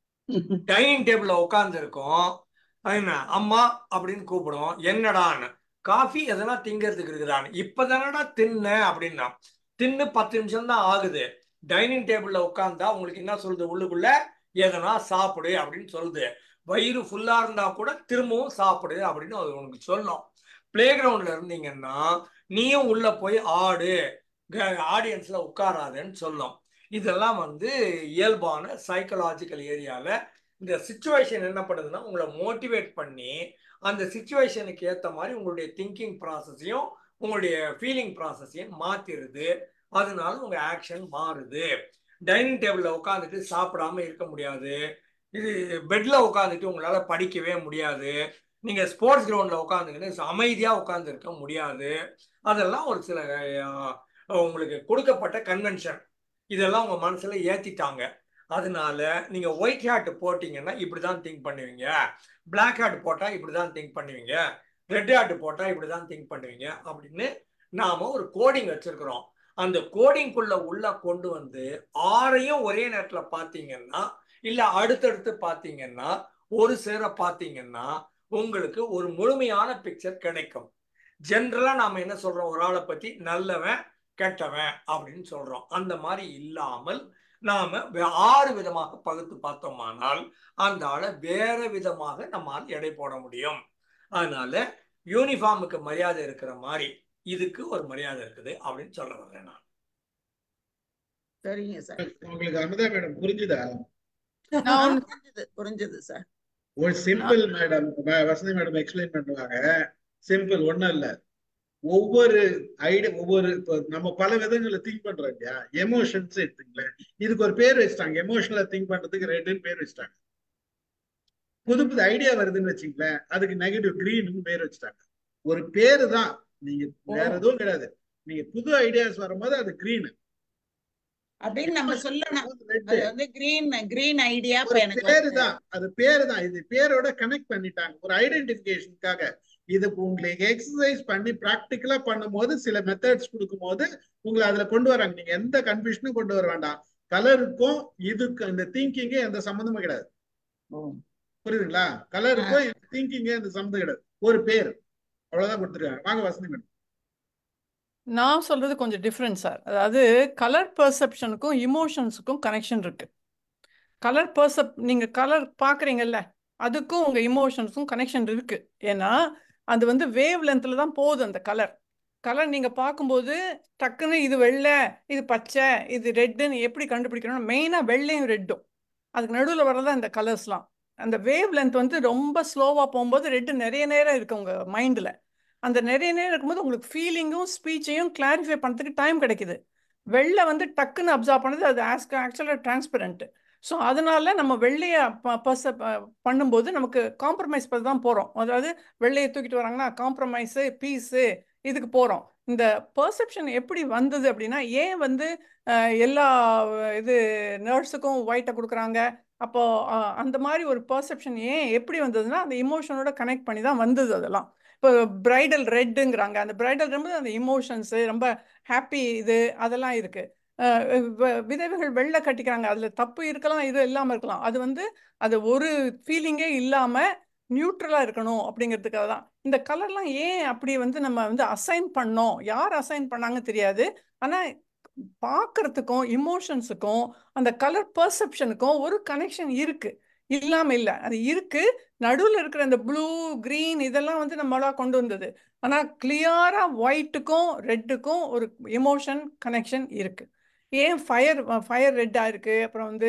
டைனிங் டேபிள்ல உட்கார்ந்து இருக்கோம் என்ன அம்மா அப்படின்னு கூப்பிடுவோம் என்னடான்னு காஃபி எதனா திங்கிறதுக்கு இருக்குதான்னு இப்பதானடா தின்ன அப்படின்னா தின்னு பத்து நிமிஷம் தான் ஆகுது டைனிங் டேபிள்ல உட்கார்ந்தா உங்களுக்கு என்ன சொல்லுது உள்ளுக்குள்ள எதனா சாப்பிடு அப்படின்னு சொல்லுது வயிறு ஃபுல்லா இருந்தா கூட திரும்பவும் சாப்பிடு அப்படின்னு அது உனக்கு சொல்லும் பிளே கிரவுண்ட்ல இருந்தீங்கன்னா நீயும் உள்ள போய் ஆடு ஆடியன்ஸ்ல உட்காராதுன்னு சொல்லும் இதெல்லாம் வந்து இயல்பான சைக்கலாஜிக்கல் ஏரியால இந்த சுச்சுவேஷன் என்ன பண்ணுதுன்னா உங்களை மோட்டிவேட் பண்ணி அந்த சுச்சுவேஷனுக்கு ஏற்ற மாதிரி உங்களுடைய திங்கிங் ப்ராசஸையும் உங்களுடைய ஃபீலிங் ப்ராசஸையும் மாத்திருது அதனால உங்க ஆக்ஷன் மாறுது டைனிங் டேபிள்ல உட்காந்துட்டு சாப்பிடாம இருக்க முடியாது இது பெட்ல உட்காந்துட்டு உங்களால படிக்கவே முடியாது நீங்க ஸ்போர்ட்ஸ் கிரவுண்ட்ல உட்காந்துக்கிட்டு அமைதியா உட்கார்ந்து இருக்க முடியாது அதெல்லாம் ஒரு சில அஹ், உங்களுக்கு கொடுக்கப்பட்ட கன்வென்ஷன் இதெல்லாம் உங்க மனசுல ஏத்திட்டாங்க அதனால நீங்க ஒயிட் ஹேட் போட்டீங்கன்னா இப்படிதான் திங்க் பண்ணுவீங்க பிளாக் ஹேட் போட்டா இப்படிதான் திங்க் பண்ணுவீங்க ரெட் ஹேட் போட்டா இப்படிதான் திங்க் பண்ணுவீங்க அப்படின்னு நாம ஒரு கோடிங் வச்சிருக்கிறோம் அந்த கோடிங்குள்ள உள்ள கொண்டு வந்து ஆறையும் ஒரே நேரத்துல பாத்தீங்கன்னா இல்ல அடுத்தடுத்து பாத்தீங்கன்னா ஒரு சேர பாத்தீங்கன்னா உங்களுக்கு ஒரு முழுமையான பிக்சர் கிடைக்கும் ஜென்ரலா நாம என்ன சொல்றோம் ஒரு ஆளை பத்தி நல்லவன் கெட்டவன் அப்படின்னு சொல்றோம் அந்த மாதிரி இல்லாமல் நாம வே- ஆறு விதமாக பகுத்து பார்த்தோமானால் அந்த ஆளை வேற விதமாக நம்மால் எடை போட முடியும் அதனால யூனிஃபார்முக்கு மரியாதை இருக்கிற மாதிரி இதுக்கு ஒரு மரியாதை இருக்குது அப்படின்னு சொல்ல வர்றேன் நான் சரிங்க சார் உங்களுக்கு அமுதா மேடம் புரிஞ்சுதா நான் ஆ, ஒண்ணு- புரிஞ்சுது புரிஞ்சுது சார் ஒரு simple madam Vasanthi madam explain பண்ணுவாங்க சிம்பிள் ஒண்ணும் இல்ல ஒவ்வொரு ஐடியா ஒவ்வொரு இப்போ நம்ம பல விதங்களை திங்க் பண்றோம் இல்லையா எமோஷன்ஸ் எடுத்துங்களேன் இதுக்கு ஒரு பேர் வச்சிட்டாங்க எமோஷனலா திங்க் பண்றதுக்கு ரெட்டுன்னு பேர் வச்சிட்டாங்க புது புது ஐடியா வருதுன்னு வச்சுங்களேன் அதுக்கு நெகட்டிவ் கிரீன்னு பேர் வச்சுட்டாங்க ஒரு பேரு தான் நீங்க வேற எதுவும் கிடையாது நீங்க புது ஐடியாஸ் வரும்போது அது கிரீன் அப்படின்னு நம்ம சொல்லணும் ரெட் அது வந்து கிரீன் கிரீன் ஐடியா இப்ப ஒரு எனக்கு பேரு வருது தான் அது பேரு தான் இது பேரோட கனெக்ட் பண்ணிட்டாங்க ஒரு ஐடென்டிபிகேஷனுக்காக இது உங்களுக்கு எக்ஸசைஸ் பண்ணி ப்ராக்டிக்கலா பண்ணும்போது சில மெத்தட்ஸ் கொடுக்கும்போது உங்களை அதுல கொண்டு வராங்க நீங்க எந்த கன்ஃபியூஷனும் கொண்டு வர வேண்டாம் கலருக்கும் இதுக்கு இந்த திங்கிங்கே எந்த சம்மந்தமும் கிடையாது புரியுதுங்களா கலருக்கும் திங்கிங்கே எந்த சம்மந்தம் கிடையாது ஒரு பேர் அவ்வளவுதான் கொடுத்துருக்காங்க வாங்க வசந்தி மேடம் நான் சொல்றது கொஞ்சம் டிஃப்ரெண்ட் சார் அதாவது கலர் பெர்செப்ஷனுக்கும் இமோஷன்ஸுக்கும் கனெக்ஷன் இருக்கு கலர் பெர்செப் நீங்க கலர் பார்க்குறீங்கல்ல அதுக்கும் உங்க இமோஷன்ஸுக்கும் கனெக்ஷன் இருக்கு ஏன்னா அது வந்து வேவ் லென்த்தில் தான் போகுது அந்த கலர் கலர் நீங்க பார்க்கும்போது டக்குன்னு இது வெள்ளை இது பச்சை இது ரெட்டுன்னு எப்படி கண்டுபிடிக்கணும்னா மெயினாக வெள்ளையும் ரெட்டும் அதுக்கு நடுவில் வரதான் இந்த கலர்ஸ்லாம் அந்த வேவ் லென்த் வந்து ரொம்ப ஸ்லோவாக போகும்போது ரெட்டு நிறைய நேரம் இருக்கு உங்க மைண்டில் அந்த நிறைய நேரம் இருக்கும்போது உங்களுக்கு ஃபீலிங்கும் ஸ்பீச்சையும் கிளாரிஃபை பண்ணுறதுக்கு டைம் கிடைக்குது வெள்ளை வந்து டக்குன்னு அப்சர்வ் பண்ணது அது ஆஸ்க் ஆக்சுவலாக டிரான்ஸ்பரண்ட் ஸோ அதனால நம்ம வெள்ளையை பர்ச பண்ணும்போது நமக்கு காம்ப்ரமைஸ் பண்ணி தான் போகிறோம் அதாவது வெள்ளையை தூக்கிட்டு வராங்கன்னா காம்ப்ரமைஸு பீஸு இதுக்கு போகிறோம் இந்த பர்செப்ஷன் எப்படி வந்தது அப்படின்னா ஏன் வந்து அஹ், எல்லா இது நர்ஸுக்கும் ஒயிட்டை கொடுக்குறாங்க அப்போ அஹ், அந்த மாதிரி ஒரு பர்செப்ஷன் ஏன் எப்படி வந்ததுன்னா அந்த இமோஷனோட கனெக்ட் பண்ணி தான் வந்தது அதெல்லாம் இப்போ பிரைடல் ரெட்டுங்கிறாங்க அந்த பிரைடல் ரொம்ப அந்த இமோஷன்ஸு ரொம்ப ஹாப்பி இது அதெல்லாம் இருக்கு அஹ் வ- விதவைகள் வெள்ளை கட்டிக்கிறாங்க அதுல தப்பு இருக்கலாம் இது இல்லாம இருக்கலாம் அது வந்து அது ஒரு ஃபீலிங்கே இல்லாம நியூட்ரலா இருக்கணும் அப்படிங்கிறதுக்காக தான் இந்த கலர்லாம் ஏன் அப்படி வந்து நம்ம வந்து அசைன் பண்ணோம் யார் அசைன் பண்ணாங்க தெரியாது ஆனா பார்க்கறதுக்கும் இமோஷன்ஸுக்கும் அந்த கலர் பர்செப்ஷனுக்கும் ஒரு கனெக்ஷன் இருக்கு இல்லாம இல்ல அது இருக்கு நடுவில் இருக்கிற அந்த ப்ளூ green இதெல்லாம் வந்து நம்மளா கொண்டு வந்தது ஆனா கிளியரா ஒயிட்டுக்கும் ரெட்டுக்கும் ஒரு எமோஷன் கனெக்ஷன் இருக்கு ஏன் ஃபயர் ஃபயர் ரெட்டாக இருக்கு அப்புறம் வந்து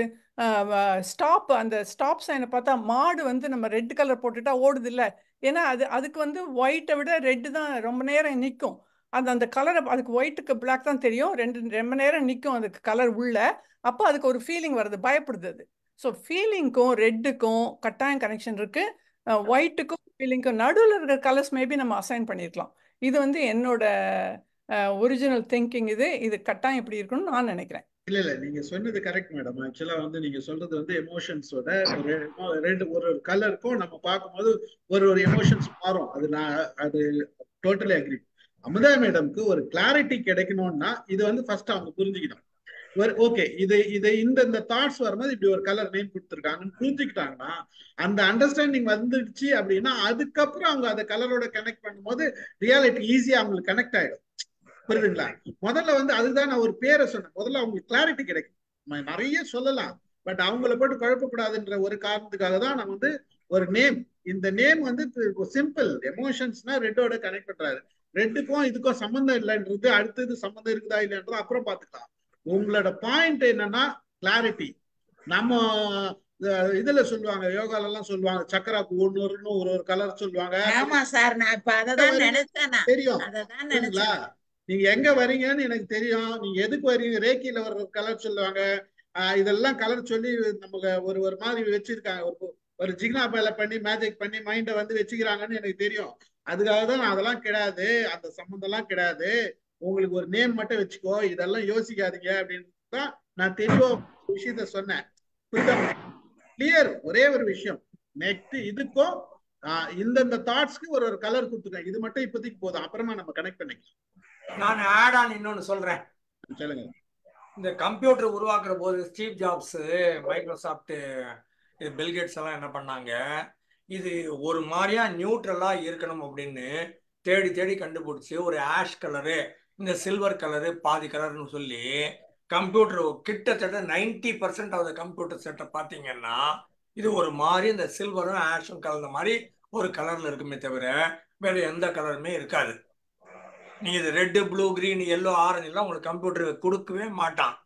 ஸ்டாப் அந்த ஸ்டாப் சைனை பார்த்தா மாடு வந்து நம்ம ரெட் கலர் போட்டுட்டா ஓடுது இல்ல ஏன்னா அது அதுக்கு வந்து ஒயிட்டை விட ரெட்டு தான் ரொம்ப நேரம் நிற்கும் அந்த அந்த கலரை அதுக்கு ஒயிட்டுக்கு பிளாக் தான் தெரியும் ரெண்டு ரொம்ப நேரம் நிற்கும் அதுக்கு கலர் உள்ள அப்போ அதுக்கு ஒரு ஃபீலிங் வருது பயப்படுது அது ஸோ ஃபீலிங்க்கும் ரெட்டுக்கும் கட்டாயம் கனெக்ஷன் இருக்கு ஒயிட்டுக்கும் ஃபீலிங்க்கும் நடுவில் இருக்கிற கலர்ஸ் மேபி நம்ம அசைன் பண்ணியிருக்கலாம் இது வந்து என்னோட ஒரிஜினல் திங்கிங் இது இது கட்டாயம் இப்படி இருக்குன்னு நான் நினைக்கிறேன் இல்ல இல்ல நீங்க சொன்னது கரெக்ட் மேடம் ஆக்சுவலா வந்து நீங்க சொல்றது வந்து எமோஷன்ஸோட ஒரு emo- ரெண்டு ஒரு ஒரு கலருக்கும் நம்ம பார்க்கும்போது ஒரு ஒரு எமோஷன்ஸ் மாறும் அது நான் அது டோட்டலி அக்ரி அமுதா மேடம்க்கு ஒரு கிளாரிட்டி கிடைக்கணும்னா இது வந்து ஃபர்ஸ்ட் அவங்க புரிஞ்சுக்கணும் ஒரு ஓகே இது இது இந்த இந்த தாட்ஸ் வரும்போது இப்படி ஒரு கலர் நேம் கொடுத்துருக்காங்கன்னு புரிஞ்சுக்கிட்டாங்கன்னா அந்த அண்டர்ஸ்டாண்டிங் வந்துடுச்சு அப்படின்னா அதுக்கப்புறம் அவங்க அந்த கலரோட கனெக்ட் பண்ணும்போது ரியாலிட்டி ஈஸியா அவங்களுக்கு கனெக்ட் ஆயிடும் புரியுதுங்களா முதல்ல வந்து அதுதான் நான் ஒரு பேரை சொன்னேன் முதல்ல அவங்களுக்கு கிளாரிட்டி கிடைக்கும் நம்ம நிறைய சொல்லலாம் பட் அவங்கள போட்டு குழப்பக்கூடாதுன்ற ஒரு காரணத்துக்காக தான் நான் வந்து ஒரு நேம் இந்த நேம் வந்து சிம்பிள் எமோஷன்ஸ்னா ரெட்டோட கனெக்ட் பண்றாரு ரெட்டுக்கும் இதுக்கும் சம்மந்தம் இல்லைன்றது அடுத்தது சம்மந்தம் இருக்குதா இல்லைன்றது அப்புறம் பாத்துக்கலாம் உங்களோட பாயிண்ட் என்னன்னா கிளாரிட்டி நம்ம அஹ், இதுல சொல்லுவாங்க யோகால எல்லாம் சொல்லுவாங்க சக்கராக்கு ஒன்னு ஒன்னு ஒரு ஒரு கலர் சொல்லுவாங்க ஆமா சார் நான் இப்ப அததான் வரீங்க? நினைச்சேன் நான் தெரியும் அததான் புரியுதுங்களா நினைச்சேன் நீங்க எங்க வரீங்கன்னு எனக்கு தெரியும் நீங்க எதுக்கு வரீங்க ரேக்கில வர்ற கலர் சொல்லுவாங்க ஆஹ் இதெல்லாம் கலர் சொல்லி நமக்கு ஒரு ஒரு மாதிரி வச்சிருக்காங்க ஒரு ஒரு ஜிக்னா பேல பண்ணி மேஜிக் பண்ணி மைண்ட வந்து வச்சுக்கிறாங்கன்னு எனக்கு தெரியும் அதுக்காக தான் நான் அதெல்லாம் கிடையாது அந்த சம்மந்தம் எல்லாம் கிடையாது உங்களுக்கு ஒரு நேம் மட்டும் வச்சுக்கோ இதெல்லாம் யோசிக்காதீங்க அப்படின்னு தான் நான் தெளிவா ஒரு விஷயத்த சொன்னேன் புரியுதா கிளியர் ஒரே ஒரு விஷயம் நெக்ஸ்ட் இதுக்கும் ஆஹ் இந்தந்த தாட்ஸ்க்கு ஒரு ஒரு கலர் கொடுத்துருக்கேன் இது மட்டும் இப்போதைக்கு போதும் அப்புறமா நம்ம கனெக்ட் பண்ணிக்கலாம் நான் ஆட் ஆன் இன்னொன்னு சொல்றேன் சொல்லுங்க இந்த கம்ப்யூட்டர் உருவாக்குற போது ஸ்டீவ் ஜாப்ஸ் மைக்ரோசாஃப்ட் இது பில்கேட்ஸ் எல்லாம் என்ன பண்ணாங்க இது ஒரு மாதிரியா நியூட்ரலா இருக்கணும் அப்படின்னு தேடி தேடி கண்டுபிடிச்சு ஒரு ஆஷ் கலரு இந்த சில்வர் கலரு பாதி கலர்னு சொல்லி கம்ப்யூட்டர் கிட்டத்தட்ட ninety percent of the computer செட்டை பார்த்தீங்கன்னா இது ஒரு மாதிரி இந்த சில்வரும் ஆஷும் கலந்த மாதிரி ஒரு கலர்ல இருக்குமே தவிர வேற எந்த கலருமே இருக்காது நீங்க இது red blue green yellow orange எல்லாம் உங்களுக்கு கம்ப்யூட்டர் கொடுக்கவே மாட்டான்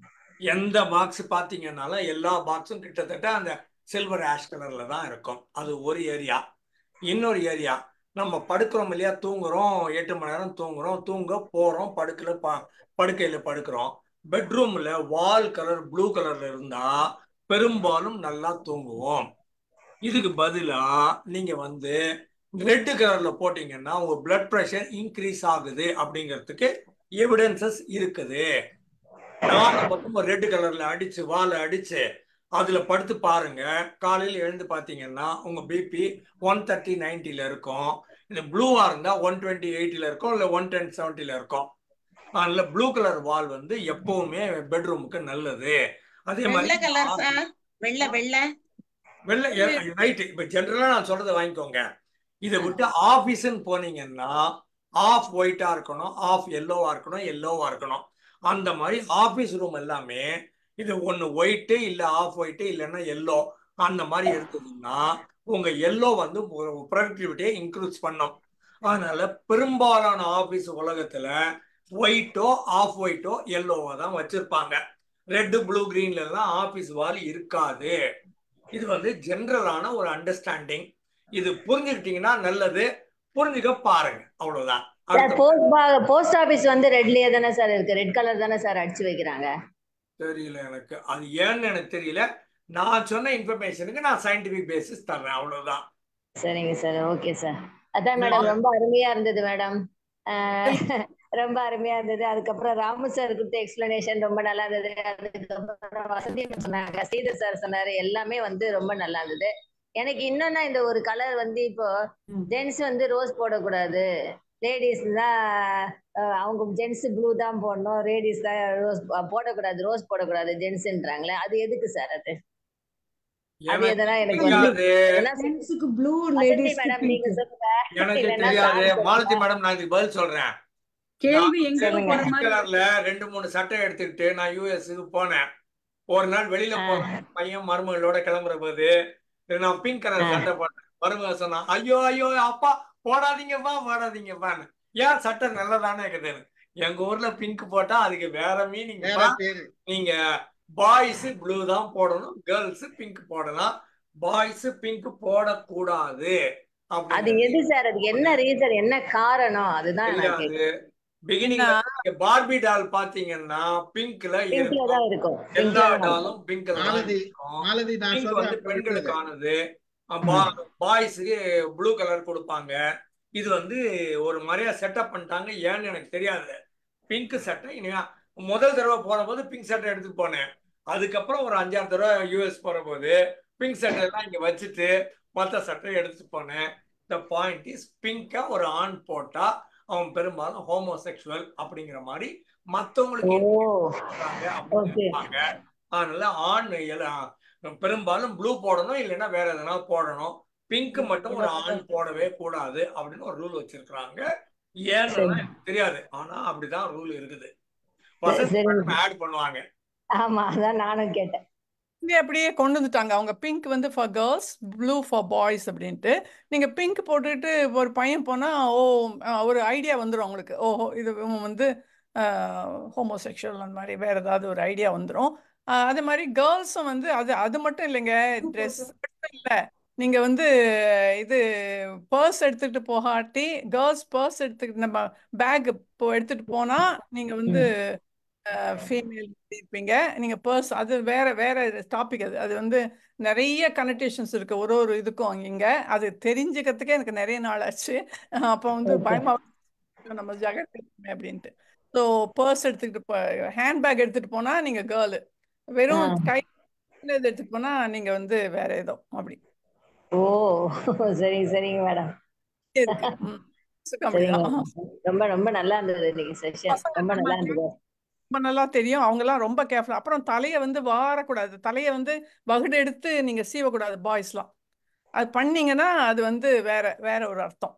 எந்த பாக்ஸ் பார்த்தீங்கன்னாலும் எல்லா பாக்ஸும் கிட்டத்தட்ட அந்த சில்வர் ஆஷ் கலர்ல தான் இருக்கும் அது ஒரு ஏரியா இன்னொரு ஏரியா நம்ம படுக்கிறோம் இல்லையா தூங்குறோம் எட்டு மணி நேரம் தூங்குறோம் தூங்க போறோம் படுக்கல ப படுக்கையில படுக்கிறோம் பெட்ரூம்ல வால் கலர் ப்ளூ கலர்ல இருந்தா பெரும்பாலும் நல்லா தூங்குவோம் இதுக்கு பதிலா நீங்க வந்து ரெட் கலர்ல போட்டீங்கன்னா உங்க பிளட் ப்ரெஷர் இன்க்ரீஸ் ஆகுது அப்படிங்கிறதுக்கு எவிடன்சஸ் இருக்குது நாலு பக்கம் ரெட் கலர்ல அடிச்சு வாழை அடிச்சு அதுல படுத்து பாருங்க காலையில் எழுந்து பார்த்தீங்கன்னா உங்க பிபி ஒன் தேர்ட்டி நைன்டில இருக்கும் இந்த ப்ளூவா இருந்தா ஒன் டுவெண்ட்டி எயிட்டில இருக்கும் இல்லை ஒன் டென் செவன்ட்டில இருக்கும் அதனால ப்ளூ கலர் வால் வந்து எப்பவுமே பெட்ரூமுக்கு நல்லது அதே வெள்ளை மாதிரி கலர் சார் வெள்ளை வெள்ளை வெள்ளை ரைட் இப்ப ஜென்ரலா நான் சொல்றதை வாங்கிக்கோங்க இதை விட்டு ஆபீஸ்ன்னு போனீங்கன்னா ஆஃப் ஒயிட்டா இருக்கணும் ஆஃப் எல்லோவா இருக்கணும் எல்லோவா இருக்கணும் அந்த மாதிரி ஆபீஸ் ரூம் எல்லாமே இது ஒன்னு ஒயிட்டு இல்ல ஆஃப் ஒயிட்டு இல்லைன்னா எல்லோ அந்த மாதிரி இருந்ததுன்னா உங்க எல்லோ வந்து ப்ரொடக்டிவிட்டியை இன்க்ரூஸ் பண்ணும் அதனால பெரும்பாலான ஆபீஸ் உலகத்துல ஒயிட்டோ ஆஃப் ஒயிட்டோ எல்லோவா தான் வச்சிருப்பாங்க ரெட்டு ப்ளூ கிரீன்ல எல்லாம் ஆபீஸ் வால் இருக்காது இது வந்து ஜென்ரலான ஒரு அண்டர்ஸ்டாண்டிங் இது புரிஞ்சுக்கிட்டீங்கன்னா நல்லது புரிஞ்சுக்க பாருங்க அவ்வளவுதான் சார் அடுத்த போஸ்ட் போஸ்ட் ஆபீஸ் வந்து ரெட்லயே தானே சார் இருக்கு ரெட் கலர் தானே சார் அடிச்சு வைக்கிறாங்க தெரியல எனக்கு அது ஏன்னு எனக்கு தெரியல நான் சொன்ன இன்ஃபர்மேஷனுக்கு நான் சயின்டிபிக் பேசிஸ் தர்றேன் அவ்வளவுதான் சரிங்க சார் ஓகே சார் அதான் மேடம் ரொம்ப அருமையா இருந்தது மேடம் ரொம்ப அருமையா இருந்தது அதுக்கப்புறம் ராமு சார் கொடுத்த எக்ஸ்பிளனேஷன் ரொம்ப நல்லா இருந்தது அதுக்கப்புறம் வசதி சொன்னாங்க ஸ்ரீதர் சார் சொன்னாரு எல்லாமே வந்து ரொம்ப நல்லா இருந்தது எனக்கு இன்னொன்னா இந்த ஒரு கலர் வந்து இப்போ ஜென்ஸ் வந்து ரோஸ் போடக்கூடாது லேடிஸ் தான் அஹ், அவங்க ஜென்ஸ் ப்ளூ தான் போடணும் லேடிஸ் தான் ரோஸ் போடக்கூடாது ரோஸ் போடக்கூடாது ஜென்ஸ்ன்றாங்களே அது எதுக்கு சார் அது அது எனக்கு எதனா எனக்கு வந்து தெரியாது எதனா ஜென்ஸுக்கு ப்ளூ வசந்தி லேடிஸ்க்கு மேடம் நீங்க பிங்க் சொல்லுங்க எனக்கு இல்லைன்னா தெரியாது சார் மாலதி சொல்லுங்க மேடம் நான் இதுக்கு பதில் சொல்றேன் கேள்வி நான் எங்களுக்கு சொல்லுங்க போற பிங்க் மாதிரி கலர்ல ரெண்டு மூணு சட்டை எடுத்துக்கிட்டு நான் யூஎஸ்க்கு போனேன் ஒரு நாள் வெளியில ஆ, போறேன் பையன் மருமகளோட கிளம்புற போது நான் பிங்க் ஆ. கலர் சட்டை போட்டேன் மருமக சொன்னான் ஐயோ ஐயோ அப்பா போடாதீங்கப்பா போடாதீங்கப்பான்னு ஏன் சட்டை நல்லதானே இருக்குதுன்னு எங்க ஊர்ல பிங்க் போட்டா அதுக்கு வேற மீனிங் வேற பேரு நீங்க பாய்ஸ் ப்ளூ தான் போடணும் கேர்ள்ஸ் பிங்க் போடலாம் பாய்ஸ் பிங்க் போடக்கூடாது அது அப்படிங்கிறது எது சார் அதுக்கு என்ன ரீசன் என்ன காரணம் அதுதான் நான் தெரியாது கேக்குறேன் பிகினிங்ல நீங்க பார்பி டால் பாத்தீங்கன்னா பிங்க்ல பிங்க்ல தான் இருக்கும் இருக்கும் எல்லா பிங்க்ல தான் டாலும் இருக்கும் பிங்க்ல தான் மாலதி இருக்கும் மாலதி நான் பிங்க் சொல்றேன் வந்து அப்புறம் விட்டுருது பெண்களுக்கானது பாய்ஸுக்கு ப்ளூ கலர் கொடுப்பாங்க இது வந்து ஒரு மாதிரியா செட்டப் பண்ணிட்டாங்க ஏன்னு எனக்கு தெரியாது பிங்க் சட்டை இனிமே முதல் தடவை போன போது பிங்க் சட்டை எடுத்துட்டு போனேன் அதுக்கப்புறம் ஒரு அஞ்சாறு தடவை யூஎஸ் போற போது பிங்க் சட்டை எல்லாம் இங்க வச்சுட்டு மற்ற சட்டை எடுத்துட்டு போனேன் த பாயிண்ட் இஸ் பிங்கா ஒரு ஆண் போட்டா அவன் பெரும்பாலும் ஹோமோசெக்சுவல் அப்படிங்கிற மாதிரி மற்றவங்களுக்கு ஓ இருக்காங்க அப்படின்னு ஓகே இருப்பாங்க அதனால ஆண் எல்லாம் பெரும்பாலும் ப்ளூ போடணும் இல்லைன்னா வேற எதனா போடணும் பிங்க் மட்டும் ஒரு ஆண் போடவே கூடாது அப்படின்னு ஒரு ரூல் வச்சிருக்கிறாங்க ஏன்னு சரி எனக்கு தெரியாது ஆனா அப்படிதான் ரூல் இருக்குது சரி வசந்தி சரிங்க மேடம் ஆட் பண்ணுவாங்க ஆமா அதான் நானும் கேட்டேன் இங்கே அப்படியே கொண்டு வந்துட்டாங்க அவங்க பிங்க் வந்து for girls blue for boys அப்படின்ட்டு நீங்கள் பிங்க் போட்டுட்டு ஒரு பையன் போனால் ஓ அஹ், ஒரு ஐடியா வந்துடும் அவங்களுக்கு ஓஹோ இது இவன் வந்து ஹோமோசெக்ஷுவல் அந்த மாதிரி வேறு ஏதாவது ஒரு ஐடியா வந்துடும் அதே மாதிரி கேர்ள்ஸும் வந்து அது அது மட்டும் இல்லைங்க ட்ரெஸ் மட்டும் இல்லை நீங்கள் வந்து இது பர்ஸ் எடுத்துகிட்டு போகாட்டி கேர்ள்ஸ் பர்ஸ் எடுத்துக்கிட்டு நம்ம பேக் இப்போ எடுத்துகிட்டு போனால் நீங்கள் வந்து ஃபீமேல் இருப்பீங்க நீங்கள் பர்ஸ் அது வேற வேற டாபிக் அது அது வந்து நிறைய கனெக்டேஷன்ஸ் இருக்கு ஒரு ஒரு இதுக்கும் இங்க அது தெரிஞ்சுக்கிறதுக்கே எனக்கு நிறைய நாள் ஆச்சு அப்போ வந்து ஓகே பயமா நம்ம ஜாக்கிரதை இருக்கணுமே அப்படின்ட்டு ஸோ பர்ஸ் எடுத்துக்கிட்டு போ ஹேண்ட்பேக் எடுத்துகிட்டு போனால் நீங்கள் கேர்ளு ஆ வெறும் கை இது எடுத்துகிட்டு போனால் நீங்கள் வந்து வேற ஏதோ அப்படி ஓ சரிங்க சரிங்க மேடம் இருக்கு ம் சரிங்க அப்படிதான் மேடம் ரொம்ப ரொம்ப நல்லா இருந்தது இன்னைக்கு செஷன் பசங்க ரொம்ப நல்லா இருந்தது ரொம்ப நல்லா தெரியும் அவங்கெல்லாம் ரொம்ப கேர்ஃபுல் அப்புறம் தலையை வந்து வாரக்கூடாது தலையை வந்து வகுடு எடுத்து நீங்கள் சீவக்கூடாது பாய்ஸ்லாம் அது பண்ணீங்கன்னா அது வந்து வேற வேற ஒரு அர்த்தம்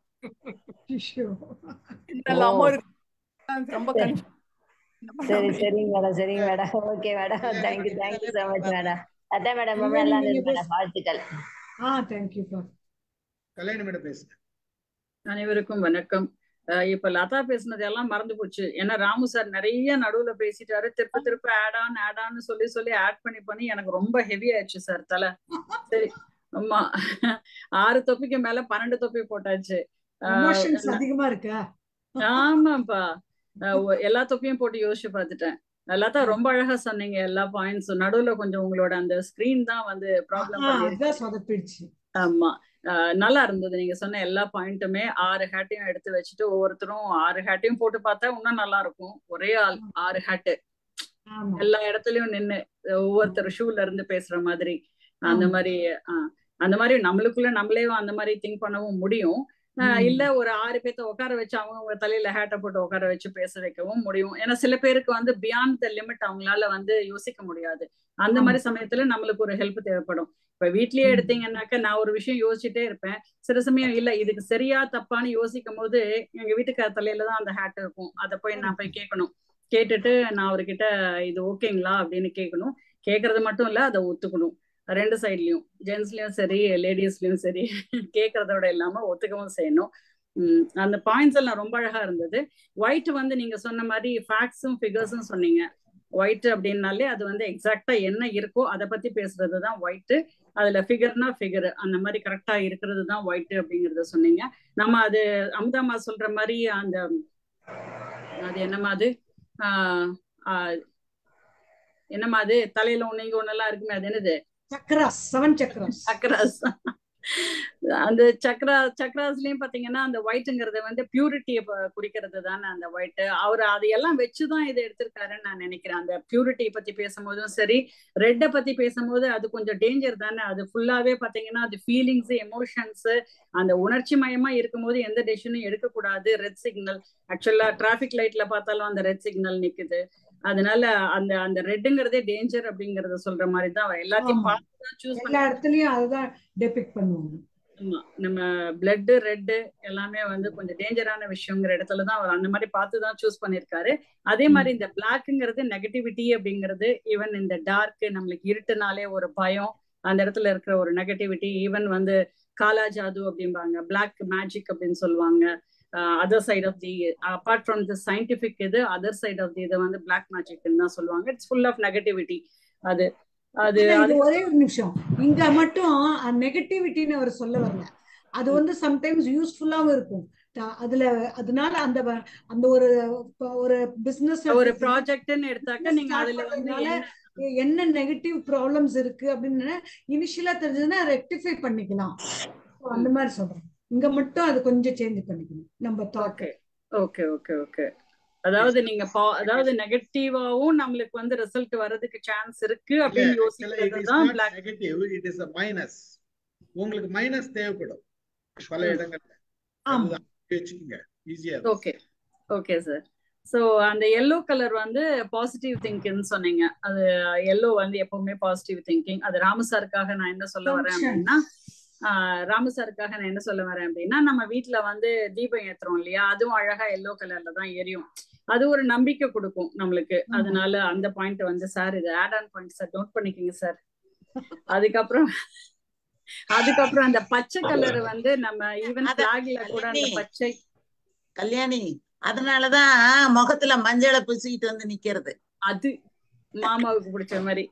ஐயோ. ஓ என்னெல்லாமோ இருக்கு அது ரொம்ப சரி கன்ஃபியூஸ் என்ன பண்ண சரி முடியும் சரிங்க மேடம் சரிங்க madam okay madam Kalyani thank you madam thank you Kalyani so much madam madam அதான் மேடம் ரொம்ப கல்யாணி நல்லா நீங்க இருந்தது பேச மேடம் வாழ்த்துக்கள் ஆ தேங்க்யூப்பா கல்யாணி மேடம் பேசுங்க அனைவருக்கும் வணக்கம் அஹ் இப்ப லதா பேசுனது எல்லாம் மறந்து போச்சு ஏன்னா ராமு சார் நிறைய நடுவுல பேசிட்டாரு திருப்ப திருப்ப ஆட் ஆன் ஆட் ஆன் சொல்லி சொல்லி ஆட் பண்ணி பண்ணி எனக்கு ரொம்ப ஹெவி ஆயிடுச்சு சார் தலை சரி ஆமா ஆறு தொப்பிக்கு மேல பன்னெண்டு தொப்பி போட்டாச்சு ஆஹ் எமோஷன்ஸ் ந- அதிகமா இருக்கா ஆமாப்பா அஹ் ஒ- எல்லா தொப்பியும் போட்டு யோசிச்சு பார்த்துட்டேன் லதா ரொம்ப அழகா சொன்னீங்க எல்லா பாயிண்ட்ஸும் நடுவுல கொஞ்சம் உங்களோட அந்த ஸ்கிரீன் தான் வந்து ப்ராப்ளம் ஆ பண்ணிருச்சு அதான் சொதப்பிடுச்சு ஆமா ஆஹ் நல்லா இருந்தது நீங்க சொன்ன எல்லா பாயிண்ட்டுமே ஆறு ஹேட்டையும் எடுத்து வச்சுட்டு ஒவ்வொருத்தரும் ஆறு ஹேட்டையும் போட்டு பார்த்தா இன்னும் நல்லா இருக்கும் ஒரே ஆள் ஆறு ஹேட்டு ஆமா எல்லா இடத்துலயும் நின்னு ஒவ்வொருத்தர் ஷூல இருந்து பேசுற மாதிரி அந்த ஆமா மாதிரி ஆஹ் அந்த மாதிரி நம்மளுக்குள்ள நம்மளே அந்த மாதிரி திங்க் பண்ணவும் முடியும் ஆஹ் இல்ல ம் ஒரு ஆறு பேர்த்த உட்கார வச்சு அவங்க அவங்க தலையில ஹேட்டை போட்டு உட்கார வச்சு பேச வைக்கவும் முடியும் ஏன்னா சில பேருக்கு வந்து பியாண்ட் த லிமிட் அவங்களால வந்து யோசிக்க முடியாது அந்த ஆமா மாதிரி சமயத்துல நம்மளுக்கு ஒரு ஹெல்ப் தேவைப்படும் இப்ப வீட்லயே ம் எடுத்தீங்கன்னாக்க நான் ஒரு விஷயம் யோசிச்சுட்டே இருப்பேன் சில சமயம் இல்ல இதுக்கு சரியா தப்பான்னு யோசிக்கும் போது எங்க வீட்டுக்கார தலையில தான் அந்த ஹேட் இருக்கும் அதை போய் நான் போய் கேட்கணும் கேட்டுட்டு நான் அவர்கிட்ட இது ஓகேங்களா அப்படின்னு கேட்கணும் கேட்கறது மட்டும் இல்ல அதை ஒத்துக்கணும் ரெண்டு சைட்லயும் ஜென்ஸ்லயும் சரி லேடிஸ்லயும் சரி கேட்கறதோட இல்லாம ஒத்துக்கவும் செய்யணும் உம் அந்த பாயிண்ட்ஸ் எல்லாம் ரொம்ப அழகா இருந்தது ஒயிட் வந்து நீங்க சொன்ன மாதிரி ஃபேக்ட்ஸும் ஃபிகர்ஸும் சொன்னீங்க ஒயிட் அப்படின்னாலே அது வந்து எக்ஸாக்டா என்ன இருக்கோ அதை பத்தி பேசுறது தான் ஒயிட் அதுல ஃபிகர்னா ஃபிகர் அந்த மாதிரி கரெக்டா இருக்கிறது தான் ஒயிட் அப்படிங்கறத சொன்னீங்க நம்ம அது அமுதாமா சொல்ற மாதிரி அந்த அது என்னமா அது ஆஹ் ஆஹ் என்னமா அது தலையில ஒண்ணு இங்க ஒண்ணெல்லாம் இருக்குமே அது என்னது சக்ராஸ் செவன் சக்ராஸ் சக்ராஸ் அந்த சக்ரா சக்ராஸ்லயும் பாத்தீங்கன்னா அந்த ஒயிட்ங்கிறது வந்து பியூரிட்டியை குறிக்கிறது தானே அந்த ஒயிட் அவர் அதையெல்லாம் வச்சுதான் இதை எடுத்திருக்காருன்னு நான் நினைக்கிறேன் அந்த பியூரிட்டி பத்தி பேசும்போதும் சரி ரெட்டை பத்தி பேசும்போது அது கொஞ்சம் டேஞ்சர் தானே அது ஃபுல்லாவே பாத்தீங்கன்னா அது ஃபீலிங்ஸ் எமோஷன்ஸ் அந்த உணர்ச்சி மயமா இருக்கும்போது எந்த டெசிஷனும் எடுக்கக்கூடாது ரெட் சிக்னல் ஆக்சுவலா டிராபிக் லைட்ல பார்த்தாலும் அந்த ரெட் சிக்னல் நிக்குது அதனால அந்த அந்த ரெட்டுங்கிறதே டேஞ்சர் அப்படிங்கறத சொல்ற மாதிரி தான் அவர் எல்லாத்தையும் ஆமா பார்த்து தான் சூஸ் எல்லா இடத்துலயும் அதுதான் டெபிக் பண்ணுவாங்க ஆமா நம்ம பிளட் ரெட் எல்லாமே வந்து கொஞ்சம் டேஞ்சரான விஷயங்கிற இடத்துல தான் அவர் அந்த மாதிரி பார்த்து தான் சூஸ் பண்ணியிருக்காரு அதே மாதிரி இந்த பிளாக்ங்கிறது நெகட்டிவிட்டி அப்படிங்கிறது ஈவன் இந்த டார்க் நம்மளுக்கு இருட்டுனாலே ஒரு பயம் அந்த இடத்துல இருக்கிற ஒரு நெகட்டிவிட்டி ஈவன் வந்து காலா ஜாது அப்படிம்பாங்க பிளாக் மேஜிக் அப்படின்னு சொல்லுவாங்க other side of the apart from the scientific இது அதர் சைட் ஆஃப் தி இதை வந்து பிளாக் மேஜிக்னு தான் சொல்லுவாங்க இட்ஸ் ஃபுல் ஆஃப் நெகட்டிவிட்டி அது அது ஆனா இது அது ஒரே ஒரு நிமிஷம் இங்க மட்டும் நெகட்டிவிட்டின்னு அவர் சொல்ல வரல அது வந்து சம்டைம்ஸ் யூஸ்ஃபுல்லாவும் இருக்கும் த- அதுல அதனால அந்த வ- அந்த ஒரு இப்ப ஒரு பிசினஸ் ஒரு ப்ராஜெக்ட்னு எடுத்தாக்க நீங்க அதுல வந்து பண்றதுனால என்ன என்ன நெகட்டிவ் ப்ராப்ளம்ஸ் இருக்கு அப்படின்னு இனிஷியலா தெரிஞ்சதுன்னா ரெக்டிஃபை பண்ணிக்கலாம் So, அந்த மாதிரி சொல்றேன் இங்க மட்டும் அது கொஞ்சம் சேஞ்ச் பண்ணிக்கணும் நம்ம thought okay okay okay okay அதாவது நீங்க பா- அதாவது நெகட்டிவாவும் நம்மளுக்கு வந்து ரிசல்ட் வர்றதுக்கு சான்ஸ் இருக்கு இல்ல அப்படின்னு ஆக்சுவலா இட் யோசிக்கிறது இஸ் தான் not black negative it is a minus உங்களுக்கு மைனஸ் தேவைப்படும் பல இடங்கள்ல ஆமா அதுதான் வச்சுக்கோங்க ஈஸியா இருக்கும் ஓகே ஓகே சார் ஸோ அந்த எல்லோ கலர் வந்து பாசிட்டிவ் திங்கிங்னு சொன்னீங்க அது எல்லோ வந்து எப்பவுமே பாசிட்டிவ் திங்கிங் அது ராமு சாருக்காக நான் என்ன சொல்ல வரேன் Function. அப்படின்னா ஆஹ் ராமு சாருக்காக நான் என்ன சொல்ல வரேன் அப்படின்னா நம்ம வீட்ல வந்து தீபம் ஏத்துறோம் இல்லையா அதுவும் அழகா எல்லோ கலர்ல தான் எரியும் அது ஒரு நம்பிக்கை கொடுக்கும் நம்மளுக்கு ஆமா. அதனால அந்த பாயிண்ட் வந்து சார் இது add on point sir note பண்ணிக்கோங்க சார் அதுக்கப்புறம் அதுக்கப்புறம் அந்த பச்சை கலர் வந்து நம்ம ஈவன் அத பிளாக்ல கூட அந்த கல்யாணி பச்சை கல்யாணி அதனாலதான் முகத்துல மஞ்சளை பூசிக்கிட்டு வந்து நிக்கிறது அது மாமாவுக்கு பிடிச்ச மாதிரி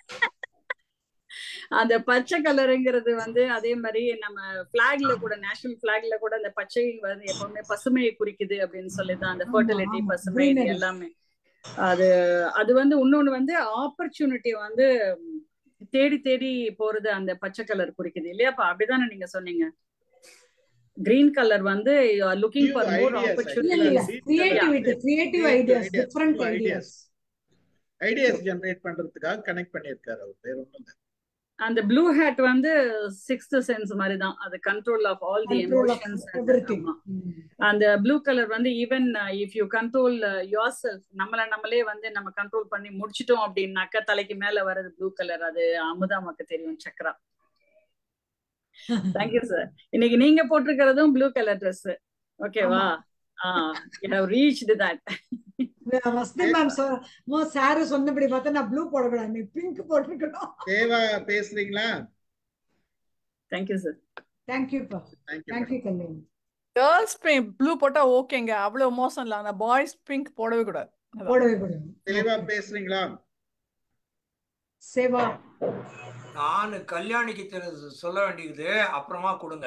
அந்த பச்சை கலருங்கிறது வந்து அதே மாதிரி நம்ம பிளாக்ல கூட நேஷனல் பிளாக்ல கூட அந்த பச்சை வந்து எப்பவுமே பசுமையை குறிக்குது அப்படின்னு சொல்லிதான் அந்த ஆமா ஃபர்டிலிட்டி ஆமா பசுமை இது greenery எல்லாமே அது அது வந்து இன்னொன்னு வந்து ஆப்பர்ச்சுனிட்டி வந்து ம், தேடி தேடி போறது அந்த பச்சை கலர் குறிக்குது இல்லையாப்பா அப்படிதானே நீங்க சொன்னீங்க கிரீன் கலர் வந்து looking new for more ideas இல்ல இல்ல ஆப்பர்ச்சுனிட்டி ஆக்சுவலா creativity creative creative ideas ideas different new ideas ideas ideas generate பண்றதுக்காக கனெக்ட் பண்ணியிருக்காரு அவர் வேற ஒண்ணும் இல்ல அந்த ப்ளூ ஹேட் வந்து சிக்ஸ்த் சென்ஸ் மாதிரி தான் அது control of all the control of emotions everything ஆமா அந்த ப்ளூ கலர் வந்து even if you control yourself நம்மள நம்மளே வந்து நம்ம கண்ட்ரோல் பண்ணி முடிச்சிட்டோம் அப்படின்னாக்கா தலைக்கு மேல வர்றது ப்ளூ கலர் அது அமுதாமாக்கு தெரியும் சக்கரா தேங்க்யூ சார் இன்னைக்கு நீங்க போட்டிருக்கிறதும் ப்ளூ கலர் ட்ரெஸ் ஓகேவா ஆமா you have reached that Vasanthi ma'am sir சொன்னபடி பார்த்தா நான் ப்ளூ போடக்கூடாது நீ பிங்க் போட்டிருக்கணும் தேவா பேசுறீங்களா தேங்க்யூ சார் தேங்க்யூப்பா thank you thank you madam Kalyani girls pink blue போட்டா ஓகேங்க அவ்வளவு மோசம் இல்லை ஆனா பாய்ஸ் பிங்க் போடவே கூடாது அதான் போடவே கூடாது தேவா ஓகே பேசுறீங்களா சேவா நான் கல்யாணிக்கு தெரி சொல்ல வேண்டியது அப்புறமா கொடுங்க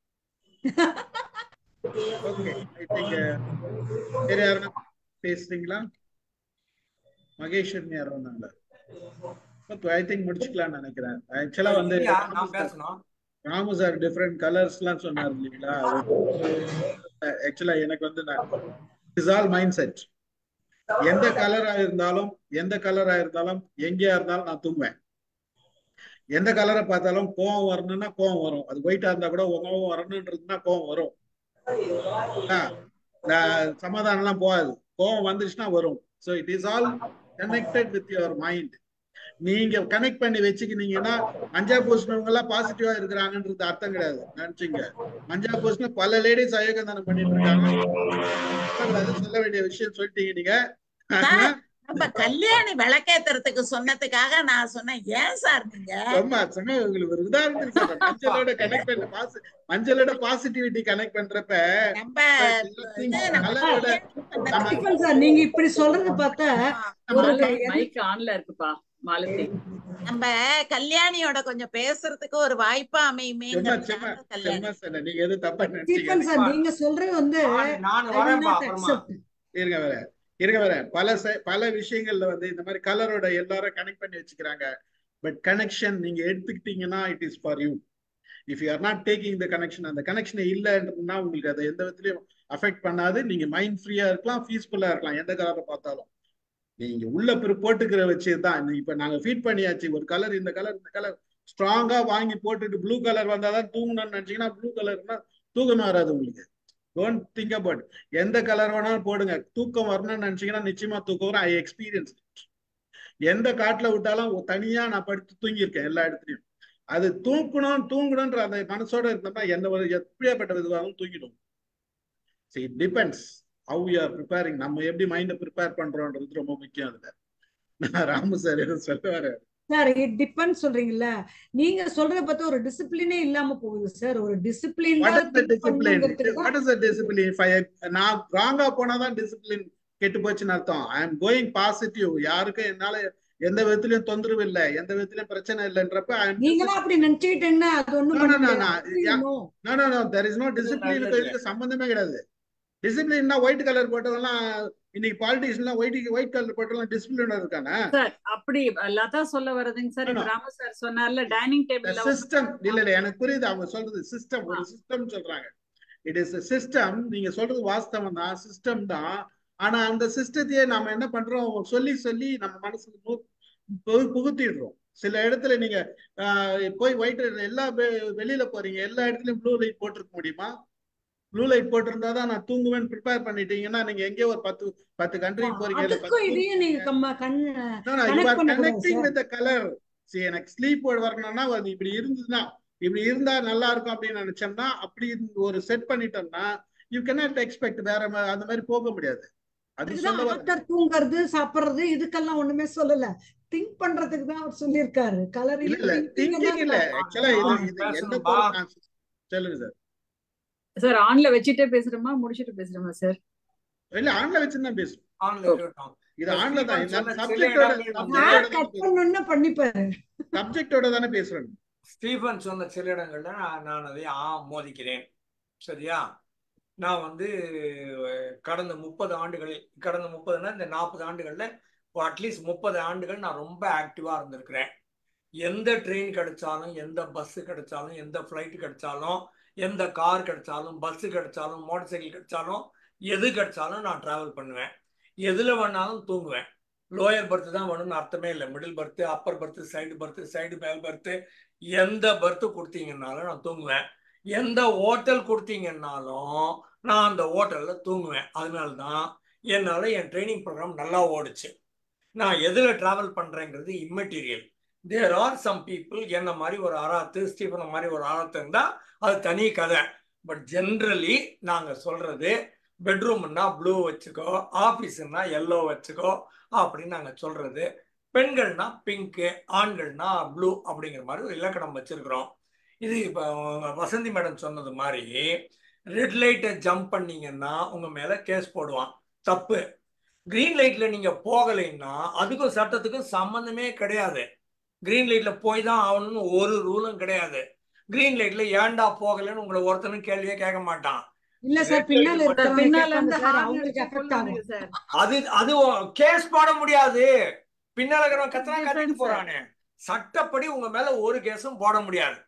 ஓகே ஐ திங்க் வேற யாருன்னா பேசுறீங்களா மகேஸ்வரன் யாரும் வந்தாங்களா ஓகே ஐ திங்க் முடிச்சுக்கலாம்னு நினைக்கிறேன் ஆக்சுவலா வந்து இல்லையா ராமு நான் சார் பேசணும் ராமு சார் டிஃப்ரெண்ட் கலர்ஸ் எல்லாம் சொன்னார் இல்லைங்களா ஆக்சுவலா எனக்கு வந்து நான் இஸ் ஆல் மைண்ட் செட் எந்த கலரா இருந்தாலும் எந்த கலரா இருந்தாலும் எங்கேயா இருந்தாலும் நான் தூங்குவேன் எந்த கலரை பார்த்தாலும் கோவம் வரணும்னா கோவம் வரும் அது ஒயிட்டா இருந்தா கூட கோவம் வரணுன்றதுன்னா கோவம் வரும் ஆ, நான் சமாதானம்லாம் போகாது கோவம் வந்துச்சுன்னா வரும் so it is all connected with your mind நீங்க கனெக்ட் பண்ணி வச்சுக்கினீங்கன்னா மஞ்சா பூசினவங்க எல்லாம் பாசிட்டிவா இருக்கிறாங்கன்றது அர்த்தம் கிடையாது நினைச்சுங்க மஞ்சா பூசின பல லேடிஸ் அயோகந்தானம் பண்ணிட்டு இருக்காங்க அது சொல்ல வேண்டிய விஷயம் சொல்லிட்டீங்க நீங்க ஆனா சார் நம்ம கல்யாணி விளக்கேத்துறதுக்கு சொன்னதுக்காக நான் சொன்னேன் ஏன் சார் நீங்க ரொம்ப சொன்ன உங்களுக்கு ஒரு உதாரணத்துக்கு சொல்றேன் மஞ்சளோட கனெக்ட் பண்ண பாசி மஞ்சளோட பாசிட்டிவிட்டி கனெக்ட் பண்றப்ப நம்ம திங்ஸ் இது நம்ம கலரோட கல்யாணி நம்ம ஸ்டீஃபன் சார் நீங்க இப்படி சொல்றது பார்த்தா ஒரு மாலதி என்ன- மைக் ஆன்ல இருக்குப்பா மாலதி நம்ம கல்யாணியோட கொஞ்சம் பேசுறதுக்கு ஒரு வாய்ப்பா சும்மா அமையுமேங்கிறதுக்காக சும்மா கல்யாணி சும்மா சொன்ன நீங்க எதுவும் தப்பா ஸ்டீஃபன் நினைச்சீங்க சார் நீங்க சொல்றது வந்து நான் நான் ஐ வில் வரேன்பா நாட் அப்புறமா அக்செப்ட் இருங்க வர இருங்க வர பல செ- பல விஷயங்கள்ல வந்து இந்த மாதிரி கலரோட எல்லாரும் கனெக்ட் பண்ணி வச்சுக்கிறாங்க பட் கனெக்ஷன் நீங்க எடுத்துக்கிட்டீங்கன்னா it is for you if you are not taking the connection அந்த கனெக்ஷன் இல்லைன்றதுனா உங்களுக்கு அதை எந்த விதத்துலயும் அஃபெக்ட் பண்ணாது நீங்க மைண்ட் ஃப்ரீயா இருக்கலாம் பீஸ்ஃபுல்லா இருக்கலாம் எந்த கலரை பார்த்தாலும் நீங்க உள்ள பிற போட்டுக்கிற வச்சு தான் இப்ப நாங்க ஃபீட் பண்ணியாச்சு ஒரு கலர் இந்த கலர் இந்த கலர் ஸ்ட்ராங்கா வாங்கி போட்டுட்டு ப்ளூ கலர் வந்தாதான் தூங்கணும்னு நினைச்சீங்கன்னா ப்ளூ கலர்னா தூக்கம் வராது உங்களுக்கு டோன்ட் திங்க் அபவுட் எந்த கலர் வேணாலும் போடுங்க தூக்கம் வரணும்னு நினைச்சீங்கன்னா நிச்சயமா தூக்கம் வரும் ஐ எக்ஸ்பீரியன்ஸ் எந்த காட்டுல விட்டாலும் ஒரு தனியா நான் படுத்து தூங்கியிருக்கேன் எல்லா இடத்துலயும் அது தூக்கணும் தூங்கணும்ன்ற அந்த மனசோட இருந்தோம்னா எந்த ஒரு எப்படியாப்பட்ட விதமாகவும் தூங்கிடும் it depends how you are preparing நம்ம எப்படி மைண்டை ப்ரிப்பேர் பண்றோம்ன்றது ரொம்ப முக்கியம் அதுல நான் ராமு சார் எதுவும் சொல்ல வர சார் இட் டிபெண்ட் சொல்றீங்கல்ல நீங்க சொல்றத பார்த்தா ஒரு டிசிப்ளினே இல்லாம போகுது சார் ஒரு discipline what is the discipline what is the discipline நான் ராங்கா போனாதான் டிசிப்ளின் கெட்டு போச்சுன்னு அர்த்தம் ஐ எம் கோயிங் பாசிட்டிவ் யாருக்கும் என்னால எந்த விதத்திலயும் தொந்தரவு இல்லை எந்த விதத்திலயும் பிரச்சனை இல்லைன்றப்ப ஐ எம் நீங்களும் அப்படி நினைச்சுக்கிட்டீங்கன்னா அது ஒண்ணும் No, பண்ண no, no, முடியாது no. Yeah. No. No no no there is no இது டிசிப்ளினுக்கு நல்லது இதுக்கு சம்பந்தமே கிடையாது டிசிப்ளின்னா ஒயிட் கலர் போட்டவெல்லாம் இன்னைக்கு பாலிட்டிஷியன்லாம் ஒயிட் ஒயிட் கலர் போட்டவெல்லாம் டிசிப்ளினா இருக்கானே சார் அப்படி லதா சொல்ல வர்றதுங்க சார் இப்ப No, no. ராம சார் சொன்னார்ல டைனிங் டேபிள்ல வந்து சிஸ்டம் இல்ல இல்ல எனக்கு புரியுது அவங்க சொல்றது சிஸ்டம் ஒரு சிஸ்டம் சொல்றாங்க இட் இஸ் சிஸ்டம் நீங்க சொல்றது வாஸ்தவம் தான் சிஸ்டம் தான் ஆனா அந்த சிஸ்டத்தையே நாம என்ன பண்றோம் சொல்லி சொல்லி நம்ம மனசுக்கு பு- பு- புகுத்திடுறோம் சில இடத்துல நீங்க ஆஹ், போய் ஒயிட் எல்லா வெ- வெளியில போறீங்க எல்லா இடத்துலயும் ப்ளூ லைட் போட்டிருக்க முடியுமா ப்ளூ லைட் போட்டிருந்தா தான் நான் தூங்குவேன் ப்ரிப்பேர் பண்ணிட்டீங்கன்னா நீங்க எங்கேயோ ஒரு பத்து பத்து கண்ட்ரிக்கு போறீங்க இல்ல பத்து அதுக்கும் இதையும் நீங்க கம்ம கண் No, no, you connect are பண்ணக்கூடாது connecting sir with the color. See, எனக்கு ஸ்லீப் வரணும்னா அது இப்படி இருந்ததுன்னா இப்படி இருந்தா நல்லா இருக்கும் அப்படின்னு நினைச்சோம்னா அப்படி ஒரு செட் பண்ணிட்டோம்னா யூ cannot எக்ஸ்பெக்ட் வேற மா- அந்த மாதிரி போக முடியாது அது இதுதான் சொல்ல வர ஆஃப்டர் தூங்குறது சாப்பிடுறது இதுக்கெல்லாம் ஒண்ணுமே சொல்லல திங்க் பண்றதுக்கு தான் அவர் சொல்லியிருக்காரு இல்ல கலரையும் இல்ல திங்கிங் திங்கிங் இல்ல தான் ஆக்சுவலா இது நான் இது என்ன பேசணும்பா பொறுத்து நான் சொல்லுங்க சார் சார் ஆன்ல வச்சுட்டே பேசுறோமா முடிச்சிட்டு பேசுறோமா சார் இல்ல ஆன்ல வச்சு தான் பேசுவோம் ஆன்ல இருக்கட்டும் இது இந்த ஆன்ல தான் ஸ்டீபன் இந்த சொன்ன சில சப்ஜெக்டோட இடங்கள் வந்து ஹேர் சப்ஜெக்டோட தானே கட் பேசுறோம் பண்ணணும்னு பண்ணிப்பாரு சப்ஜெக்டோட தானே பேசுறோம் ஸ்டீஃபன் சொன்ன சில இடங்கள்ல நான் நான் அதை ஆமோதிக்கிறேன் சரியா நான் வந்து அஹ், கடந்த முப்பது ஆண்டுகளில் கடந்த முப்பதுனா இந்த நாற்பது ஆண்டுகள்ல அட்லீஸ்ட் முப்பது ஆண்டுகள் நான் ரொம்ப ஆக்டிவா இருந்திருக்கிறேன் எந்த ட்ரெயின் கிடைச்சாலும் எந்த பஸ் கிடைச்சாலும் எந்த ஃப்ளைட் கிடைச்சாலும் எந்த கார் கிடைச்சாலும் பஸ் கிடைச்சாலும் மோட்டார் சைக்கிள் கிடைச்சாலும் எது கிடைச்சாலும் நான் டிராவல் பண்ணுவேன் எதுல வேணாலும் தூங்குவேன் லோயர் பர்த் தான் வேணும்னு அர்த்தமே இல்லை middle berth upper berth side berth side மேல் பர்த் எந்த பர்த் கொடுத்தீங்கன்னாலும் நான் தூங்குவேன் எந்த ஹோட்டல் கொடுத்தீங்கன்னாலும் நான் அந்த ஹோட்டல்ல தூங்குவேன் அதனால தான் என்னால் என் ட்ரைனிங் ப்ரோக்ராம் நல்லா ஓடுச்சு நான் எதில் ட்ராவல் பண்ணுறேங்கிறது immaterial there are some people என்ன மாதிரி ஒரு அராத்து ஸ்டீஃபன் மாதிரி ஒரு அராத்து இருந்தால் அது தனி கதை பட் ஜென்ரலி நாங்கள் சொல்கிறது பெட்ரூம்னா ப்ளூ வச்சுக்கோ ஆஃபீஸுன்னா எல்லோ வச்சுக்கோ அப்படின்னு நாங்கள் சொல்கிறது பெண்கள்னா பிங்க்கு ஆண்கள்னா ப்ளூ அப்படிங்கிற மாதிரி ஒரு இலக்கணம் வச்சிருக்கிறோம் இது இப்போ வசந்தி மேடம் சொன்னது மாதிரி ரெட் லைட்டை ஜம்ப் பண்ணீங்கன்னா உங்க மேல கேஸ் போடுவான் தப்பு கிரீன் லைட்ல நீங்க போகலைன்னா அதுக்கும் சட்டத்துக்கும் சம்பந்தமே கிடையாது கிரீன் லைட்ல போய் தான் ஆகணும்னு ஒரு ரூலும் கிடையாது கிரீன் லைட்ல ஏன்டா போகலைன்னு உங்களை ஒருத்தனும் கேள்வியே கேட்க மாட்டான் இல்ல சார் Red light பின்னால மட்டும் இருக்கிறவங்க பின்னால கேட்பாங்க இருந்து சார் ஹார்ன் அவங்களுக்கு அடிச்சு எஃபெக்ட் ஆகும் கொள்வானுங்க சார் அது அது கேஸ் போட முடியாது பின்னால இருக்கிறவன் கத்தனா கத்திட்டு டிஃபரன்ஸ் சார் போறானே சட்டப்படி உங்க மேல ஒரு கேஸும் போட முடியாது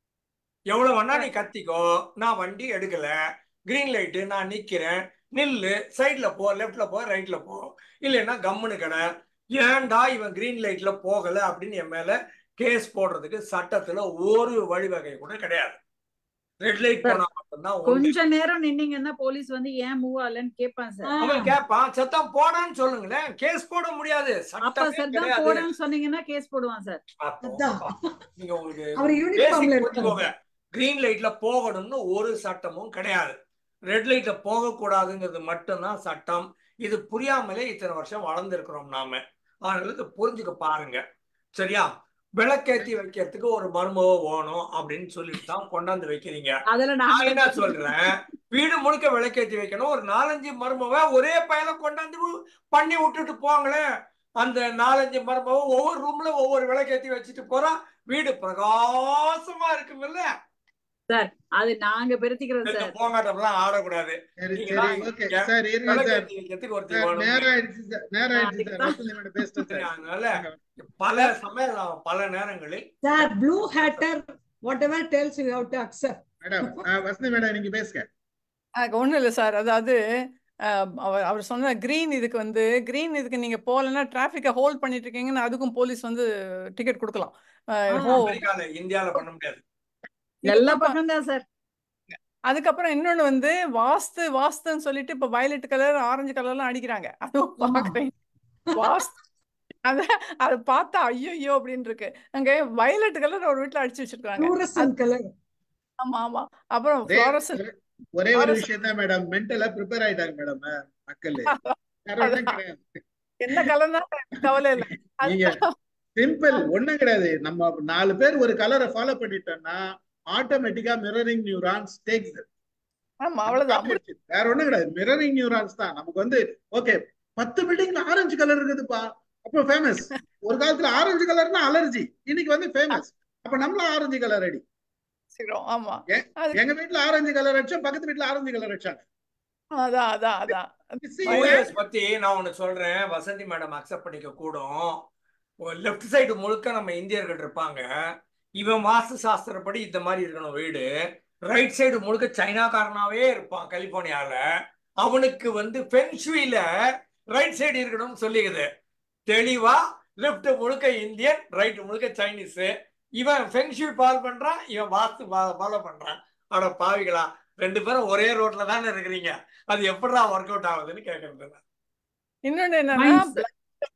எவ்வளவு வேணா நீ கத்திக்கோ நான் வண்டி எடுக்கல கிரீன் லைட்டு நான் நிக்கிறேன் நில்லு சைட்ல போ லெஃப்ட்ல போ ரைட்ல போ இல்லைன்னா கம்முனு கடை ஏன்டா இவன் கிரீன் லைட்ல போகல அப்படின்னு என் மேல கேஸ் போடுறதுக்கு சட்டத்துல ஒரு வழிவகை கூட கிடையாது ரெட் லைட் சார் போனா மட்டும்தான் உண்டு கொஞ்ச நேரம் நின்னீங்கன்னா போலீஸ் வந்து ஏன் மூவ் ஆகலன்னு கேட்பான் சார் அவன் கேட்பான் சத்தம் போடான்னு சொல்லுங்களேன் கேஸ் போட முடியாது அப்ப சட்டமே சார் தான் கிடையாது போடுன்னு சொன்னீங்கன்னா கேஸ் போடுவான் சார் அப்போ அதான் அப்பா, நீங்க உங்களுக்கு அவர் யூனிஃபார்ம்ல பேசிக் இருக்காரு புரிஞ்சுக்கோங்க கிரீன் லைட்ல போகணும்னு ஒரு சட்டமும் கிடையாது ரெட் லைட்ல போகக்கூடாதுங்கிறது மட்டும்தான் சட்டம் இது புரியாமலே இத்தனை வருஷம் வளர்ந்துருக்கிறோம் நாம அதனால இதை புரிஞ்சுக்க பாருங்க சரியா விளக்கேத்தி வைக்கிறதுக்கு ஒரு மருமக வேணும் அப்படின்னு சொல்லிட்டு தான் கொண்டாந்து வைக்கிறீங்க அதுல நான் நாங்களும் என்ன சொல்றேன் வீடு முழுக்க விளக்கேத்தி வைக்கணும் ஒரு நாலஞ்சு மருமவ ஒரே பையனை கொண்டாந்து பண்ணி விட்டுட்டு போங்களேன் அந்த நாலஞ்சு மருமவ ஒவ்வொரு ரூம்ல ஒவ்வொரு விளக்கேத்தி வச்சுட்டு போறா வீடு பிரகாசமா இருக்குமில்ல சார் அது நாங்க பெருத்திக்கிறோம் இந்த சார் போங்காட்டம்லாம் ஆடக்கூடாது சரி நீங்க சரி தான் ஓகே இங்க சார் இருங்க சார் விளக்கேத்தி வைக்கிறதுக்கு ஒருத்தி சார் வேணும் நேரம் ஆயிடுச்சு சார் நேரம் நான் ஆயிடுச்சு அதுக்கு சார் தான் வசந்தி மேடம் பேசிட்டேன் சார் அதனால வாங்க. பல சமயம் பல நேரங்களில் sir blue hater whatever tells you have to accept madam ஆ, வசந்தி மேடம் நீங்க பேசுங்க ஒன்றும் இல்லை சார் அதாவது அஹ், அவர் அவர் சொன்ன க்ரீன் இதுக்கு வந்து க்ரீன் இதுக்கு நீங்கள் போகலைன்னா டிராஃபிக்கை ஹோல்ட் பண்ணிட்டு இருக்கீங்கன்னு அதுக்கும் போலீஸ் வந்து டிக்கெட் கொடுக்கலாம் அஹ், ஹோ அமெரிக்கால இந்தியால பண்ண முடியாது எல்லா இதுக்கப்புறம் பக்கம் தான் சார் அதுக்கப்புறம் இன்னொன்று வந்து வாஸ்து வாஸ்துன்னு சொல்லிட்டு இப்போ வயலட் கலர் ஆரஞ்சு கலர்லாம் அடிக்கிறாங்க அதுவும் ஆமா பார்க்குறேன் வாஸ்து அத அதை பார்த்தா ஐயோ அப்படின்னு இருக்கு அங்கே வயலட் கலர் ஒரு வீட்டில் அடிச்சு வச்சிருக்காங்க அது ஃப்ளூரசன்ட் கலர் ஆமா ஆமா அப்புறம் ஒரே ஃப்ளோரசன் ஒரே- ஒரே ஒரு ஃப்ளோரசன் விஷயம் தான் மேடம் மென்டலா ப்ரிப்பேர் ஆயிட்டாங்க மேடம் மக்கள் வேற ஒண்ணும் அதான் கிடையாது என்ன கலர்னா கவலை இல்லை நீங்க அதுதான் சிம்பிள் ஒண்ணும் கிடையாது நம்ம நாலு பேர் ஒரு கலரை ஃபாலோ பண்ணிட்டோம்னா ஆட்டோமேட்டிக்கா மிரரிங் நியூரான்ஸ் டேக்ஸ் ஆமா நம்ம அவ்வளவுதான் காப்பி அடிச்சு வேற ஒண்ணும் கிடையாது மிரரிங் நியூரான்ஸ் தான் நமக்கு வந்து ஓகே பத்து பில்டிங்ல ஆரஞ்சு கலர் இருக்குதுப்பா அப்போ ஃபேமஸ் ஒரு காலத்துல ஆரஞ்சு கலர்னா அலர்ஜி இன்னைக்கு வந்து ஃபேமஸ் அப்ப நம்மளும் ஆரஞ்சு கலர் அடி முடிச்சுக்கிறோம் ஆமா எ- அது எங்க வீட்ல ஆரஞ்சு கலர் அடிச்சோம் பக்கத்து வீட்ல ஆரஞ்சு கலர் அடிச்சாங்க அதான் அதான் அதான் See, வயலட் ஓஎஸ் பத்தி நான் ஒண்ணு சொல்றேன் வசந்தி மேடம் அக்செப்ட் பண்ணிக்க கூடும் லெஃப்ட் சைடு முழுக்க நம்ம இந்தியர்கள் இருப்பாங்க இவன் வாஸ்து சாஸ்திரப்படி இந்த மாதிரி இருக்கணும் வீடு ரைட் சைடு முழுக்க சைனாக்காரனாவே இருப்பான் கலிபோர்னியால அவனுக்கு வந்து ஃபென்ஷுயில ரைட் சைடு இருக்கணும்னு சொல்லிக்குது தெளிவா லெஃப்ட் முழுக்க இந்தியன் ரைட் முழுக்க சைனீஸ் இவன் ஃபென்ஷுய் ஃபாலோ பண்றான் இவன் வாஸ்து ஃபாலோ பண்றான் அட பாவிகளா ரெண்டு பேரும் ஒரே ரோட்ல தானே இருக்கிறீங்க அது எப்படிடா ஒர்க் அவுட் ஆகுதுன்னு கேக்குறது இன்னொன்னு என்னன்னா மைண்ட்ஸ் black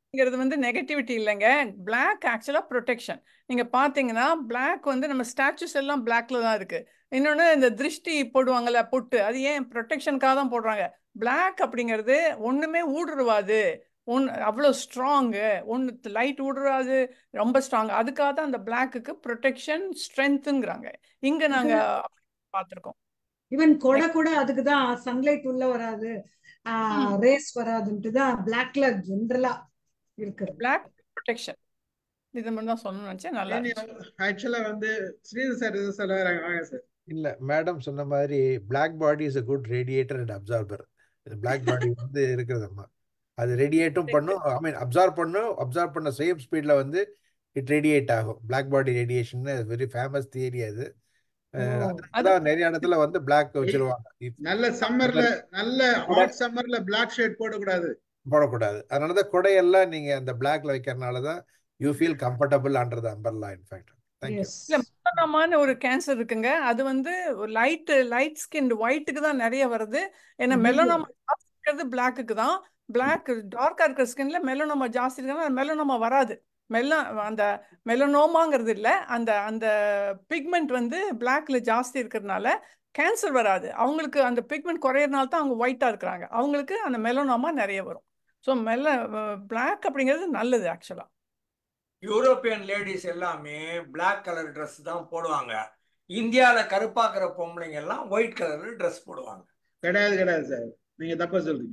ங்கிறது வந்து நெகட்டிவிட்டி இல்லைங்க பிளாக் ஆக்சுவலாக ப்ரொடெக்ஷன் நீங்க பாத்தீங்கன்னா பிளாக் வந்து நம்ம ஸ்டாச்சுஸ் எல்லாம் பிளாக்ல தான் இருக்கு இன்னொன்று இந்த திருஷ்டி போடுவாங்கல்ல பொட்டு அது ஏன் ப்ரொடெக்ஷனுக்காக தான் போடுறாங்க பிளாக் அப்படிங்கிறது ஒண்ணுமே ஊடுருவாது ஒன் அவ்வளோ ஸ்ட்ராங்கு ஒன்று லைட் ஊடுருவாது ரொம்ப ஸ்ட்ராங் அதுக்காக தான் அந்த பிளாக்குக்கு ப்ரொடெக்ஷன் ஸ்ட்ரென்த்துங்கிறாங்க இங்க நாங்க பார்த்துருக்கோம் ஈவன் கொடை கூட அதுக்கு தான் சன்லைட் உள்ள வராது ம் ரேஸ் வராதுன்ட்டு தான் பிளாக்ல ஜென்ரலா இருக்குது பிளாக் ப்ரொடெக்ஷன் இது மட்டும் தான் சொல்லணும்னு நினச்சேன் நல்லா இருந்துச்சு ஆக்சுவலா வந்து ஸ்ரீதர் சார் எது சொல்ல வராங்க வாங்க சார் இல்ல மேடம் சொன்ன மாதிரி black body is a good radiator and absorber black body வந்து இருக்கிறதம்மா அது ரேடியேட்டும் பண்ணும் ஐ மீன் அப்சார்ப் பண்ணும் அப்சார்ப் பண்ண சேம் ஸ்பீட்ல வந்து இட் ரேடியேட் ஆகும் black body radiation very famous theory அது ஓ அஹ் அது அதனாலதான் நிறைய இடத்துல வந்து பிளாக் வச்சிருவாங்க If- நல்ல சம்மர்ல நல்ல ஹாட் சம்மர்ல பிளாக் ஷேட் போடக்கூடாது போடக்கூடாது அதனாலதான் கொடையெல்லாம் நீங்க அந்த பிளாக்ல வைக்கிறனால தான் you feel comfortable under the umbrella in fact thank you yes இல்ல மெலனோமான்னு ஒரு கேன்சர் இருக்குங்க அது வந்து லைட் லைட் ஸ்கின் ஒயிட்டுக்கு தான் நிறைய வருது ஏன்னா ஐயோ மெலனோமா ஜாஸ்தி இருக்கிறது பிளாக்குக்கு தான் பிளாக் டார்க்கா இருக்கிற ஸ்கின்ல மெலனோமா ஜாஸ்தி இருக்குன்னா மெலனோமா வராது மெல்ல அந்த மெலனோமாங்கிறது இல்லை அந்த அந்த பிக்மெண்ட் வந்து பிளாக்ல ஜாஸ்தி இருக்கிறதுனால கேன்சர் வராது அவங்களுக்கு அந்த பிக்மெண்ட் குறையறனால தான் அவங்க ஒயிட்டா இருக்கிறாங்க அவங்களுக்கு அந்த மெலனோமா நிறைய வரும் ஸோ மெல்ல பிளாக் அப்படிங்கிறது நல்லது ஆக்சுவலா யூரோப்பியன் லேடிஸ் எல்லாமே பிளாக் கலர் ட்ரெஸ் தான் போடுவாங்க இந்தியால கருப்பாக்குற பொம்பளைங்க எல்லாம் ஒயிட் கலர்ல ட்ரெஸ் போடுவாங்க கிடையாது கிடையாது சார் நீங்க தப்பா சொல்றீங்க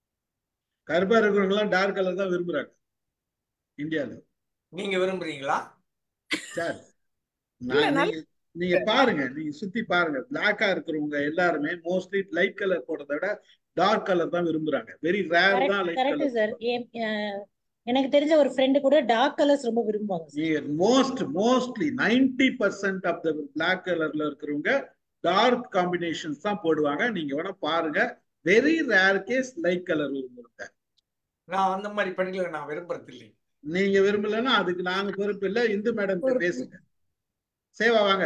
கருப்பா இருக்கிறவங்க எல்லாம் டார்க் கலர் தான் விரும்புறாங்க இந்தியால நீங்க விரும்புறீங்களா சார் இல்ல நான் நல்ல நீங்க நீங்க பாருங்க நீங்க சுத்தி பாருங்க பிளாக்கா இருக்கிறவங்க எல்லாருமே மோஸ்ட்லி லைட் கலர் போடுறத விட டார்க் கலர் தான் விரும்புறாங்க வெரி ரேர் கரெக்ட் தான் லைட் கரெக்ட் கலர் சார் எனக்கு தெரிஞ்ச ஒரு ஃப்ரெண்டு கூட டார்க் கலர்ஸ் ரொம்ப விரும்புவாங்க சார் நீங்க most mostly ninety percent of the black கலர்ல இருக்கிறவங்க டார்க் காம்பினேஷன்ஸ் தான் போடுவாங்க நீங்க வேணா பாருங்க very rare case light colour விரும்புறாங்க நான் அந்த மாதிரி பெண்களை நான் விரும்புறது இல்லை நீங்க விரும்பலன்னா அதுக்கு நாங்க பொறுப்பு இல்ல இந்து மேடம் பொறுப்பு பேசுங்க சேவா வாங்க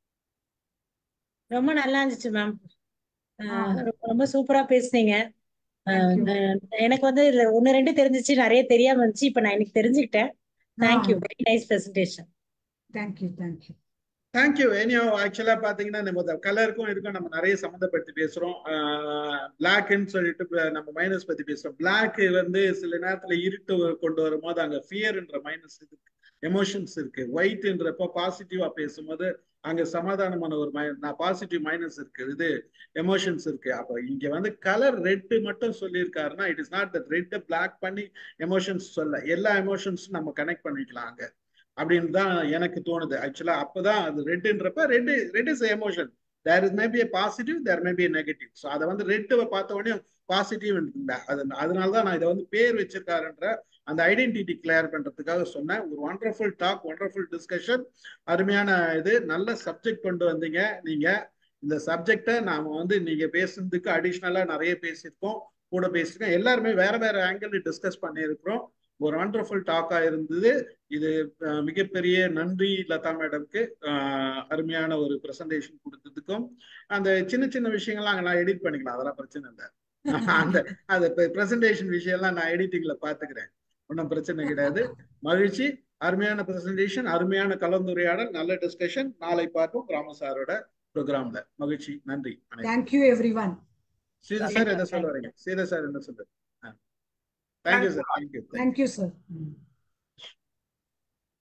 ரொம்ப நல்லா இருந்துச்சு மேம் ஆ ரொம்ப சூப்பரா பேசுனீங்க அஹ் தேங்க்யூ அஹ் எனக்கு வந்து இதுல ஒன்னு ரெண்டு தெரிஞ்சிச்சு நிறைய தெரியாம இருந்துச்சு இப்ப நான் இன்னைக்கு தெரிஞ்சுக்கிட்டேன் ah thank you very nice presentation thank you thank you thank you ஏனியோ ஆக்சுவலா பாத்தீங்கன்னா நம்ம கலருக்கும் இதுக்கும் நம்ம நிறைய சம்மந்தப்படுத்தி பேசுறோம் பிளாக்னு சொல்லிட்டு இப்ப நம்ம மைனஸ் பத்தி பேசுறோம் பிளாக் வந்து சில நேரத்துல இருட்டு கொண்டு வரும்போது அங்க ஃபியர்ன்ற மைனஸ் இருக்கு எமோஷன்ஸ் இருக்கு ஒயிட்ன்றப்ப பாசிட்டிவா பேசும்போது அங்க சமாதானமான ஒரு நான் பாசிட்டிவ் மைனஸ் இருக்கு இது எமோஷன்ஸ் இருக்கு அப்ப இங்க வந்து கலர் ரெட் மட்டும் சொல்லியிருக்காருன்னா it is not that red black பண்ணி எமோஷன்ஸ் சொல்ல எல்லா எமோஷன்ஸும் நம்ம கனெக்ட் பண்ணிக்கலாம் அங்க அப்படின்னு தான் எனக்கு தோணுது ஆக்சுவலா அப்பதான் அது ரெட்ன்றப்ப red red is emotion there is maybe positive there maybe negative so அதை வந்து ரெட்டுவை பார்த்த உடனே பாசிட்டிவ் இல்லை அது அதனால தான் நான் இதை வந்து பேர் வச்சிருக்காருன்ற அந்த ஐடென்டிட்டி கிளியர் பண்றதுக்காக சொன்னேன் ஒரு ஒண்டர்ஃபுல் டாக் ஒண்டர்ஃபுல் டிஸ்கஷன் அருமையான இது நல்ல சப்ஜெக்ட் கொண்டு வந்தீங்க நீங்க இந்த சப்ஜெக்டை நாம வந்து நீங்க பேசுனதுக்கு அடிஷ்னலா நிறைய பேசியிருக்கோம் கூட பேசியிருக்கோம் எல்லாருமே வேற வேற ஆங்கிள் டிஸ்கஸ் பண்ணியிருக்கிறோம் ஒரு வண்டர்ஃபுல் டாக்கா இருந்தது இது மிகப்பெரிய நன்றி லதா மேடம்க்கு அருமையான ஒரு ப்ரெசன்டேஷன் கொடுத்ததுக்கும் அந்த சின்ன சின்ன விஷயங்கள்லாம் அங்கே நான் எடிட் பண்ணிக்கலாம் அதெல்லாம் பிரச்சனை இல்லை அந்த அந்த ப்ரெசன்டேஷன் விஷயம்லாம் நான் எடிட்டிங்ல பாத்துக்கிறேன் ஒன்றும் பிரச்சனை கிடையாது மகிழ்ச்சி அருமையான ப்ரெசன்டேஷன் அருமையான கலந்துரையாடல் நல்ல டிஸ்கஷன் நாளை பார்ப்போம் கிராம சாரோட ப்ரோக்ராம்ல மகிழ்ச்சி நன்றி thank you everyone Sridhar sir என்ன சொல்ல வரீங்க ஸ்ரீதர் சார் என்ன சொல்றீங்க thank you sir thank you thank you sir